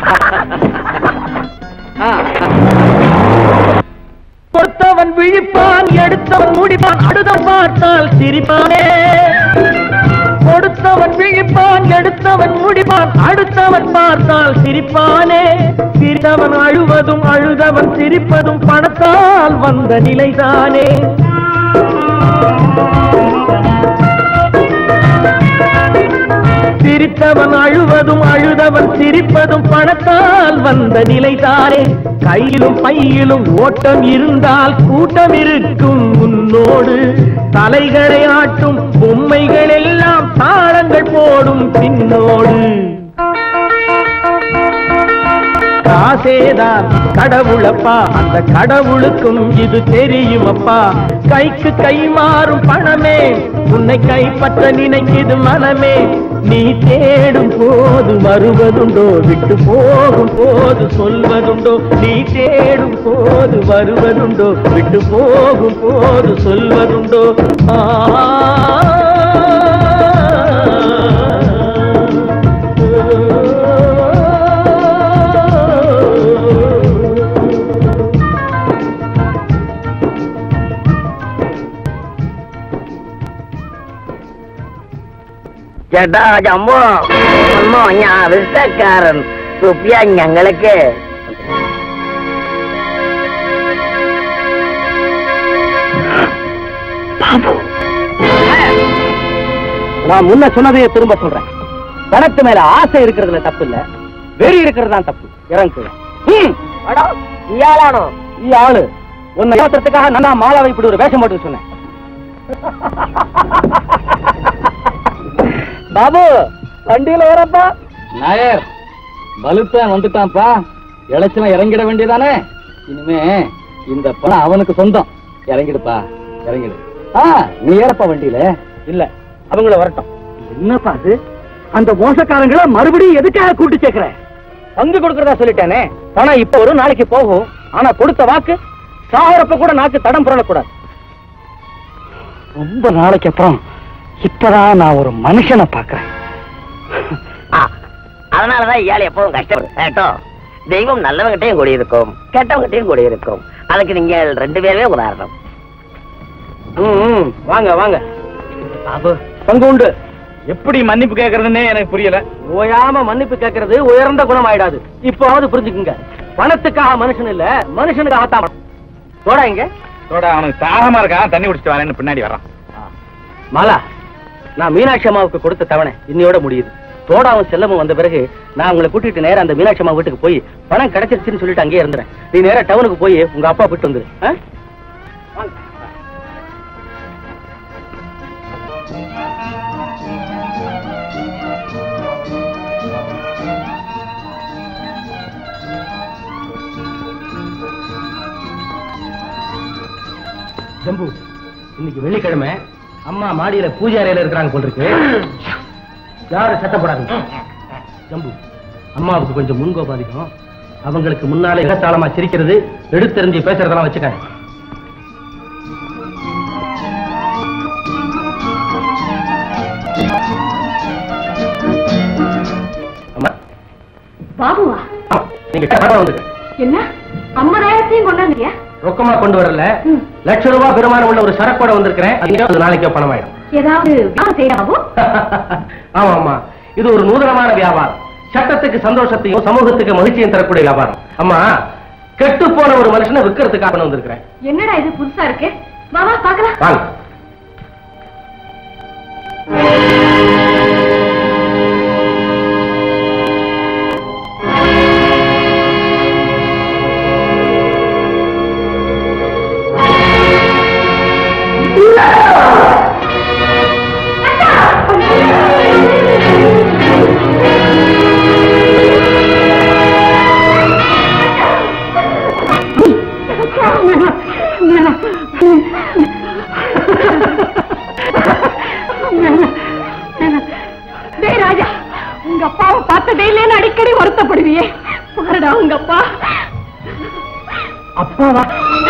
பொறுத்தவன் விழிப்பான் எடுத்தவன் முடிப்பான் அடுத்தவன் பார்த்தால் சிரிப்பானே கொடுத்தவன் விழிப்பான் எடுத்தவன் முடிப்பான் அடுத்தவன் பார்த்தால் சிரிப்பானே சிரித்தவன் அழுவதும் அழுதவன் சிரிப்பதும் பணத்தால் வந்த நிலைதானே சிரித்தவன் அழுவதும் அழுதவன் சிரிப்பதும் பணத்தால் வந்த நிலைதானே கையிலும் பையிலும் ஓட்டம் இருந்தால் கூட்டம் இருக்கும் உன்னோடு தலைகளை ஆட்டும் பொம்மைகள் எல்லாம் தாளங்கள் போடும் பின்னோடு காசேதான் கடவுளப்பா அந்த கடவுளுக்கும் இது தெரியுமப்பா கைக்கு கை மாறும் பணமே உன்னை கைப்பற்ற நினைக்குது மனமே நீ தேடும் போது வருவதுண்டோ விட்டு போகும் போது சொல்வதுண்டோ நீ தேடும் போது வருவதுண்டோ விட்டு போகும் போது சொல்வதுண்டோ ചേട്ടാ ജമ്മു അമ്മോ ഞാൻ വിസക്കാരൻ റുപ്യ ഞങ്ങൾക്ക് நான் முன்ன சொன்னதையே திரும்ப சொல்றேன் பணத்து மேல ஆசை இருக்கிறதுல தப்பு இல்ல வெறி இருக்கிறது தான் தப்பு இறங்கு ഇയാളാണോ ഈ ஆளு உன்னை ஏமாத்துறதுக்காக நான் தான் மாலாவை இப்படி ஒரு வேஷம் போட்டு சொன்னேன் பாபு வண்டியில வரப்பா நாயர் பலுத்தன் வந்துட்டான்ப்பா இளைச்சலாம் இறங்கிட வேண்டியதானே இனிமே இந்த பணம் அவனுக்கு சொந்தம் இறங்கிடுப்பா இறங்கிடு ஆ நீ ஏறப்பா வண்டியில இல்ல அவங்கள வரட்டும் என்னப்பா அது அந்த மோசக்காரங்களை மறுபடியும் எதுக்காக கூட்டு சேர்க்கிற பங்கு கொடுக்கறதா சொல்லிட்டேனே பணம் இப்ப வரும் நாளைக்கு போகும் ஆனா கொடுத்த வாக்கு சாகரப்ப கூட நாக்கு தடம் புரளக்கூடாது ரொம்ப நாளைக்கு அப்புறம் இப்பதான் நான் ஒரு மனுஷனை பாக்குறேன் அதனாலதான் இயாள் எப்பவும் கஷ்டப்படும் கேட்டோ தெய்வம் நல்லவங்கிட்டையும் கூடி இருக்கும் கெட்டவங்கிட்டையும் கூடி இருக்கும் அதுக்கு நீங்க ரெண்டு பேருமே உதாரணம் ம், ம், வாங்க வாங்க பாபு பங்கு உண்டு எப்படி மன்னிப்பு கேக்குறதுன்னே எனக்கு புரியல ஓயாம மன்னிப்பு கேட்கறது உயர்ந்த குணம் ஆயிடாது இப்போவாவது புரிஞ்சுக்குங்க பணத்துக்காக மனுஷன் இல்ல மனுஷனுக்காக தான் பணம். போடா இங்க தோட அவனுக்கு தாகமா இருக்கான் தண்ணி குடிச்சிட்டு வரேன்னு பின்னாடி வரான் மாலா நான் மீனாட்சி அம்மாவுக்கு கொடுத்த தவணை இன்னையோட முடியுது தோடாவும் செல்லமும் வந்த பிறகு நான் உங்களை கூட்டிட்டு நேரா அந்த மீனாட்சி அம்மா வீட்டுக்கு போய் பணம் கிடைச்சிருச்சுன்னு சொல்லிட்டு அங்கேயே இருந்துறேன் நீ நேரா டவுனுக்கு போய் உங்க அப்பா போயிட்டு வந்துரு ஆ? வாங்க. ஜம்பு இன்னைக்கு வெள்ளிக்கிழமை அம்மா மாடியில பூஜை அறையில இருக்கிறாங்க போல் இருக்கு யாரும் சட்டப்படாது ஜம்பு அம்மாவுக்கு கொஞ்சம் முன்கோபம் அதிகம் அவங்களுக்கு முன்னாலே இடத்தாளமா சிரிக்கிறது எடுத்தெறிஞ்சு பேசுறதெல்லாம் வச்சுக்காங்க அம்மா பாபுவா ஆமா, நீங்க கரெக்டா வந்துருங்க என்ன ஐம்பதாயிரத்தையும் கொண்டாந்துறியா ரொக்கமா கொண்டு வரல லட்ச ரூபாய் பெருமானம் உள்ள ஒரு சரக்கோட வந்திருக்கிறேன் அது அது நாளைக்கே பணம் ஆயிடும் ஏதாவது வியாபாரம் செய்யறா பாபு ஆமா ஆமா இது ஒரு நூதனமான வியாபாரம் சட்டத்துக்கு சந்தோஷத்தையும் சமூகத்துக்கு மகிழ்ச்சியும் தரக்கூடிய வியாபாரம் அம்மா கெட்டு போன ஒரு மனுஷனை விற்கிறதுக்காக நான் வந்திருக்கிறேன் என்னடா இது புதுசா இருக்கு வா வா பாக்கலாம் வாங்க உங்க அப்பாவை பார்த்ததே இல்லைன்னு அடிக்கடி வருத்தப்படுவியே பாருடா உங்க அப்பா அப்பாவா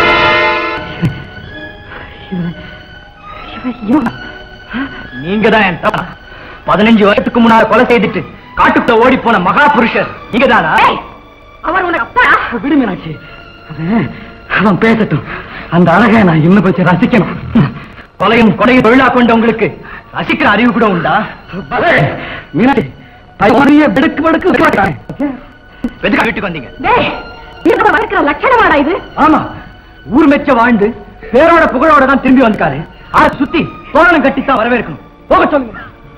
நீங்க தான் என் தப்பா பதினஞ்சு வருஷத்துக்கு முன்னால கொலை செய்துட்டு காட்டுக்குள்ள ஓடி போன மகா புருஷர் நீங்க தானா ஏய், அவர் உனக்கு அப்பா விடு மீனாட்சி அவன் அவன் பேசட்டும் அந்த அழகை நான் இன்னும் கொஞ்சம் ரசிக்கணும் கொலையும் கொலையும் தொழிலா கொண்ட உங்களுக்கு ரசிக்கிற அறிவு கூட உண்டா மீனாட்சி தயவுடைய பெடுக்கு பெடுக்கு வெட்டுவாங்க. எதுக்காக வீட்டுக்கு வந்தீங்க டேய் இருக்க வளர்க்கிற லட்சணமாடா இது ஆமா ஊர் மெச்ச வாழ்ந்து பேரோட புகழோட தான் திரும்பி வந்திருக்காரு அதை சுத்தி தோரணம் கட்டித்தான் வரவேற்கணும் போக சொல்லுங்க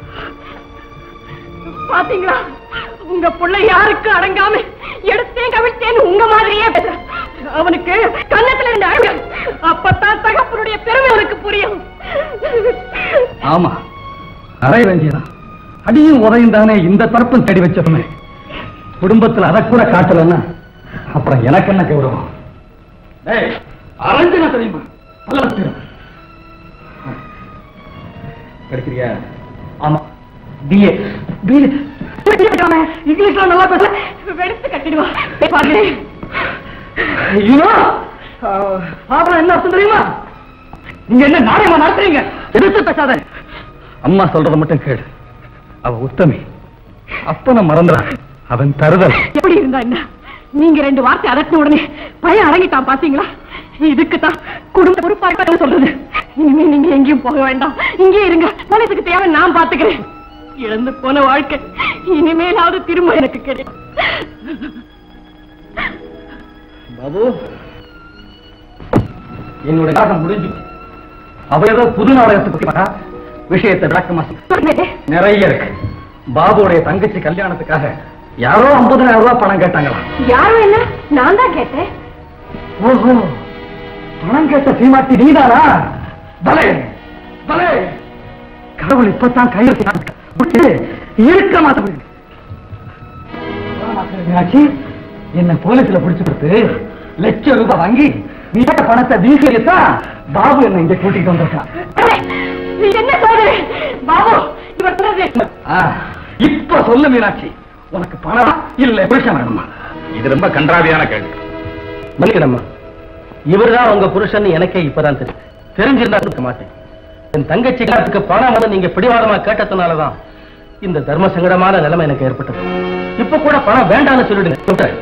பாத்தீங்களா உங்க புள்ள யாருக்கு அடங்காம எடுத்தேன் கவிழ்த்தேன்னு உங்க மாதிரியே பேசுறான் அவனுக்கு கன்னத்துல ரெண்டு அழகு அப்பத்தான் தகப்பனுடைய பெருமை அவனுக்கு புரியும் ஆமா அரை வேண்டியதான் அடியும் உதையும் தானே இந்த தரப்பும் தேடி வச்சதுமே குடும்பத்துல அதை கூட காட்டலன்னா அப்புறம் எனக்கு என்ன கௌரவம் டேய், அரைஞ்சினா தெரியுமா நல்ல தெரியும் கிடைக்கிறியா ஆமா பிஏ பிஏ இங்கிலீஷ்ல நல்லா பேச வெடுத்து கட்டிடுவா பாரு ஐயோ பாபா என்ன அர்த்தம் தெரியுமா நீங்க என்ன நாடகமா நடத்துறீங்க எதிர்த்து பேசாத அம்மா சொல்றத மட்டும் கேளு அவ உத்தமி அப்பன மறந்துறான் அவன் தருதல் எப்படி இருந்தா என்ன நீங்க ரெண்டு வார்த்தை அதட்டின உடனே பையன் அடங்கிட்டான் பாத்தீங்களா இதுக்கு தான் குடும்ப பொறுப்பாக சொல்றது இனிமே நீங்க எங்கேயும் போக வேண்டாம் இங்கே இருங்க மனசுக்கு தேவை நான் பாத்துக்கிறேன் இழந்து போன வாழ்க்கை இனிமேலாவது திரும்ப எனக்கு கிடைக்கும் பாபு என்னுடைய நாடகம் முடிஞ்சு அவ ஏதோ புது நாடகத்தை பத்தி பார்த்தா, விஷயத்தை விளக்கமா சொல்லு. நிறைய இருக்கு பாபுடைய தங்கச்சி கல்யாணத்துக்காக யாரோ 50000 ரூபாய் பணம் கேட்டாங்களாம் யாரும் என்ன நான் தான் கேட்டேன் ஓஹோ பணம் கேட்ட சீமாட்டி நீதானா பலே பலே கடவுள் இப்பதான் கையெழுத்து இருக்க மாட்டேன் மீனாட்சி என்ன போலீஸ்ல பிடிச்சு கொடுத்து லட்சம் ரூபாய் வாங்கி நீ கேட்ட பணத்தை வீசியத்தான் பாபு என்ன இங்க கூட்டிட்டு வந்திருக்கான் நீ என்ன சொல்ற பாபு இவர் சொல்றது ஆ, இப்ப சொல்லு மீனாட்சி உனக்கு பணம் இல்ல புருஷன் வேணுமா இது ரொம்ப கன்றாவியான கேள்வி மன்னிக்கடம்மா இவர்தான் உங்க புருஷன் எனக்கே இப்பதான் தெரியும் தெரிஞ்சிருந்தா இருக்க மாட்டேன் என் தங்கச்சி கல்யாணத்துக்கு பணம் வந்து நீங்க பிடிவாதமா கேட்டதுனாலதான் இந்த தர்ம சங்கடமான நிலைமை எனக்கு ஏற்பட்டது இப்ப கூட பணம் வேண்டாம்னு சொல்லிடுங்க சொல்றேன்.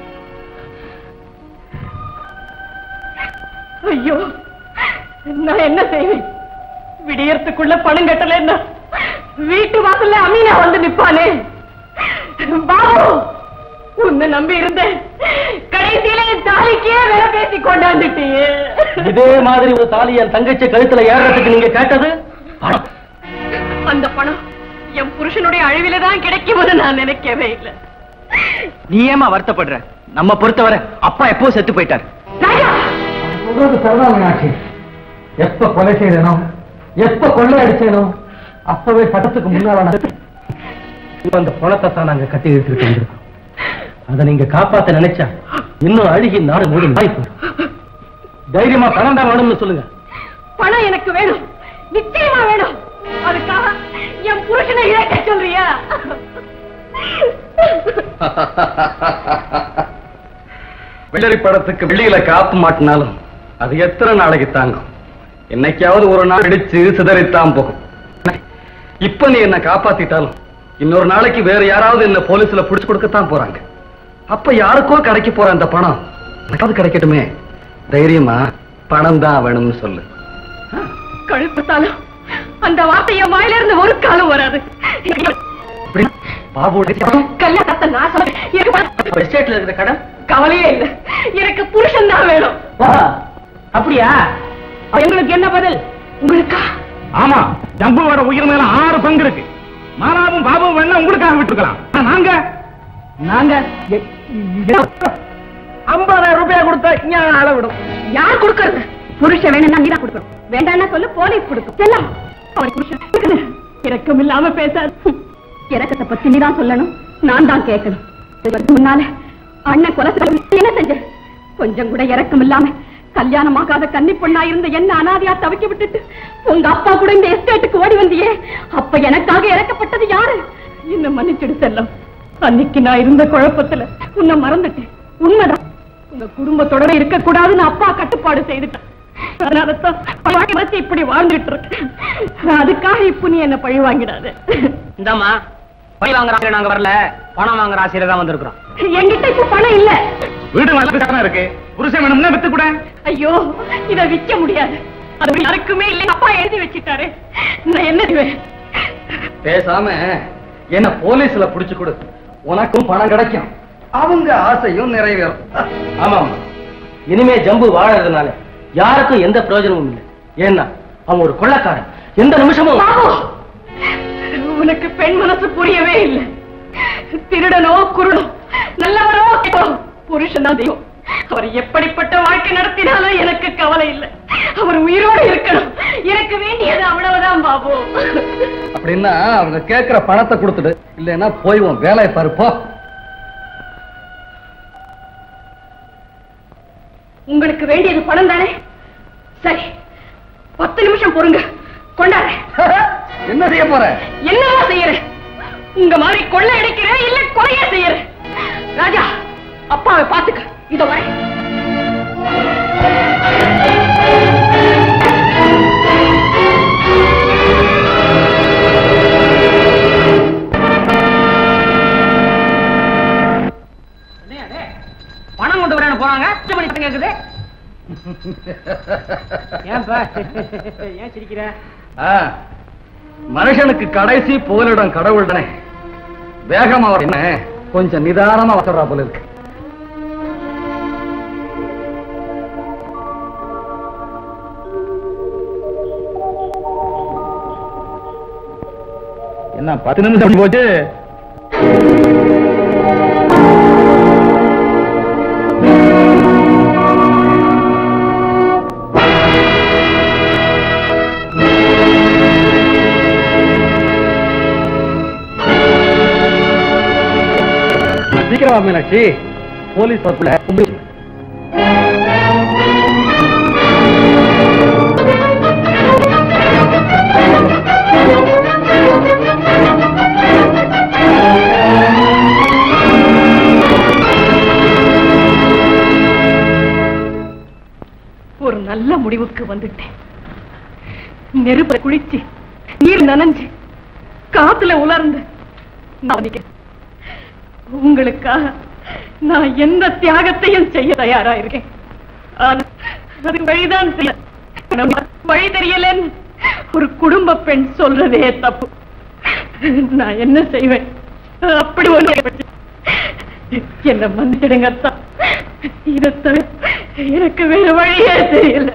ஐயோ நான் என்ன செய்வேன் விடியறதுக்குள்ள பணம் கட்டலன்னா வீட்டு வாசல்ல அமீனா வந்து நிப்பானே பாபு உன்னை நம்பி இருந்தேன் கடைசியில என் தாலிக்கே வேற பேசி கொண்டாந்துட்டியே இதே மாதிரி ஒரு தாலி என் தங்கச்சி கழுத்துல ஏறுறதுக்கு நீங்க கேட்டது பணம். அந்த பணம் என் புருஷனுடைய அழிவில தான் கிடைக்கும்னு நான் நினைக்கவே இல்லை நீ ஏமா வருத்தப்படுற நம்ம பொறுத்தவரை அப்பா எப்போ செத்து போயிட்டார் ராஜா சொல்றது சரிதான் மீனாட்சி எப்ப கொலை செய்தனோ எப்ப கொள்ளை அடிச்சேனோ அப்பவே சட்டத்துக்கு முன்னால நான் இப்ப அந்த பணத்தை தான் நாங்க கட்டி எடுத்துட்டு வந்திருக்கோம் அதை நீங்க காப்பாத்த நினைச்சா இன்னும் அழுகி நாடு மூடி நாய் போயிடும் தைரியமா பணம் தான் வேணும்னு சொல்லுங்க பணம் எனக்கு வேணும் நிச்சயமா வேணும் அதுக்காக என் புருஷனை இழக்க சொல்றியா வெள்ளரி படத்துக்கு வெளியில காப்பு மாட்டினாலும் அது எத்தனை நாளைக்கு தாங்கும் என்னைக்காவது ஒரு நாள் இடிச்சு சிதறித்தான் போகும் இப்ப நீ என்ன காப்பாத்திட்டாலும் இன்னொரு நாளைக்கு வேற யாராவது என்ன போலீஸ்ல புடிச்சு கொடுக்கத்தான் போறாங்க அப்ப யாருக்கோ கிடைக்க போற அந்த பணம் எனக்காவது கிடைக்கட்டுமே தைரியமா பணம் தான் வேணும்னு சொல்லு கழுப்பத்தாலும் அந்த வார்த்தை என் வாயில இருந்து ஒரு காலம் வராது அப்படின்னா பாபுடைய பணம் கல்யாணத்தை நான் சொல்றேன் எனக்கு பணம் எஸ்டேட்ல இருக்கிற கடன் கவலையே இல்லை எனக்கு புருஷன் தான் வேணும் அப்படியா எங்களுக்கு என்ன பதில் உங்களுக்கா ஆமா ஜம்புவோட உயிர் மேல ஆறு பங்கு இருக்கு மாலாவும் பாபுவும் வேணா உங்களுக்காக விட்டுருக்கலாம் ஆனா நாங்க நாங்க ஐம்பதாயிரம் ரூபாய் கொடுத்தா ஞான அளவிடும் யார் கொடுக்கறது புருஷன் வேணும்னா நீதான் கொடுக்கணும் வேண்டாம்னா சொல்லு போலீஸ் கொடுக்கும் செல்லம் அவன் புருஷன் இறக்கம் இல்லாம பேசாது இறக்கத்தை பத்தி நீதான் சொல்லணும் நான் தான் கேட்கணும் இதற்கு முன்னால அண்ணன் கொலை செய்ய என்ன செஞ்ச கொஞ்சம் கூட இறக்கம் இல்லாம கல்யாணமாகாத கன்னி பொண்ணா இருந்த என்ன அனாதையா தவிக்க விட்டுட்டு உங்க அப்பா கூட இந்த எஸ்டேட்டுக்கு ஓடி வந்தியே அப்ப எனக்காக இறக்கப்பட்டது யாரு இந்த என்ன மன்னிச்சிடு செல்லம் அன்னைக்கு நான் இருந்த குழப்பத்துல உன்னை மறந்துட்டேன் உண்மைதான் உங்க குடும்பத்தோட இருக்க கூடாதுன்னு அப்பா கட்டுப்பாடு செய்துட்டான் அதனாலதான் வாழ்க்கை வச்சு இப்படி வாழ்ந்துட்டு இருக்கேன் நான் அதுக்காக இப்ப நீ என்ன பழி வாங்கிடாத இந்தாம்மா பழி வாங்குற ஆசையில நாங்க வரல பணம் வாங்குற ஆசையில தான் வந்திருக்கிறோம் என்கிட்ட இப்ப பணம் இல்ல வீடு நல்ல கட்டணம் இருக்கு புருஷன் வேணும்னா வித்து கூட ஐயோ இத விக்க முடியாது அது யாருக்குமே இல்லை அப்பா எழுதி வச்சிட்டாரு நான் என்ன செய்வேன் பேசாம என்ன போலீஸ்ல புடிச்சு கொடு உனக்கும் பணம் கிடைக்கும் அவங்க ஆசையும் நிறைவேறும் ஆமா ஆமா இனிமே ஜம்பு வாழறதுனால யாருக்கும் எந்த பிரயோஜனமும் இல்லை ஏன்னா அவன் ஒரு கொள்ளக்காரன் எந்த நிமிஷமும் பாபு உனக்கு பெண் மனசு புரியவே இல்லை திருடனோ குருடோ நல்லவரோ கெட்டவரோ, புருஷன்தான் தெய்வம் அவர் எப்படிப்பட்ட வாழ்க்கை நடத்தினாலும் எனக்கு கவலை இல்லை அவர் உயிரோடு இருக்கணும் எனக்கு வேண்டியது அவ்வளவுதான் பாபு அப்படின்னா அவங்க கேட்கிற பணத்தை கொடுத்துடு இல்லைன்னா போய் உன் வேலையை பாரு போ உங்களுக்கு வேண்டியது பணம் தானே சரி பத்து நிமிஷம் பொறுங்க கொண்டாடுறேன் என்ன செய்ய போற என்னவா செய்யறேன் உங்க மாதிரி கொள்ளை அடிக்கிறேன் இல்ல கொலையா செய்யறேன் ராஜா அப்பாவை பாத்துக்க இதோ வரேன் பணம் கொண்டு வரேன்னு போறாங்க எட்டு மணி கேக்குது ஏன்பா ஏன் சிரிக்கிற ஆ, மனுஷனுக்கு கடைசி புகலிடம் கடவுள் தானே வேகமா வர என்ன கொஞ்சம் நிதானமா வசரா போல இருக்கு என்ன பத்து நிமிஷம் அப்படி போச்சு சீக்கிரமா மீனாட்சி போலீஸ் வரக்குள்ள கும்பிடு. ஒரு நல்ல முடிவுக்கு வந்துட்டேன் நெருப்ப குளிச்சு நீர் நனைஞ்சு காத்துல உலர்ந்து நான் நிக்கிறேன். உங்களுக்காக நான் எந்த தியாகத்தையும் செய்ய தயாரா இருக்கேன் ஆனா அதுக்கு வழிதான் செய்ய நம்ம வழி தெரியலன்னு ஒரு குடும்ப பெண் சொல்றதே தப்பு நான் என்ன செய்வேன் அப்படி ஒண்ணு என்ன மன்னிடுங்க அத்தா இதை தவிர எனக்கு வேற வழியே தெரியல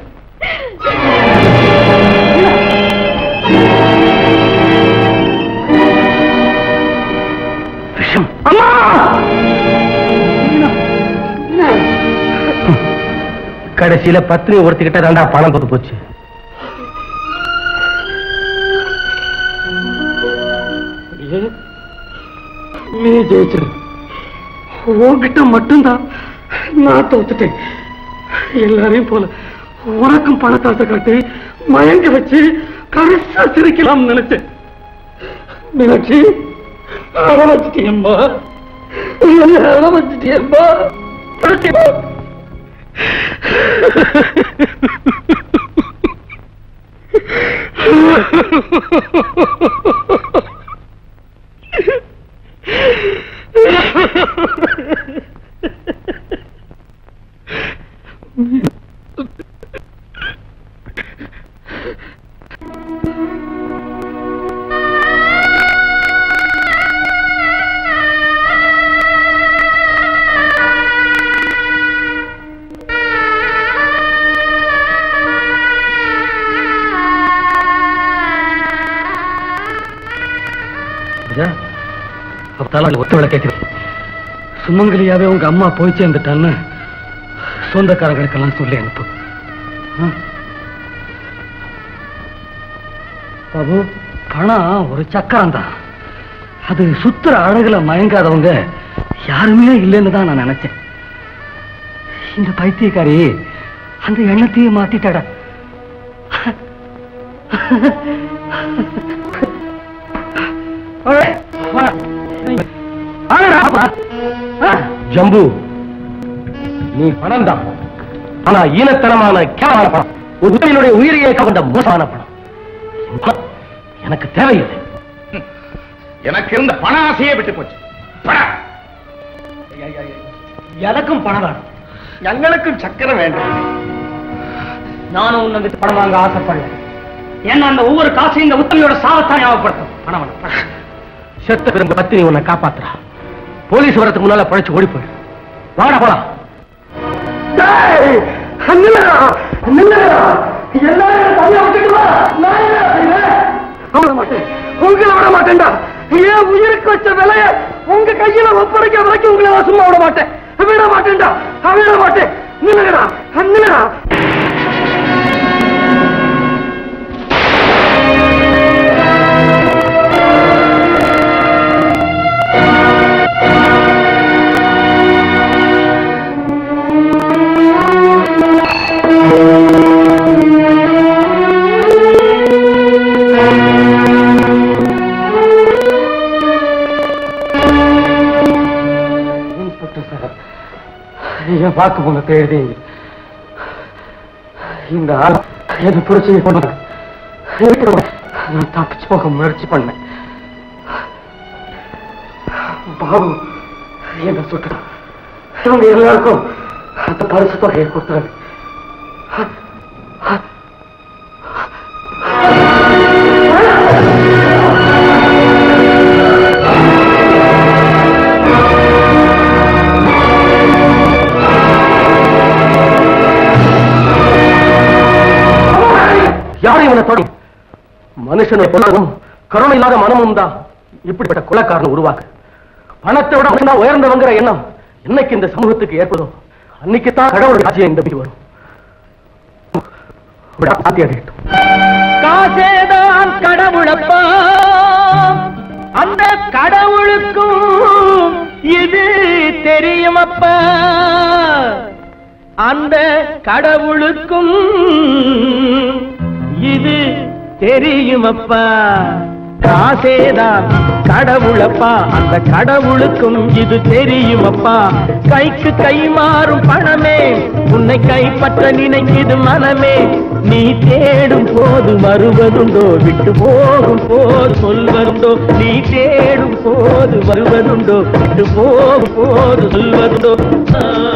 அம்மா கடைசியில பத்னி ஒருத்திக்கிட்ட தாண்டா பணம் தொத்து போச்சு நீ ஜெயிச்சிரு உன்கிட்ட மட்டும்தான் நான் தோத்துட்டேன் எல்லாரையும் போல உனக்கும் பணத்தாசை காட்டி மயங்க வச்சு கடைசா சிரிக்கலாம்னு நினைச்சேன் மீனாட்சி அழ வச்சுட்டியம்மா என்னை அழ வச்சுட்டியம்மா அப்பத்தால ஒத்த விளை கேட்கிறேன் சுமங்கலியாவே உங்க அம்மா போய் சேர்ந்துட்டான்னு சொந்தக்காரங்களுக்கெல்லாம் சொல்லி அனுப்பு ஆ? பாபு பணம் ஒரு சக்கரம் தான் அது சுத்துற அழகுல மயங்காதவங்க யாருமே இல்லைன்னு தான் நான் நினைச்சேன் இந்த பைத்தியக்காரி அந்த எண்ணத்தையே மாத்திட்டாடா ஜம்பு நீ பணம் தான் ஆனா ஈனத்தனமான கேவலமான பணம் ஒரு உதவியினுடைய உயிரையே கவர்ந்த மோசமான பணம் பணம் எனக்கு தேவையில்லை எனக்கு இருந்த பண ஆசையே விட்டு போச்சு பணம் எனக்கும் பணம் வேணும் எங்களுக்கும் சக்கரம் வேண்டும் நானும் உன்னை வச்சு பணம் வாங்க ஆசைப்படல ஏன்னா அந்த ஒவ்வொரு காசையும் இந்த உத்தமையோட சாவத்தான் ஞாபகப்படுத்தும் பணம் வேணும், பணம். செத்த பிறந்த பத்தினி உன்னை காப்பாத்துறா போலீஸ் வரதுக்கு முன்னால பழைச்சு ஓடி போயிடு வாடா போலாம் உங்களை விட மாட்டேன்டா ஏன் உயிருக்கு வச்ச விலைய உங்க கையில ஒப்படைக்க வரைக்கும் உங்களை நான் சும்மா விட மாட்டேன் விட மாட்டேன்டா விட மாட்டேன் நில்லுங்கடா நில்லுடா என் வாக்கு முகத்தை எழுதிங்க இந்த ஆள் எது புரிச்சு கொண்டாங்க நான் தப்பிச்சு போக முயற்சி பண்ணேன் பாபு என்ன சுட்டுட்டான் இவங்க எல்லாருக்கும் அந்த பரிசு தொகையை கொடுத்தாங்க யாரும் இவனை தொடும் மனுஷனை கொள்ளவும் கருணை இல்லாத மனமும் தான் இப்படிப்பட்ட குலக்காரன் உருவாக்கு பணத்தை விட மனுஷனா உயர்ந்தவங்கிற எண்ணம் என்னைக்கு இந்த சமூகத்துக்கு ஏற்படும் அன்னைக்கு தான் கடவுள் ராஜ்யம் இந்த வீடு வரும் விடா, பாத்தி அடிக்கட்டும் காசேதான் கடவுளப்பா அந்த கடவுளுக்கும் இது தெரியுமப்பா அந்த கடவுளுக்கும் இது தெரியுமப்பா காசேதான் கடவுளப்பா அந்த கடவுளுக்கும் இது தெரியுமப்பா கைக்கு கை மாறும் பணமே உன்னை கைப்பற்ற நினைக்குது மனமே நீ தேடும் போது வருவதுண்டோ விட்டு போகும் போது சொல்வதுண்டோ நீ தேடும் போது வருவதுண்டோ விட்டு போகும் போது சொல்வதுண்டோ ஆ